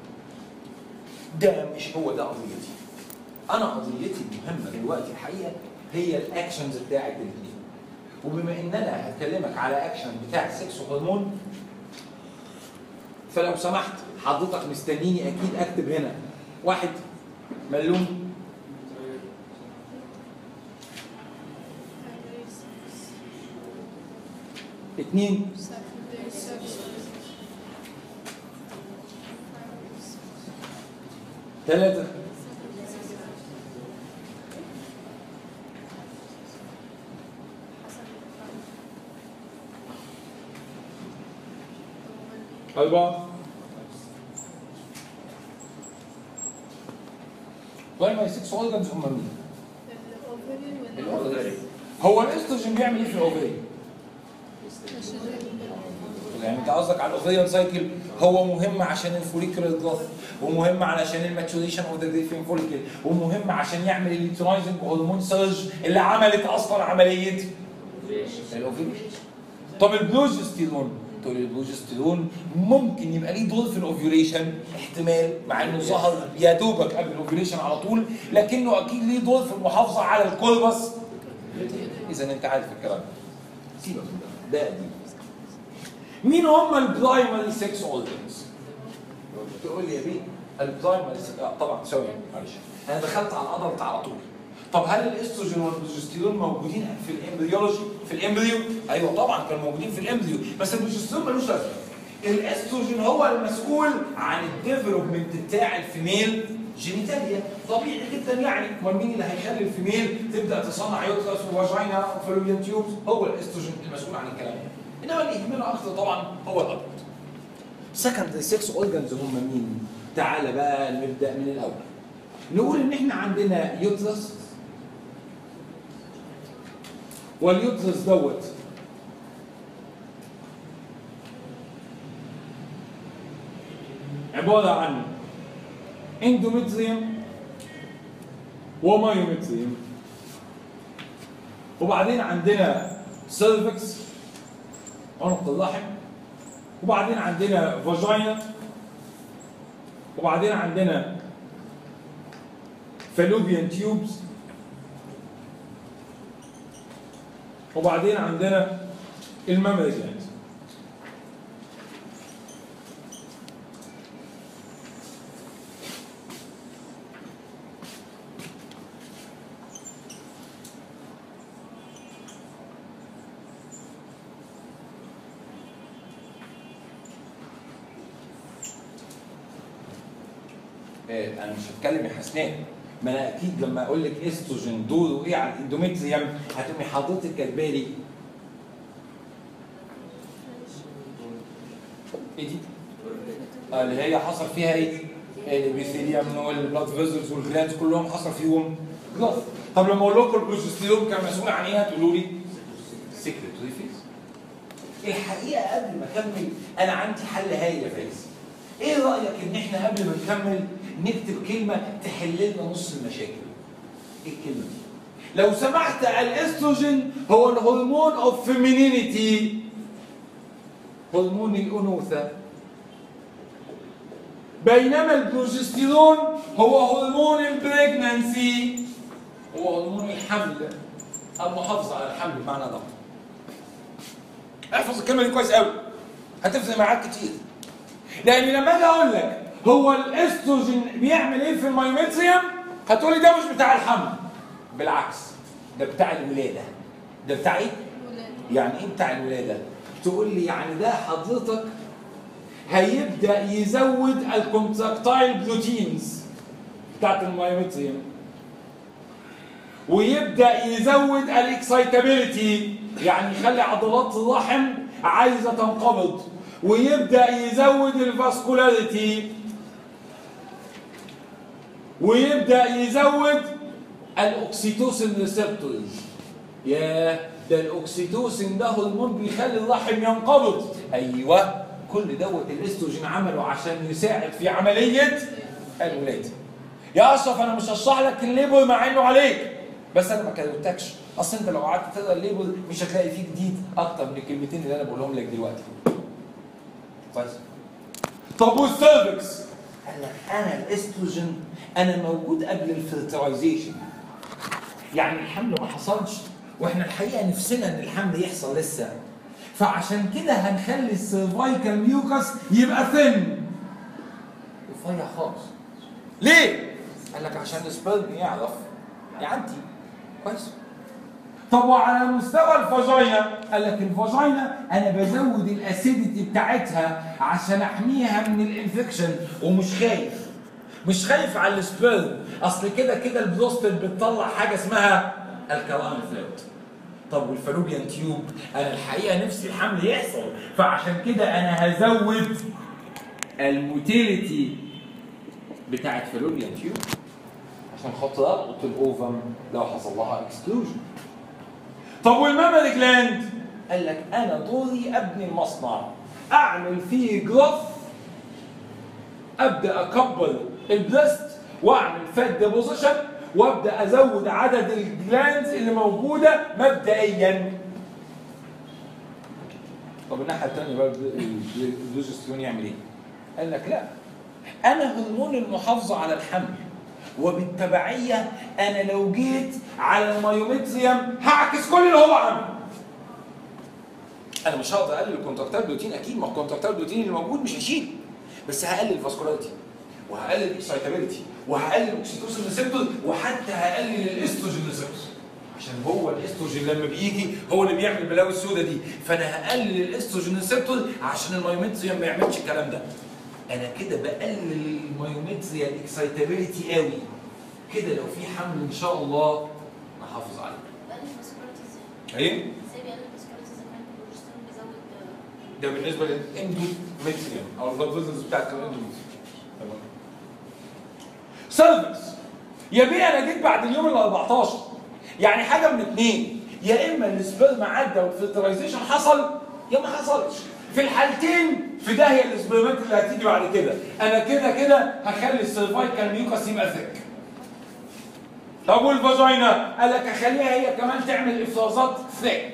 ده مش هو ده قضيتي انا قضيتي المهمه دلوقتي الحقيقه هي الاكشنز بتاعت الاثنين وبما ان انا هكلمك على اكشن بتاع السكس هرمون فلو سمحت حضرتك مستنيني اكيد اكتب هنا واحد ملون اثنين ثلاثة أربعة برايمري 6 اورجنز هم مين؟ الاوفري هو الاستروجين بيعمل ايه في الاوفري؟ يعني انت قصدك على الاوفريان سايكل هو مهم عشان الفوليكولار جروث ومهم علشان الماتوريشن اوف ذا جريفين فوليكل ومهم عشان يعمل اليوترايزنج هرمون سيرج اللي عملت اصلا عمليه الاوفريشن طب البروجستيرون تقول لي البروجستيرون ممكن يبقى ليه دور في الاوفيوليشن احتمال مع انه ظهر يا دوبك قبل الاوفيوليشن على طول لكنه اكيد ليه دور في المحافظه على الكولبس اذا انت عارف الكلام ده سيبك من ده ده قديم مين هم البرايمري 6 اورجنز؟ تقول لي يا بيه البرايمري آه طبعا ثواني معلش انا دخلت على الادلت على طول طب هل الاستروجين والبروجستيرون موجودين في الامبريولوجي في الامبريو ايوه طبعا كانوا موجودين في الامبريو بس البروجستيرون ملوش لازمه الاستروجين هو المسؤول عن الديفلوبمنت بتاع الفيميل جينيتاليا طبيعي جدا يعني امال مين اللي هيخلي الفيميل تبدا تصنع يوترس وفاجينا وفالوبيان تيوبس هو الاستروجين المسؤول عن الكلام ده انما اللي يهمنا اكتر طبعا هو الابيض سكندري سكس اورجانز هم مين تعالى بقى نبدا من الاول نقول ان احنا عندنا يوترس واليوترس دوت عبارة عن اندومتريوم ومايومتريوم وبعدين عندنا سيرفكس عنق الرحم وبعدين عندنا فاجينا وبعدين عندنا فالوبيان تيوبز وبعدين عندنا المامري جلاند إيه، انا مش هتكلم يا حسنان ما انا اكيد لما اقول لك استروجين دوره ايه على الاندوميتريوم هتقومي حضرتك كاتبه لي ايه دي؟ آه، اللي هي حصل فيها ايه؟ الابيثيليوم والبلاد فيزلز والجلاندز كلهم حصل فيهم جروث طب لما اقول لكم البروجستيرون كان مسؤول عن ايه هتقولوا لي؟ سكرتوري فيز الحقيقه قبل ما اكمل انا عندي حل هايل يا فايز ايه رايك ان احنا قبل ما نكمل نكتب كلمه تحل لنا نص المشاكل ايه الكلمه دي لو سمحت الاستروجين هو الهرمون اوف فيمينينيتي هرمون الانوثه بينما البروجستيرون هو هرمون البريجنانسي هو هرمون الحمل المحافظه على الحمل بمعنى ده احفظ الكلمه دي كويس قوي هتفرق معاك كتير لان لما اجي اقول لك هو الاستروجين بيعمل ايه في المايومتريوم هتقولي ده مش بتاع الحمل بالعكس ده بتاع الولاده ده بتاع ايه يعني ايه بتاع الولاده تقول لي يعني ده حضرتك هيبدا يزود الكونتراكتايل بروتينز بتاعت المايومتريوم ويبدا يزود الاكسايتابيلتي يعني يخلي عضلات الرحم عايزه تنقبض ويبدا يزود الفاسكولاريتي ويبدا يزود الاوكسيتوسين ريسبتورز ياه ده الاوكسيتوسين ده هرمون بيخلي الرحم ينقبض ايوه كل دوت الاستروجين عمله عشان يساعد في عمليه الولاده يا اشرف انا مش هشرح لك الليبل مع انه عليك بس انا ما كلمتكش اصل انت لو قعدت تقرا الليبل مش هتلاقي فيه جديد اكتر من الكلمتين اللي انا بقولهم لك دلوقتي كويس طب والسيرفكس قال لك انا الاستروجين انا موجود قبل الفيرتلايزيشن يعني الحمل ما حصلش واحنا الحقيقه نفسنا ان الحمل يحصل لسه فعشان كده هنخلي السيرفايكال ميوكس يبقى ثن رفيع خالص ليه؟ قال لك عشان السبرم يعرف يعدي كويس طب وعلى مستوى الفاجينا قال لك الفاجينا انا بزود الاسيديتي بتاعتها عشان احميها من الانفكشن ومش خايف مش خايف على السبرم اصل كده كده البروستات بتطلع حاجه اسمها الكلاين فلويد طب والفالوبيان تيوب انا الحقيقه نفسي الحمل يحصل فعشان كده انا هزود الموتيليتي بتاعت فالوبيان تيوب عشان خاطر اربط الاوفم لو حصل لها اكسكلوجن طب والمامري جلاند قال لك انا دوري ابني المصنع اعمل فيه جروث ابدا اكبر البريست واعمل فات ديبوزيشن وابدا ازود عدد الجلاندز اللي موجوده مبدئيا طب الناحيه الثانيه بقى البروجسترون يعمل ايه؟ قال لك لا انا هرمون المحافظه على الحمل وبالتبعيه انا لو جيت على المايومتريوم هعكس كل اللي هو عمله انا مش هقدر اقلل الكونتراكتال بروتين اكيد ما الكونتراكتال بروتين اللي موجود مش هيشيل بس هقلل الفاسكولاريتي وهقلل الاكسايتابيلتي وهقلل الاكسيتوسين ريسبتور وحتى هقلل الاستروجين ريسبتور عشان هو الاستروجين لما بيجي هو اللي بيعمل البلاوي السوداء دي فانا هقلل الاستروجين ريسبتور عشان المايومتريا ما يعملش الكلام ده انا كده بقلل المايومتريا الاكسايتابيلتي قوي كده لو في حمل ان شاء الله نحافظ عليه بقلل الفاسكولاريتي ازاي؟ ايه ازاي بيقلل الفاسكولاريتي اذا كان البروجسترون بيزود آه، ده بالنسبه للاندوميتريوم او البلاد فيزلز بتاعت الاندوميتريوم تمام سيرفكس يا بيه انا جيت بعد اليوم ال 14 يعني حاجه من اتنين يا اما السبرم عدى والفلترايزيشن حصل يا ما حصلش في الحالتين في داهيه السبرمات اللي هتيجي بعد كده انا كده كده هخلي السيرفايكال ميوكاس يبقى ثيك طب والفاجينا قال لك اخليها هي كمان تعمل افرازات ثيك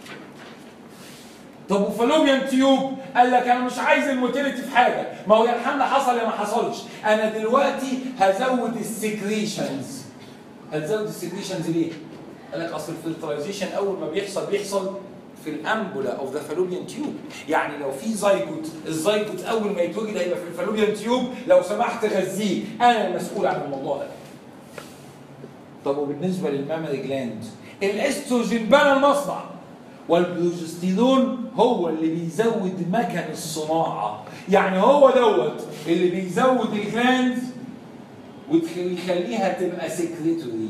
طب وفالوبيان تيوب قال لك انا مش عايز الموتيليتي في حاجه ما هو يا الحمل حصل يا ما حصلش انا دلوقتي هزود السكريشنز هتزود السكريشنز ليه؟ قال لك اصل الفلترايزيشن اول ما بيحصل بيحصل في الامبولا اوف ذا فالوبيان تيوب يعني لو في زيجوت الزيجوت اول ما يتوجد هيبقى في الفالوبيان تيوب لو سمحت غذيه انا المسؤول عن الموضوع ده طب وبالنسبه للمامري جلاند الاستروجين بنى المصنع والبروجستيرون هو اللي بيزود مكن الصناعه يعني هو دوت اللي بيزود الجلاند ويخليها تبقى سكريتوري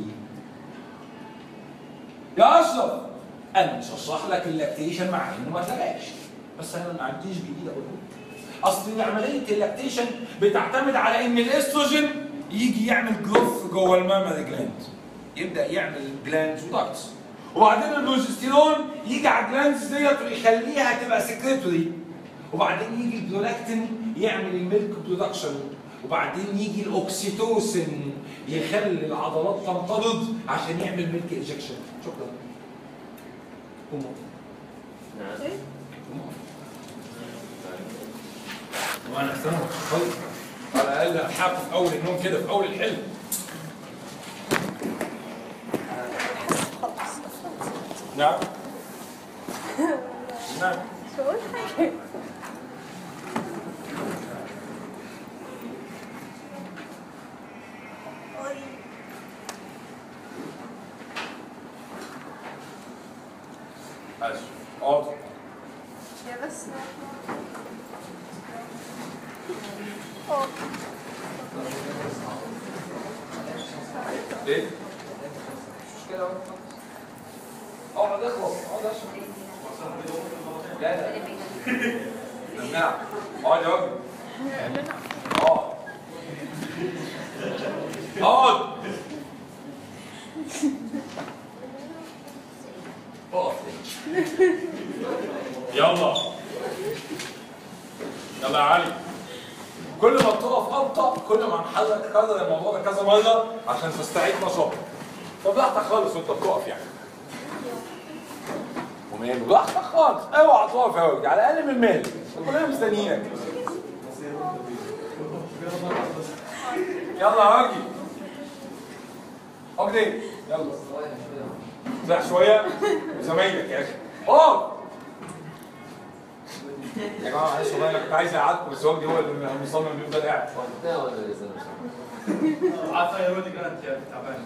يا اشرف انا مش هشرح لك اللاكتيشن مع انه ما اتلغاش بس انا ما عنديش جديد اقول لك اصل عمليه اللاكتيشن بتعتمد على ان الاستروجين يجي يعمل جروث جوه المامري جلاند يبدا يعمل جلاندز وداكتس وبعدين البروجستيرون يجي على الجلاندز ديت ويخليها تبقى سكريتوري وبعدين يجي البرولاكتين يعمل الميلك برودكشن وبعدين يجي الاوكسيتوسين يخلي العضلات تنقبض عشان يعمل ميلك انجكشن شكرا قوموا نعم قوموا وانا احسن طيب على الاقل الحقه في اول النوم كده في اول الحلم خلاص نعم نعم مش هقول حاجة اسف اقعد يا بس اه ليه؟ مش مشكلة اقعد اخلص اقعد اشرب لا لا ممنوع اقعد يا راجل اقعد اقعد اقف يلا يلا يا علي كل ما بتقف ابطا كل ما هنحرك كرر الموضوع ده كذا مره عشان تستعيد نشاطك فبراحتك خالص وانت بتقف يعني وماله براحتك خالص اوعى تقف يا راجل على الاقل من مال كلنا مستنيينك يلا يا راجل اقعد ايه يلا ارتاح شويه وزمايلك يا اخي اقعد يا جماعه معلش والله انا كنت عايز اقعدكم بس وجدي هو اللي مصمم بيفضل قاعد عارفه يا رودي كانت يعني تعبان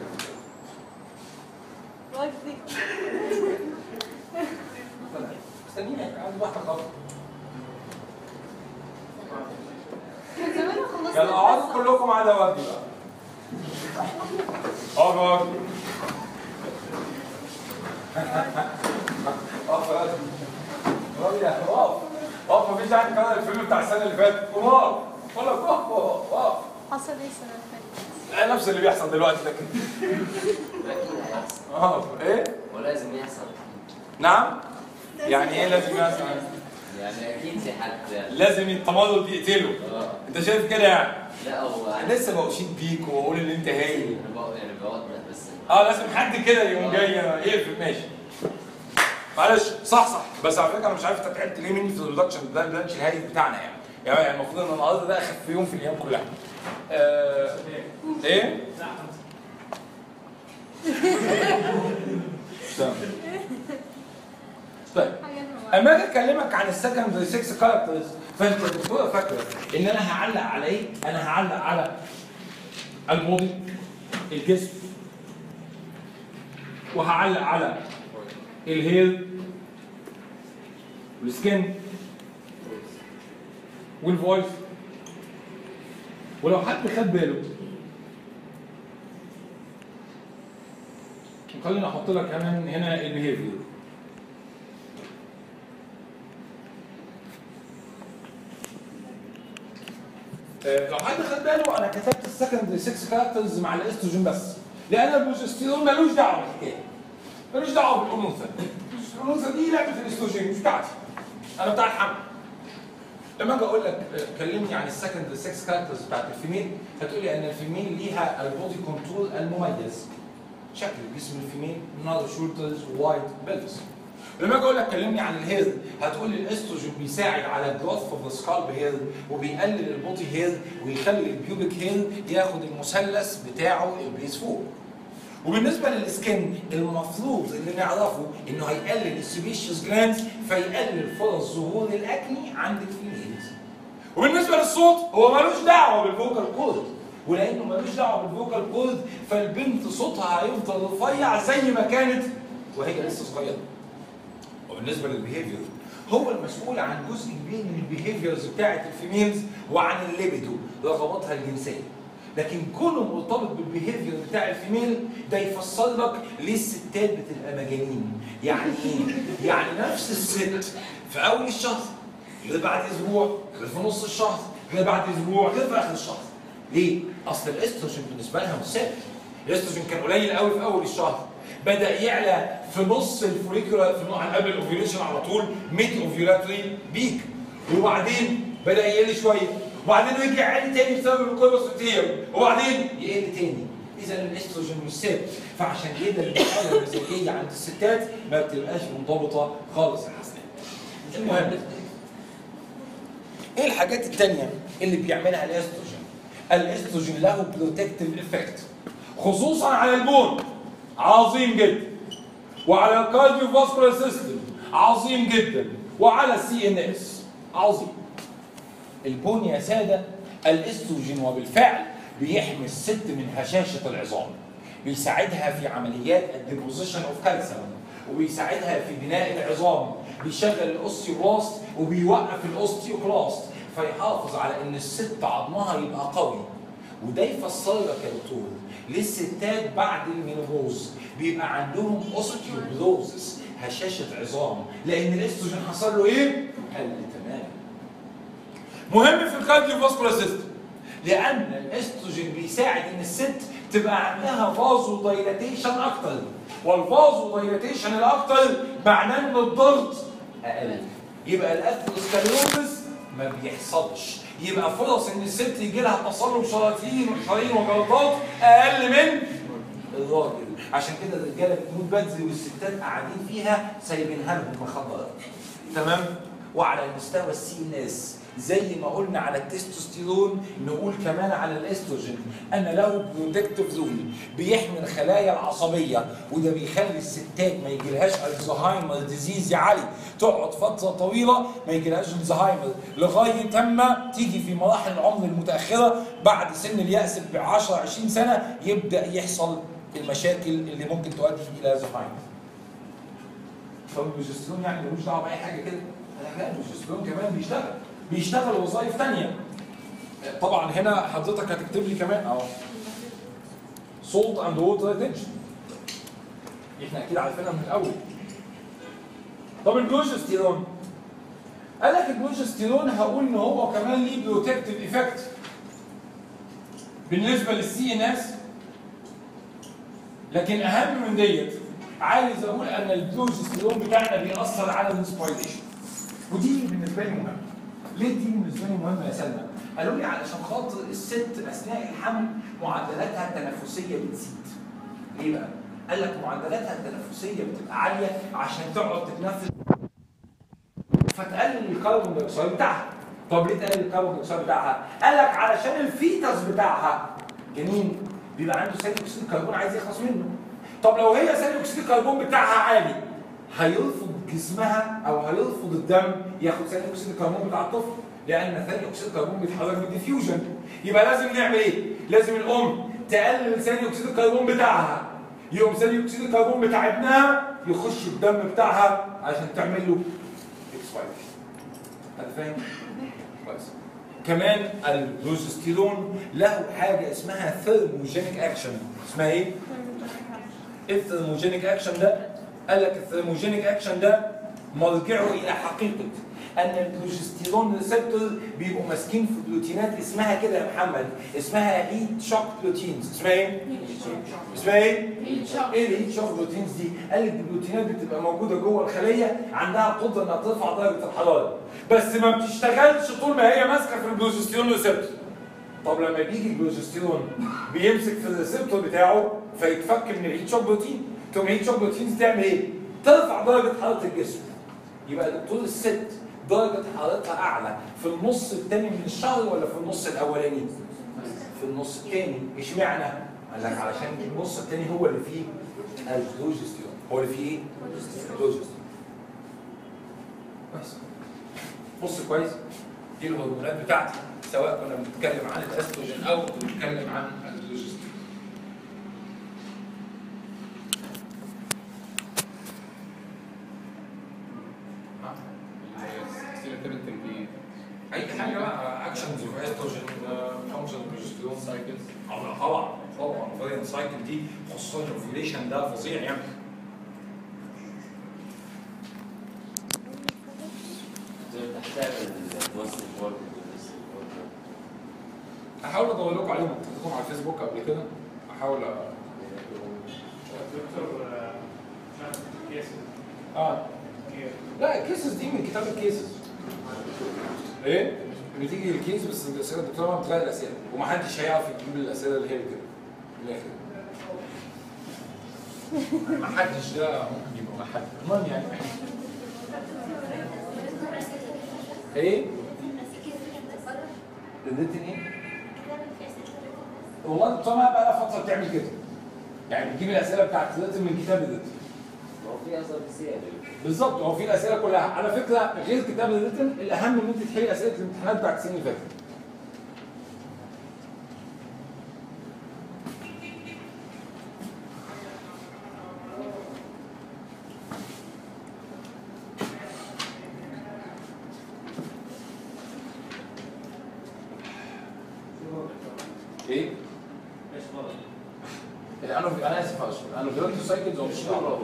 وجدي مستنيينك قاعد براحتك خالص كان زمان خلصت يلا اقعدوا كلكم على وجدي بقى اقعد يا وجدي اقف يا وجدي راجل يا اخي اقف اقف مفيش داعي تكرر الفيلم بتاع السنه اللي فاتت قوم اقف بقول لك اقف اقف اقف حصل ايه السنه اللي فاتت؟ لا نفس اللي بيحصل دلوقتي ده كده اكيد هيحصل اه ايه ولازم يحصل نعم يعني ايه لازم يحصل يعني اكيد في حد لازم التمرد يقتله اه انت شايف كده يعني لا هو انا لسه بقوشيد بيك وبقول ان انت هايل انا بقى يعني بوضح بس اه لازم حد كده يقوم جاي يقفل ماشي معلش صح صح بس على فكره انا مش عارف انت تعبت ليه مني في البرودكشن ده البلانش الهايل بتاعنا يعني يعني المفروض ان النهارده ده اخف يوم في الايام كلها آه ايه؟ تمام. طيب حاجه اما اجي اكلمك عن السكندري 6 كاركترز فانت الدكتوره فاكره ان انا هعلق على ايه؟ انا هعلق على البودي الجسم وهعلق على الهير والسكن والفويس ولو حد خد باله خلينا احط لك كمان هنا البيهيفير آه، لو حد خد باله انا كتبت السكند 6 كاركترز مع الاستروجين بس لان البروجستيرون ملوش دعوه بالحكايه ملوش دعوه بالانوثه الانوثه دي لعبه الاستروجين مش بتاعتي انا بتاع الحمل لما اجي اقول لك آه، كلمني عن السكند 6 كاركترز بتاعت الفيميل هتقولي ان الفيميل ليها البودي كنترول المميز شكل جسم الفيميل نار شولترز وايد بلفس لما اجي اقول لك كلمني عن الهير هتقول لي الاستروجين بيساعد على الجروث اوف ذا سكالب هير وبيقلل البودي هير ويخلي البيوبيك هير ياخد المثلث بتاعه البيس فوق وبالنسبه للسكن المفروض اللي نعرفه انه هيقلل السيبيشيوس جلاندز فيقلل فرص ظهور الاكني عند الفيميلز وبالنسبه للصوت هو ملوش دعوه بالفوكال كورد ولانه ملوش دعوه بالفوكال كورد فالبنت صوتها هيفضل رفيع زي ما كانت وهي لسه صغيره وبالنسبه للبيهيفير هو المسؤول عن جزء كبير من البيهيفيرز بتاعت الفيميلز وعن الليبيدو رغباتها الجنسيه لكن كونه مرتبط بالبيهيفير بتاع الفيميل ده يفسر لك ليه الستات بتبقى مجانين يعني ايه؟ يعني نفس الست في اول الشهر غير بعد اسبوع غير في نص الشهر غير بعد اسبوع غير في اخر الشهر ليه؟ اصل الاستروجين بالنسبه لها مش ثابت الاستروجين كان قليل قوي في اول الشهر بدا يعلى في نص الفوليكولا في نوع قبل الاوفيوليشن على طول ميد اوفيولاتري بيك وبعدين بدا يقل شويه وبعدين يرجع يعلى تاني بسبب الكولوستاتير وبعدين يقل تاني اذا الاستروجين مش ثابت فعشان كده الحاله المزاجيه عند الستات ما بتبقاش منضبطه خالص يا حسن المهم ايه الحاجات التانية اللي بيعملها الاستروجين؟ الاستروجين له بروتكتيف افكت خصوصا على البون عظيم جدا وعلى الكارديو فاسكولار سيستم عظيم جدا وعلى السي ان اس عظيم البون يا ساده الاستروجين وبالفعل بيحمي الست من هشاشه العظام بيساعدها في عمليات الديبوزيشن اوف كالسيوم وبيساعدها في بناء العظام بيشغل الاوستيوبلاست وبيوقف الاوستيوكلاست فيحافظ على ان الست عظمها يبقى قوي وده يفسر لك يا دكتور ليه الستات بعد المينوبوز بيبقى عندهم اوستيوبروزس هشاشه عظام لان الاستروجين حصل له ايه؟ قل تماما مهم في الكارديو فاسكولار سيستم لان الاستروجين بيساعد ان الست تبقى عندها فازو دايلاتيشن اكتر والفازو دايلاتيشن الاكتر معناه ان الضغط اقل يبقى الاثيروسكليروزس ما بيحصلش يبقى فرص ان الست يجي لها تصلب شرايين وشرايين وجلطات اقل من الراجل عشان كده الرجاله بتموت بدري والستات قاعدين فيها سايبينها لهم مخدرات تمام وعلى المستوى السي ان اس زي ما قلنا على التستوستيرون نقول كمان على الاستروجين ان له بروتكتيف رول بيحمي الخلايا العصبيه وده بيخلي الستات ما يجيلهاش الزهايمر ديزيز يا علي تقعد فتره طويله ما يجيلهاش الزهايمر لغايه اما تيجي في مراحل العمر المتاخره بعد سن الياس ب 10 20 سنه يبدا يحصل المشاكل اللي ممكن تؤدي الى زهايمر فالبروجسترون يعني ملوش دعوه باي حاجه كده لا البروجسترون كمان بيشتغل بيشتغل وظائف تانية طبعا هنا حضرتك هتكتب لي كمان اهو salt and water retention احنا اكيد عارفينها من الاول طب البروجستيرون قال لك البروجستيرون هقول ان هو كمان ليه بروتكتيف ايفكت بالنسبه للسي ان اس لكن اهم من ديت عايز اقول ان البروجستيرون بتاعنا بيأثر على الانسبيريشن ودي بالنسبه لي مهمه ليه دي بالنسبه لي مهمه يا سلمى؟ قالوا لي علشان خاطر الست اثناء الحمل معدلاتها التنفسيه بتزيد. ليه بقى؟ قال لك معدلاتها التنفسيه بتبقى عاليه عشان تقعد تتنفس فتقلل الكربون دايوكسيد بتاعها. طب ليه تقلل الكربون دايوكسيد بتاعها؟ قال لك علشان الفيتس بتاعها جنين بيبقى عنده ثاني اكسيد الكربون عايز يخلص منه. طب لو هي ثاني اكسيد الكربون بتاعها عالي هيرفض جسمها او هيرفض الدم ياخد ثاني اكسيد الكربون بتاع الطفل لان ثاني اكسيد الكربون بيتحرك بالديفيوجن يبقى لازم نعمل ايه؟ لازم الام تقلل ثاني اكسيد الكربون بتاعها يقوم ثاني اكسيد الكربون بتاع ابنها يخش الدم بتاعها عشان تعمل له اكسبايريشن هذا فاهم؟ كويس كمان البروجستيرون له حاجه اسمها ثيرموجينيك اكشن اسمها ايه؟ الثيرموجينيك اكشن ده قال لك الثيرموجينيك اكشن ده مرجعه الى حقيقه ان البروجستيرون ريسبتور بيبقوا ماسكين في بروتينات اسمها كده يا محمد اسمها هيت شوك بروتينز اسمها ايه؟ اسمها ايه؟ ايه الهيت شوك بروتينز دي؟ قال لك البروتينات بتبقى موجوده جوه الخليه عندها قدره انها ترفع درجه الحراره بس ما بتشتغلش طول ما هي ماسكه في البروجستيرون ريسبتور طب لما بيجي البروجستيرون بيمسك في الريسبتور بتاعه فيتفك من الهيت شوك بروتين تقوم الهيت شوك بروتينز تعمل ايه؟ ترفع درجه حراره الجسم يبقى دكتور الست درجه حرارتها اعلى في النص الثاني من الشهر ولا في النص الاولاني؟ في النص الثاني اشمعنى؟ قال لك علشان النص الثاني هو اللي فيه البروجستيرون هو اللي فيه ايه؟ البروجستيرون بس بص كويس دي الهرمونات بتاعتي سواء كنا بنتكلم عن الاستروجين او بنتكلم عن البروجستيرون سيروتونين دي اي حاجه بقى اكشنز اوف استروجين فانكشن بروجستيرون سايكلز طبعا طبعا فاين سايكل دي خصوصا الاوفيوليشن ده فظيع يعني زي ما تحتاج توصل برضه هحاول ادور لكم عليهم حطيتهم على الفيسبوك قبل كده احاول أ- دكتور آه، نعم، كيس اه كيس لا الكيسز دي من كتاب الكيسز ايه؟ بتيجي الكيس بس الاسئله الدكتوره ما بتغير الاسئله ومحدش هيعرف يجيب الاسئله اللي هي كده من الاخر محدش ده ممكن يبقى محد المهم يعني ايه؟ الريتن ايه؟ والله الدكتوره ما بقى لها فتره بتعمل كده يعني بتجيب الاسئله بتاعت الريتن من كتاب الريتن ما هو في اصلا زياده بالظبط هو في الاسئله كلها على فكره غير كتاب الريتن الاهم ان انت تحلي اسئله الامتحانات بتاعت السنين اللي فاتت ايه؟ ايش غلط؟ انا انا اسف يا اشرف انا فيرنتو سايكلز ومش دعوة.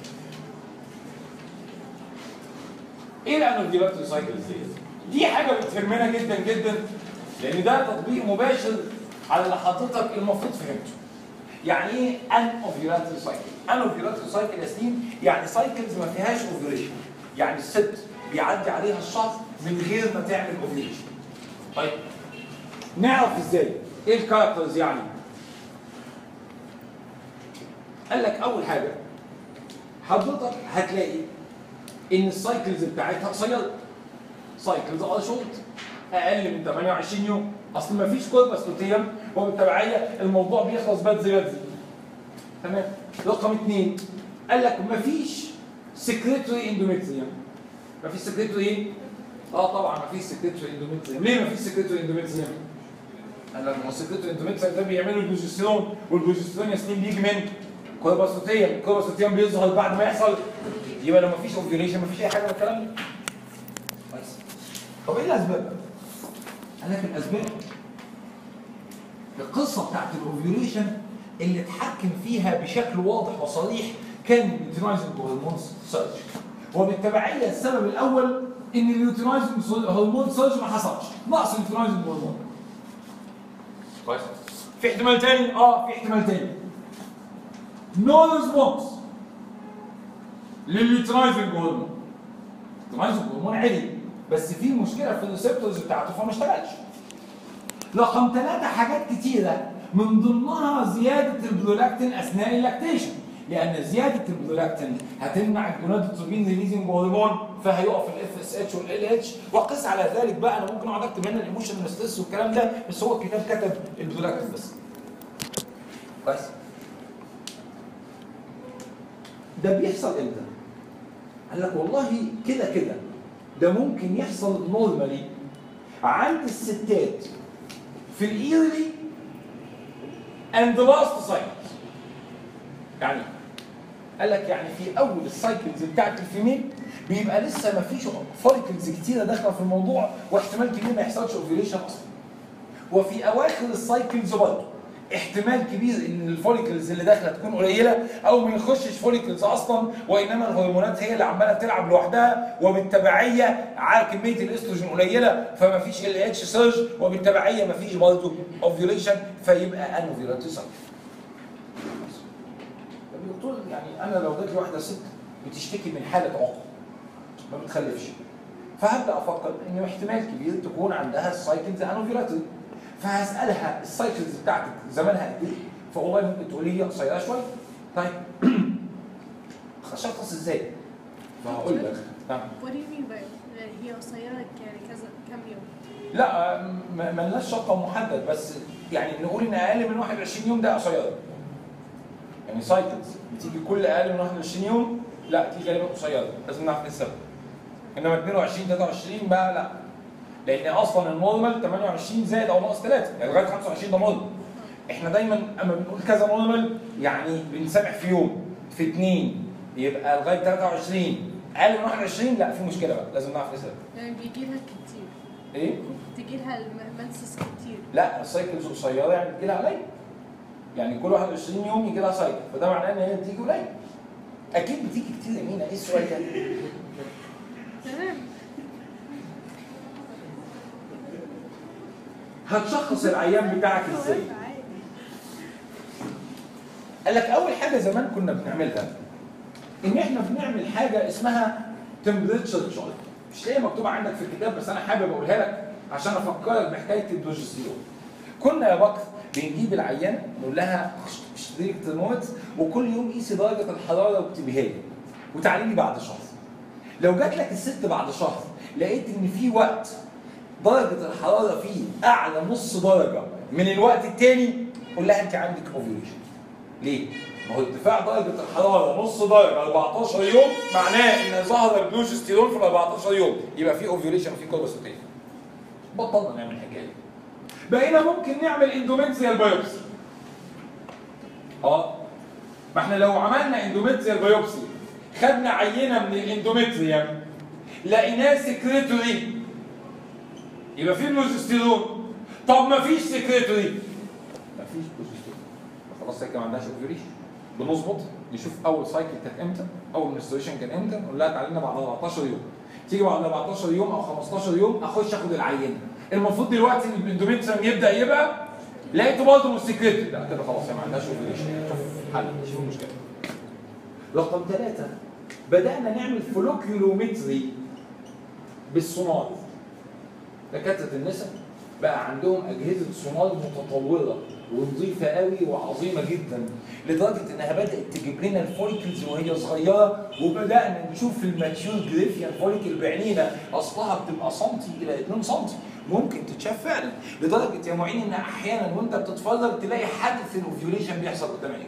ايه الانوفيلاتو سايكلز دي؟ دي حاجه بتهمنا جدا جدا لان ده تطبيق مباشر على اللي حضرتك المفروض فهمته. يعني ايه ان اوفيلاتو سايكل؟ ان اوفيلاتو سايكل يا سليم يعني سايكلز ما فيهاش اوفيليشن. يعني الست بيعدي عليها الشهر من غير ما تعمل اوفيليشن. طيب نعرف ازاي؟ ايه الكاركترز يعني؟ قال لك اول حاجه حضرتك هتلاقي ان السايكلز بتاعتها قصيره سايكلز ار شورت اقل من 28 يوم اصل ما فيش كوربس لوتيوم وبالتبعيه الموضوع بيخلص بدري بدري تمام رقم اثنين قال لك ما فيش سكريتوري اندوميتريوم ما فيش سكريتوري ايه؟ اه طبعا ما فيش سكريتوري اندوميتريوم ليه ما فيش سكريتوري اندوميتريوم؟ قال لك ما هو السكريتوري اندوميتريوم ده بيعملوا البروجستيرون والبروجستيرون يا سنين بيجي من كورباسوتيوم الكورباسوتيوم بيظهر بعد ما يحصل يبقى لو مفيش اوفيوليشن مفيش اي حاجه من الكلام ده كويس طب ايه الاسباب؟ قال لك الاسباب القصه بتاعت الاوفيوليشن اللي اتحكم فيها بشكل واضح وصريح كان اليوتينايزنج هرمون سيرج وبالتبعيه السبب الاول ان اليوتينايزنج هرمون سيرج ما حصلش نقص اليوتينايزنج هرمون كويس في احتمال تاني اه في احتمال تاني نو ريسبونس لليوترايزنج هرمون اليوترايزنج هرمون عالي بس في مشكله في الريسبتورز بتاعته فما اشتغلش رقم ثلاثة حاجات كتيرة من ضمنها زيادة البرولاكتين أثناء اللاكتيشن لأن زيادة البرولاكتين هتمنع الجونادوتروبين ريليزنج هرمون فهيقف الاف اس اتش والال اتش وقس على ذلك بقى أنا ممكن أقعد أكتب هنا الايموشنال ستريس والكلام ده بس هو الكتاب كتب البرولاكتين بس بس ده بيحصل امتى؟ قال لك والله كده كده ده ممكن يحصل نورمالي عند الستات في الايرلي اند لاست سايكلز يعني إيه؟ قال لك يعني في اول السايكلز بتاعت الفيميل بيبقى لسه ما فيش فوليكلز كتيره داخله في الموضوع واحتمال كبير ما يحصلش اوفيوليشن اصلا وفي اواخر السايكلز برضه احتمال كبير ان الفوليكلز اللي داخله تكون قليله او ما يخشش فوليكلز اصلا وانما الهرمونات هي اللي عماله تلعب لوحدها وبالتبعيه على كميه الاستروجين قليله فما فيش ال اتش سيرج وبالتبعيه ما فيش برضه اوفيوليشن فيبقى انوفيولاتي سايكل طب يا دكتور يعني انا لو جات لي واحده ست بتشتكي من حاله عقم ما بتخلفش فهبدا افكر ان احتمال كبير تكون عندها السايكلز انوفيولاتي فهسالها السايكلز بتاعتك زمانها قد ايه؟ فوالله ممكن تقولي لي قصيره شويه طيب اشخص ازاي؟ فهقول لك نعم What do you mean by يعني هي قصيرة يعني كذا كام يوم؟ لا ما ما لناش رقم محدد بس يعني نقول ان اقل من 21 يوم ده قصيره يعني سايكلز بتيجي كل اقل من 21 يوم لا دي غالبا قصيره لازم نعرف ايه السبب انما 22 23 بقى لا لان اصلا النورمال 28 زائد او ناقص 3 يعني لغايه 25 ده نورمال احنا دايما اما بنقول كذا نورمال يعني بنسامح في يوم في اثنين يبقى لغايه 23 اقل من 21 لا في مشكله بقى لازم نعرف ايه السبب يعني بيجي لها كتير ايه؟ بتجي لها المنسس كتير لا السايكلز قصيره يعني بتجي لها قليل يعني كل 21 يوم يجي لها سايكل فده معناه ان هي بتيجي قليل اكيد بتيجي كتير يا مينا ايه السؤال ده؟ تمام هتشخص العيان بتاعك ازاي؟ قال لك اول حاجه زمان كنا بنعملها ان احنا بنعمل حاجه اسمها تمبريتشر تشارت مش لاقي مكتوبه عندك في الكتاب بس انا حابب اقولها لك عشان افكرك بحكايه البروجستيرون كنا يا بكر بنجيب العيان نقول لها اشتري لك ترمومتر وكل يوم قيسي درجه الحراره واكتبيها لي وتعالي لي بعد شهر لو جات لك الست بعد شهر لقيت ان في وقت درجه الحراره فيه اعلى نص درجه من الوقت التاني قول لها انت عندك اوفيوليشن ليه؟ ما هو ارتفاع درجة الحرارة نص درجة 14 يوم معناه إن ظهر البروجستيرون في ال 14 يوم يبقى في اوفيوليشن وفي كوربوسيتين. بطلنا نعمل الحكاية دي. بقينا ممكن نعمل اندوميتريال بايوبسي. اه ما احنا لو عملنا اندوميتريال بايوبسي خدنا عينة من الاندوميتريوم لقيناه سكريتوري يبقى في بروجستيرون طب ما فيش سكريتوري ما فيش بروجستيرون خلاص هي كده ما عندهاش اوفيوليشن بنظبط نشوف اول سايكل كانت امتى اول منستريشن كان امتى نقول لها تعالى لنا بعد 14 يوم تيجي بعد 14 يوم او 15 يوم اخش اخد العينه المفروض دلوقتي ان الاندوميتريوم يبدا يبقى لقيته برضه مش سكريتوري لا كده خلاص هي ما عندهاش اوفيوليشن شوف حل شوف المشكله رقم ثلاثة بدأنا نعمل فلوكيولومتري بالسونار دكاترة النساء بقى عندهم أجهزة سونار متطورة ونظيفة قوي وعظيمة جدا لدرجة إنها بدأت تجيب لنا الفوليكلز وهي صغيرة وبدأنا نشوف الماتيور جريفيان فوليكل بعينينا أصلها بتبقى سنتي إلى 2 سنتي ممكن تتشاف فعلا لدرجة يا معين إن أحيانا وأنت بتتفرج تلاقي حدث الأوفيوليشن بيحصل قدام عينيك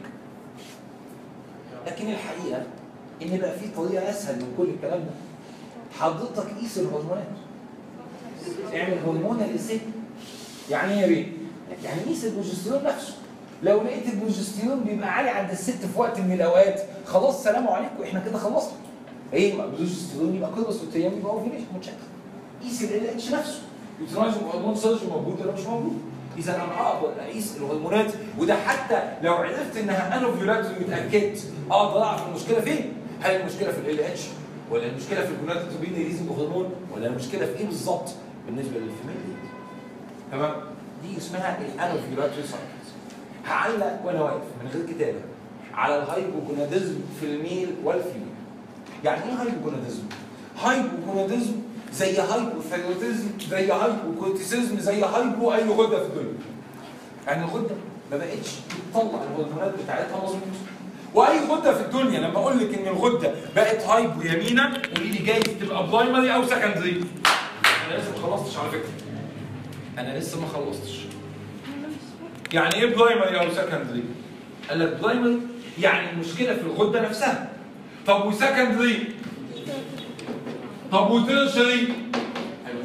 لكن الحقيقة إن بقى في طريقة أسهل من كل الكلام ده حضرتك قيس الهرمونات اعمل هرمونال اسيد يعني ايه يا بيه؟ يعني قيس البروجستيرون نفسه لو لقيت البروجستيرون بيبقى عالي عند الست في وقت من الاوقات خلاص سلام عليكم احنا كده خلصنا ايه ما البروجستيرون يبقى كوربوستيرون يبقى اوفيليشن متشكل قيس ال اتش نفسه يوتيلايزنج هرمون سيرج موجود ولا مش موجود اذا انا اقدر اقيس الهرمونات وده حتى لو عرفت انها انوفيولاتري واتاكدت اقدر اعرف المشكله فين هل المشكله في ال اتش ولا المشكله في الجونادوتروبين ريليزنج هرمون ولا المشكله في ايه بالظبط بالنسبه للفيميل تمام دي اسمها الانوفيولاتري سايكلز هعلق وانا واقف من غير كتابه على الهايبوجوناديزم في الميل والفيميل يعني ايه هايبوجوناديزم هايبوجوناديزم زي هايبوثايرويدزم زي هايبوكورتيسيزم زي هايبو اي غده في الدنيا يعني الغده ما بقتش بتطلع الهرمونات بتاعتها مظبوط واي غده في الدنيا لما اقول لك ان الغده بقت هايبو يمينا قولي لي جايز تبقى برايمري او سكندري انا لسه ما خلصتش على فكره انا لسه ما خلصتش يعني ايه برايمري او سكندري قال لك برايمري يعني المشكله في الغده نفسها طب وسكندري طب وترشري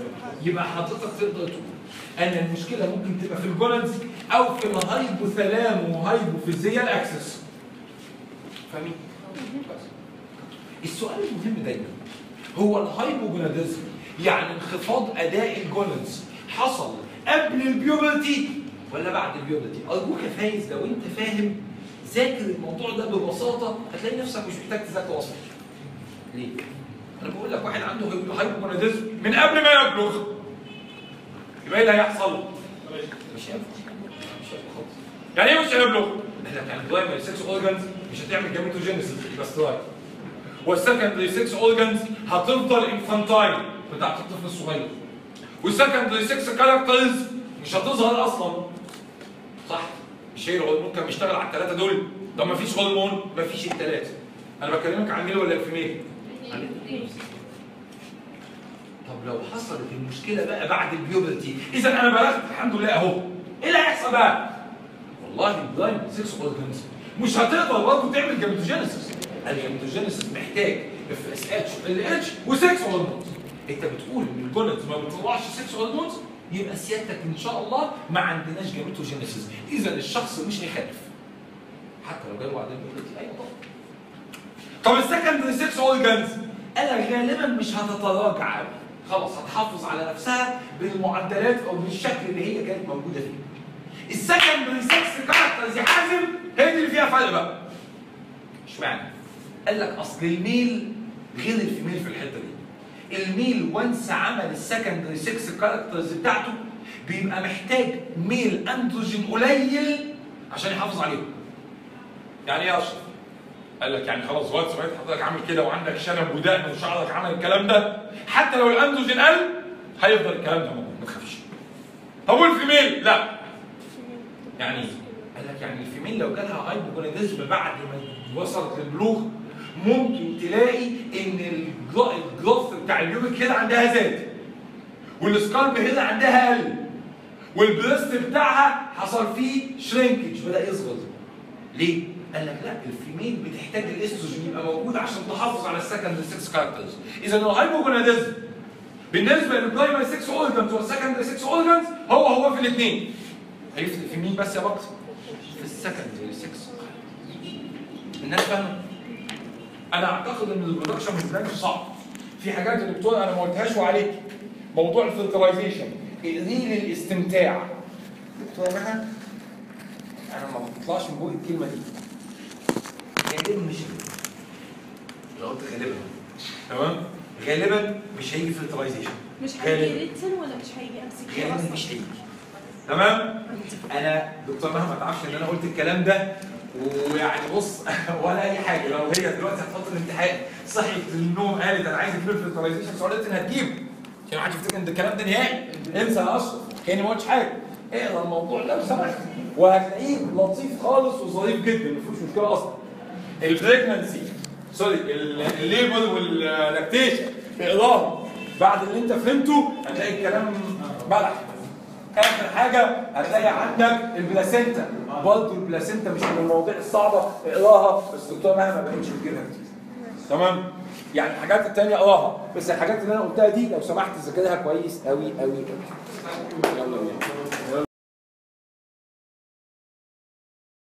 يبقى حضرتك تقدر تقول ان المشكله ممكن تبقى في الجونز او في الهايبوثالامو وهايبوفيزيال اكسس فاهمين؟ بس. السؤال المهم دايما هو الهايبوجوناديزم يعني انخفاض اداء الجونز حصل قبل البيوبرتي ولا بعد البيوبرتي؟ ارجوك يا فايز لو انت فاهم ذاكر الموضوع ده ببساطه هتلاقي نفسك مش محتاج تذاكر اصلا. ليه؟ انا بقول لك واحد عنده هايبوجوناديزم من قبل ما يبلغ يبقى ايه اللي هيحصل؟ مش هيبلغ مش هيبلغ خالص. يعني ايه مش هيبلغ؟ احنا كان برايمري 6 اورجانز مش هتعمل جاميتوجينيسيس يبقى سترايك والسكندري 6 اورجانز هتفضل انفانتايل بتاعت الطفل الصغير والسكندري 6 كاركترز مش هتظهر اصلا صح مش هي الهرمون كان بيشتغل على الثلاثه دول طب ما فيش هرمون ما فيش الثلاثه انا بكلمك عن ميل ولا الفيميل عن الاثنين طب لو حصلت المشكله بقى بعد البيوبرتي اذا انا بلغت الحمد لله اهو ايه اللي هيحصل بقى والله البلايند 6 اورجانز مش هتقدر برضه تعمل جاميتوجينيسيس الجاميتوجينيسيس محتاج اف اس اتش ال اتش و6 هرمونز انت بتقول ان الجونز ما بتطلعش 6 هرمونز يبقى سيادتك ان شاء الله ما عندناش جاميتوجينيسيس اذا الشخص مش هيخالف حتى لو جاله بعد البيوبرتي ايوه طبعا طب السكندري 6 اورجانز انا غالبا مش هتتراجع قوي خلاص هتحافظ على نفسها بالمعدلات او بالشكل اللي هي كانت موجوده فيه السكندري 6 كاركترز يا حازم هي دي اللي فيها فرق بقى اشمعنى؟ قال لك اصل الميل غير الفيميل في الحته دي الميل وانس عمل السكندري 6 كاركترز بتاعته بيبقى محتاج ميل اندروجين قليل عشان يحافظ عليهم يعني ايه يا اشرف؟ قال لك يعني خلاص وقت سمعت حضرتك عامل كده وعندك شنب ودقن وشعرك عمل الكلام ده حتى لو الاندروجين قل هيفضل الكلام ده موجود ما تخافش طب والفيميل لا يعني ايه؟ قال لك يعني الفيميل لو جالها هايبوجوناديزم بعد ما وصلت للبلوغ ممكن تلاقي ان الجرو- الجروث بتاع اليوبك هنا عندها زاد والسكالب هنا عندها قل والبريست بتاعها حصل فيه شرينكج بدا يصغر ليه؟ قال لك لا الفيميل بتحتاج الاستروجين يبقى موجود عشان تحافظ على السكندري 6 كاركترز اذا الهايبوجوناديزم بالنسبه للبرايمري 6 اورجانز والسكندري 6 اورجانز هو هو في الاثنين هيفرق في مين بس يا بكر؟ في السكندري 6 الناس فاهمه؟ انا اعتقد ان البرودكشن بالنسبه لي صعب في حاجات يا دكتور انا ما قلتهاش وعليك موضوع الفلترايزيشن اقري الاستمتاع دكتور مها انا ما بطلعش من بوقي الكلمه دي غالبا مش هيجي لو قلت غالبا تمام غالبا مش هيجي فلترايزيشن مش غالباً. هيجي ريتن ولا مش هيجي ام سي كيو غالبا اصلا مش هيجي تمام انا دكتور مهما تعرفش ان انا قلت الكلام ده ويعني بص ولا اي حاجه لو هي دلوقتي هتحط الامتحان صحيت من النوم قالت انا عايز اجيب الفلترايزيشن سؤالات ان هتجيب عشان ما حدش يفتكر ان الكلام ده نهائي انسى يا اشرف كاني ما قلتش حاجه اقرا الموضوع ده لو سمحت وهتلاقيه لطيف خالص وظريف جدا ما فيهوش مشكله اصلا البريجنسي سوري ال- الليبل واللاكتيشن اقراهم بعد اللي انت فهمته هتلاقي الكلام بلح اخر حاجه هتلاقي عندك البلاسينتا برضه البلاسينتا مش من المواضيع الصعبه اقراها بس الدكتور مهما ما بقتش بتجيبها كتير تمام يعني الحاجات التانية اقراها بس الحاجات اللي انا قلتها دي لو سمحت ذاكرها كويس قوي قوي قوي يلا بينا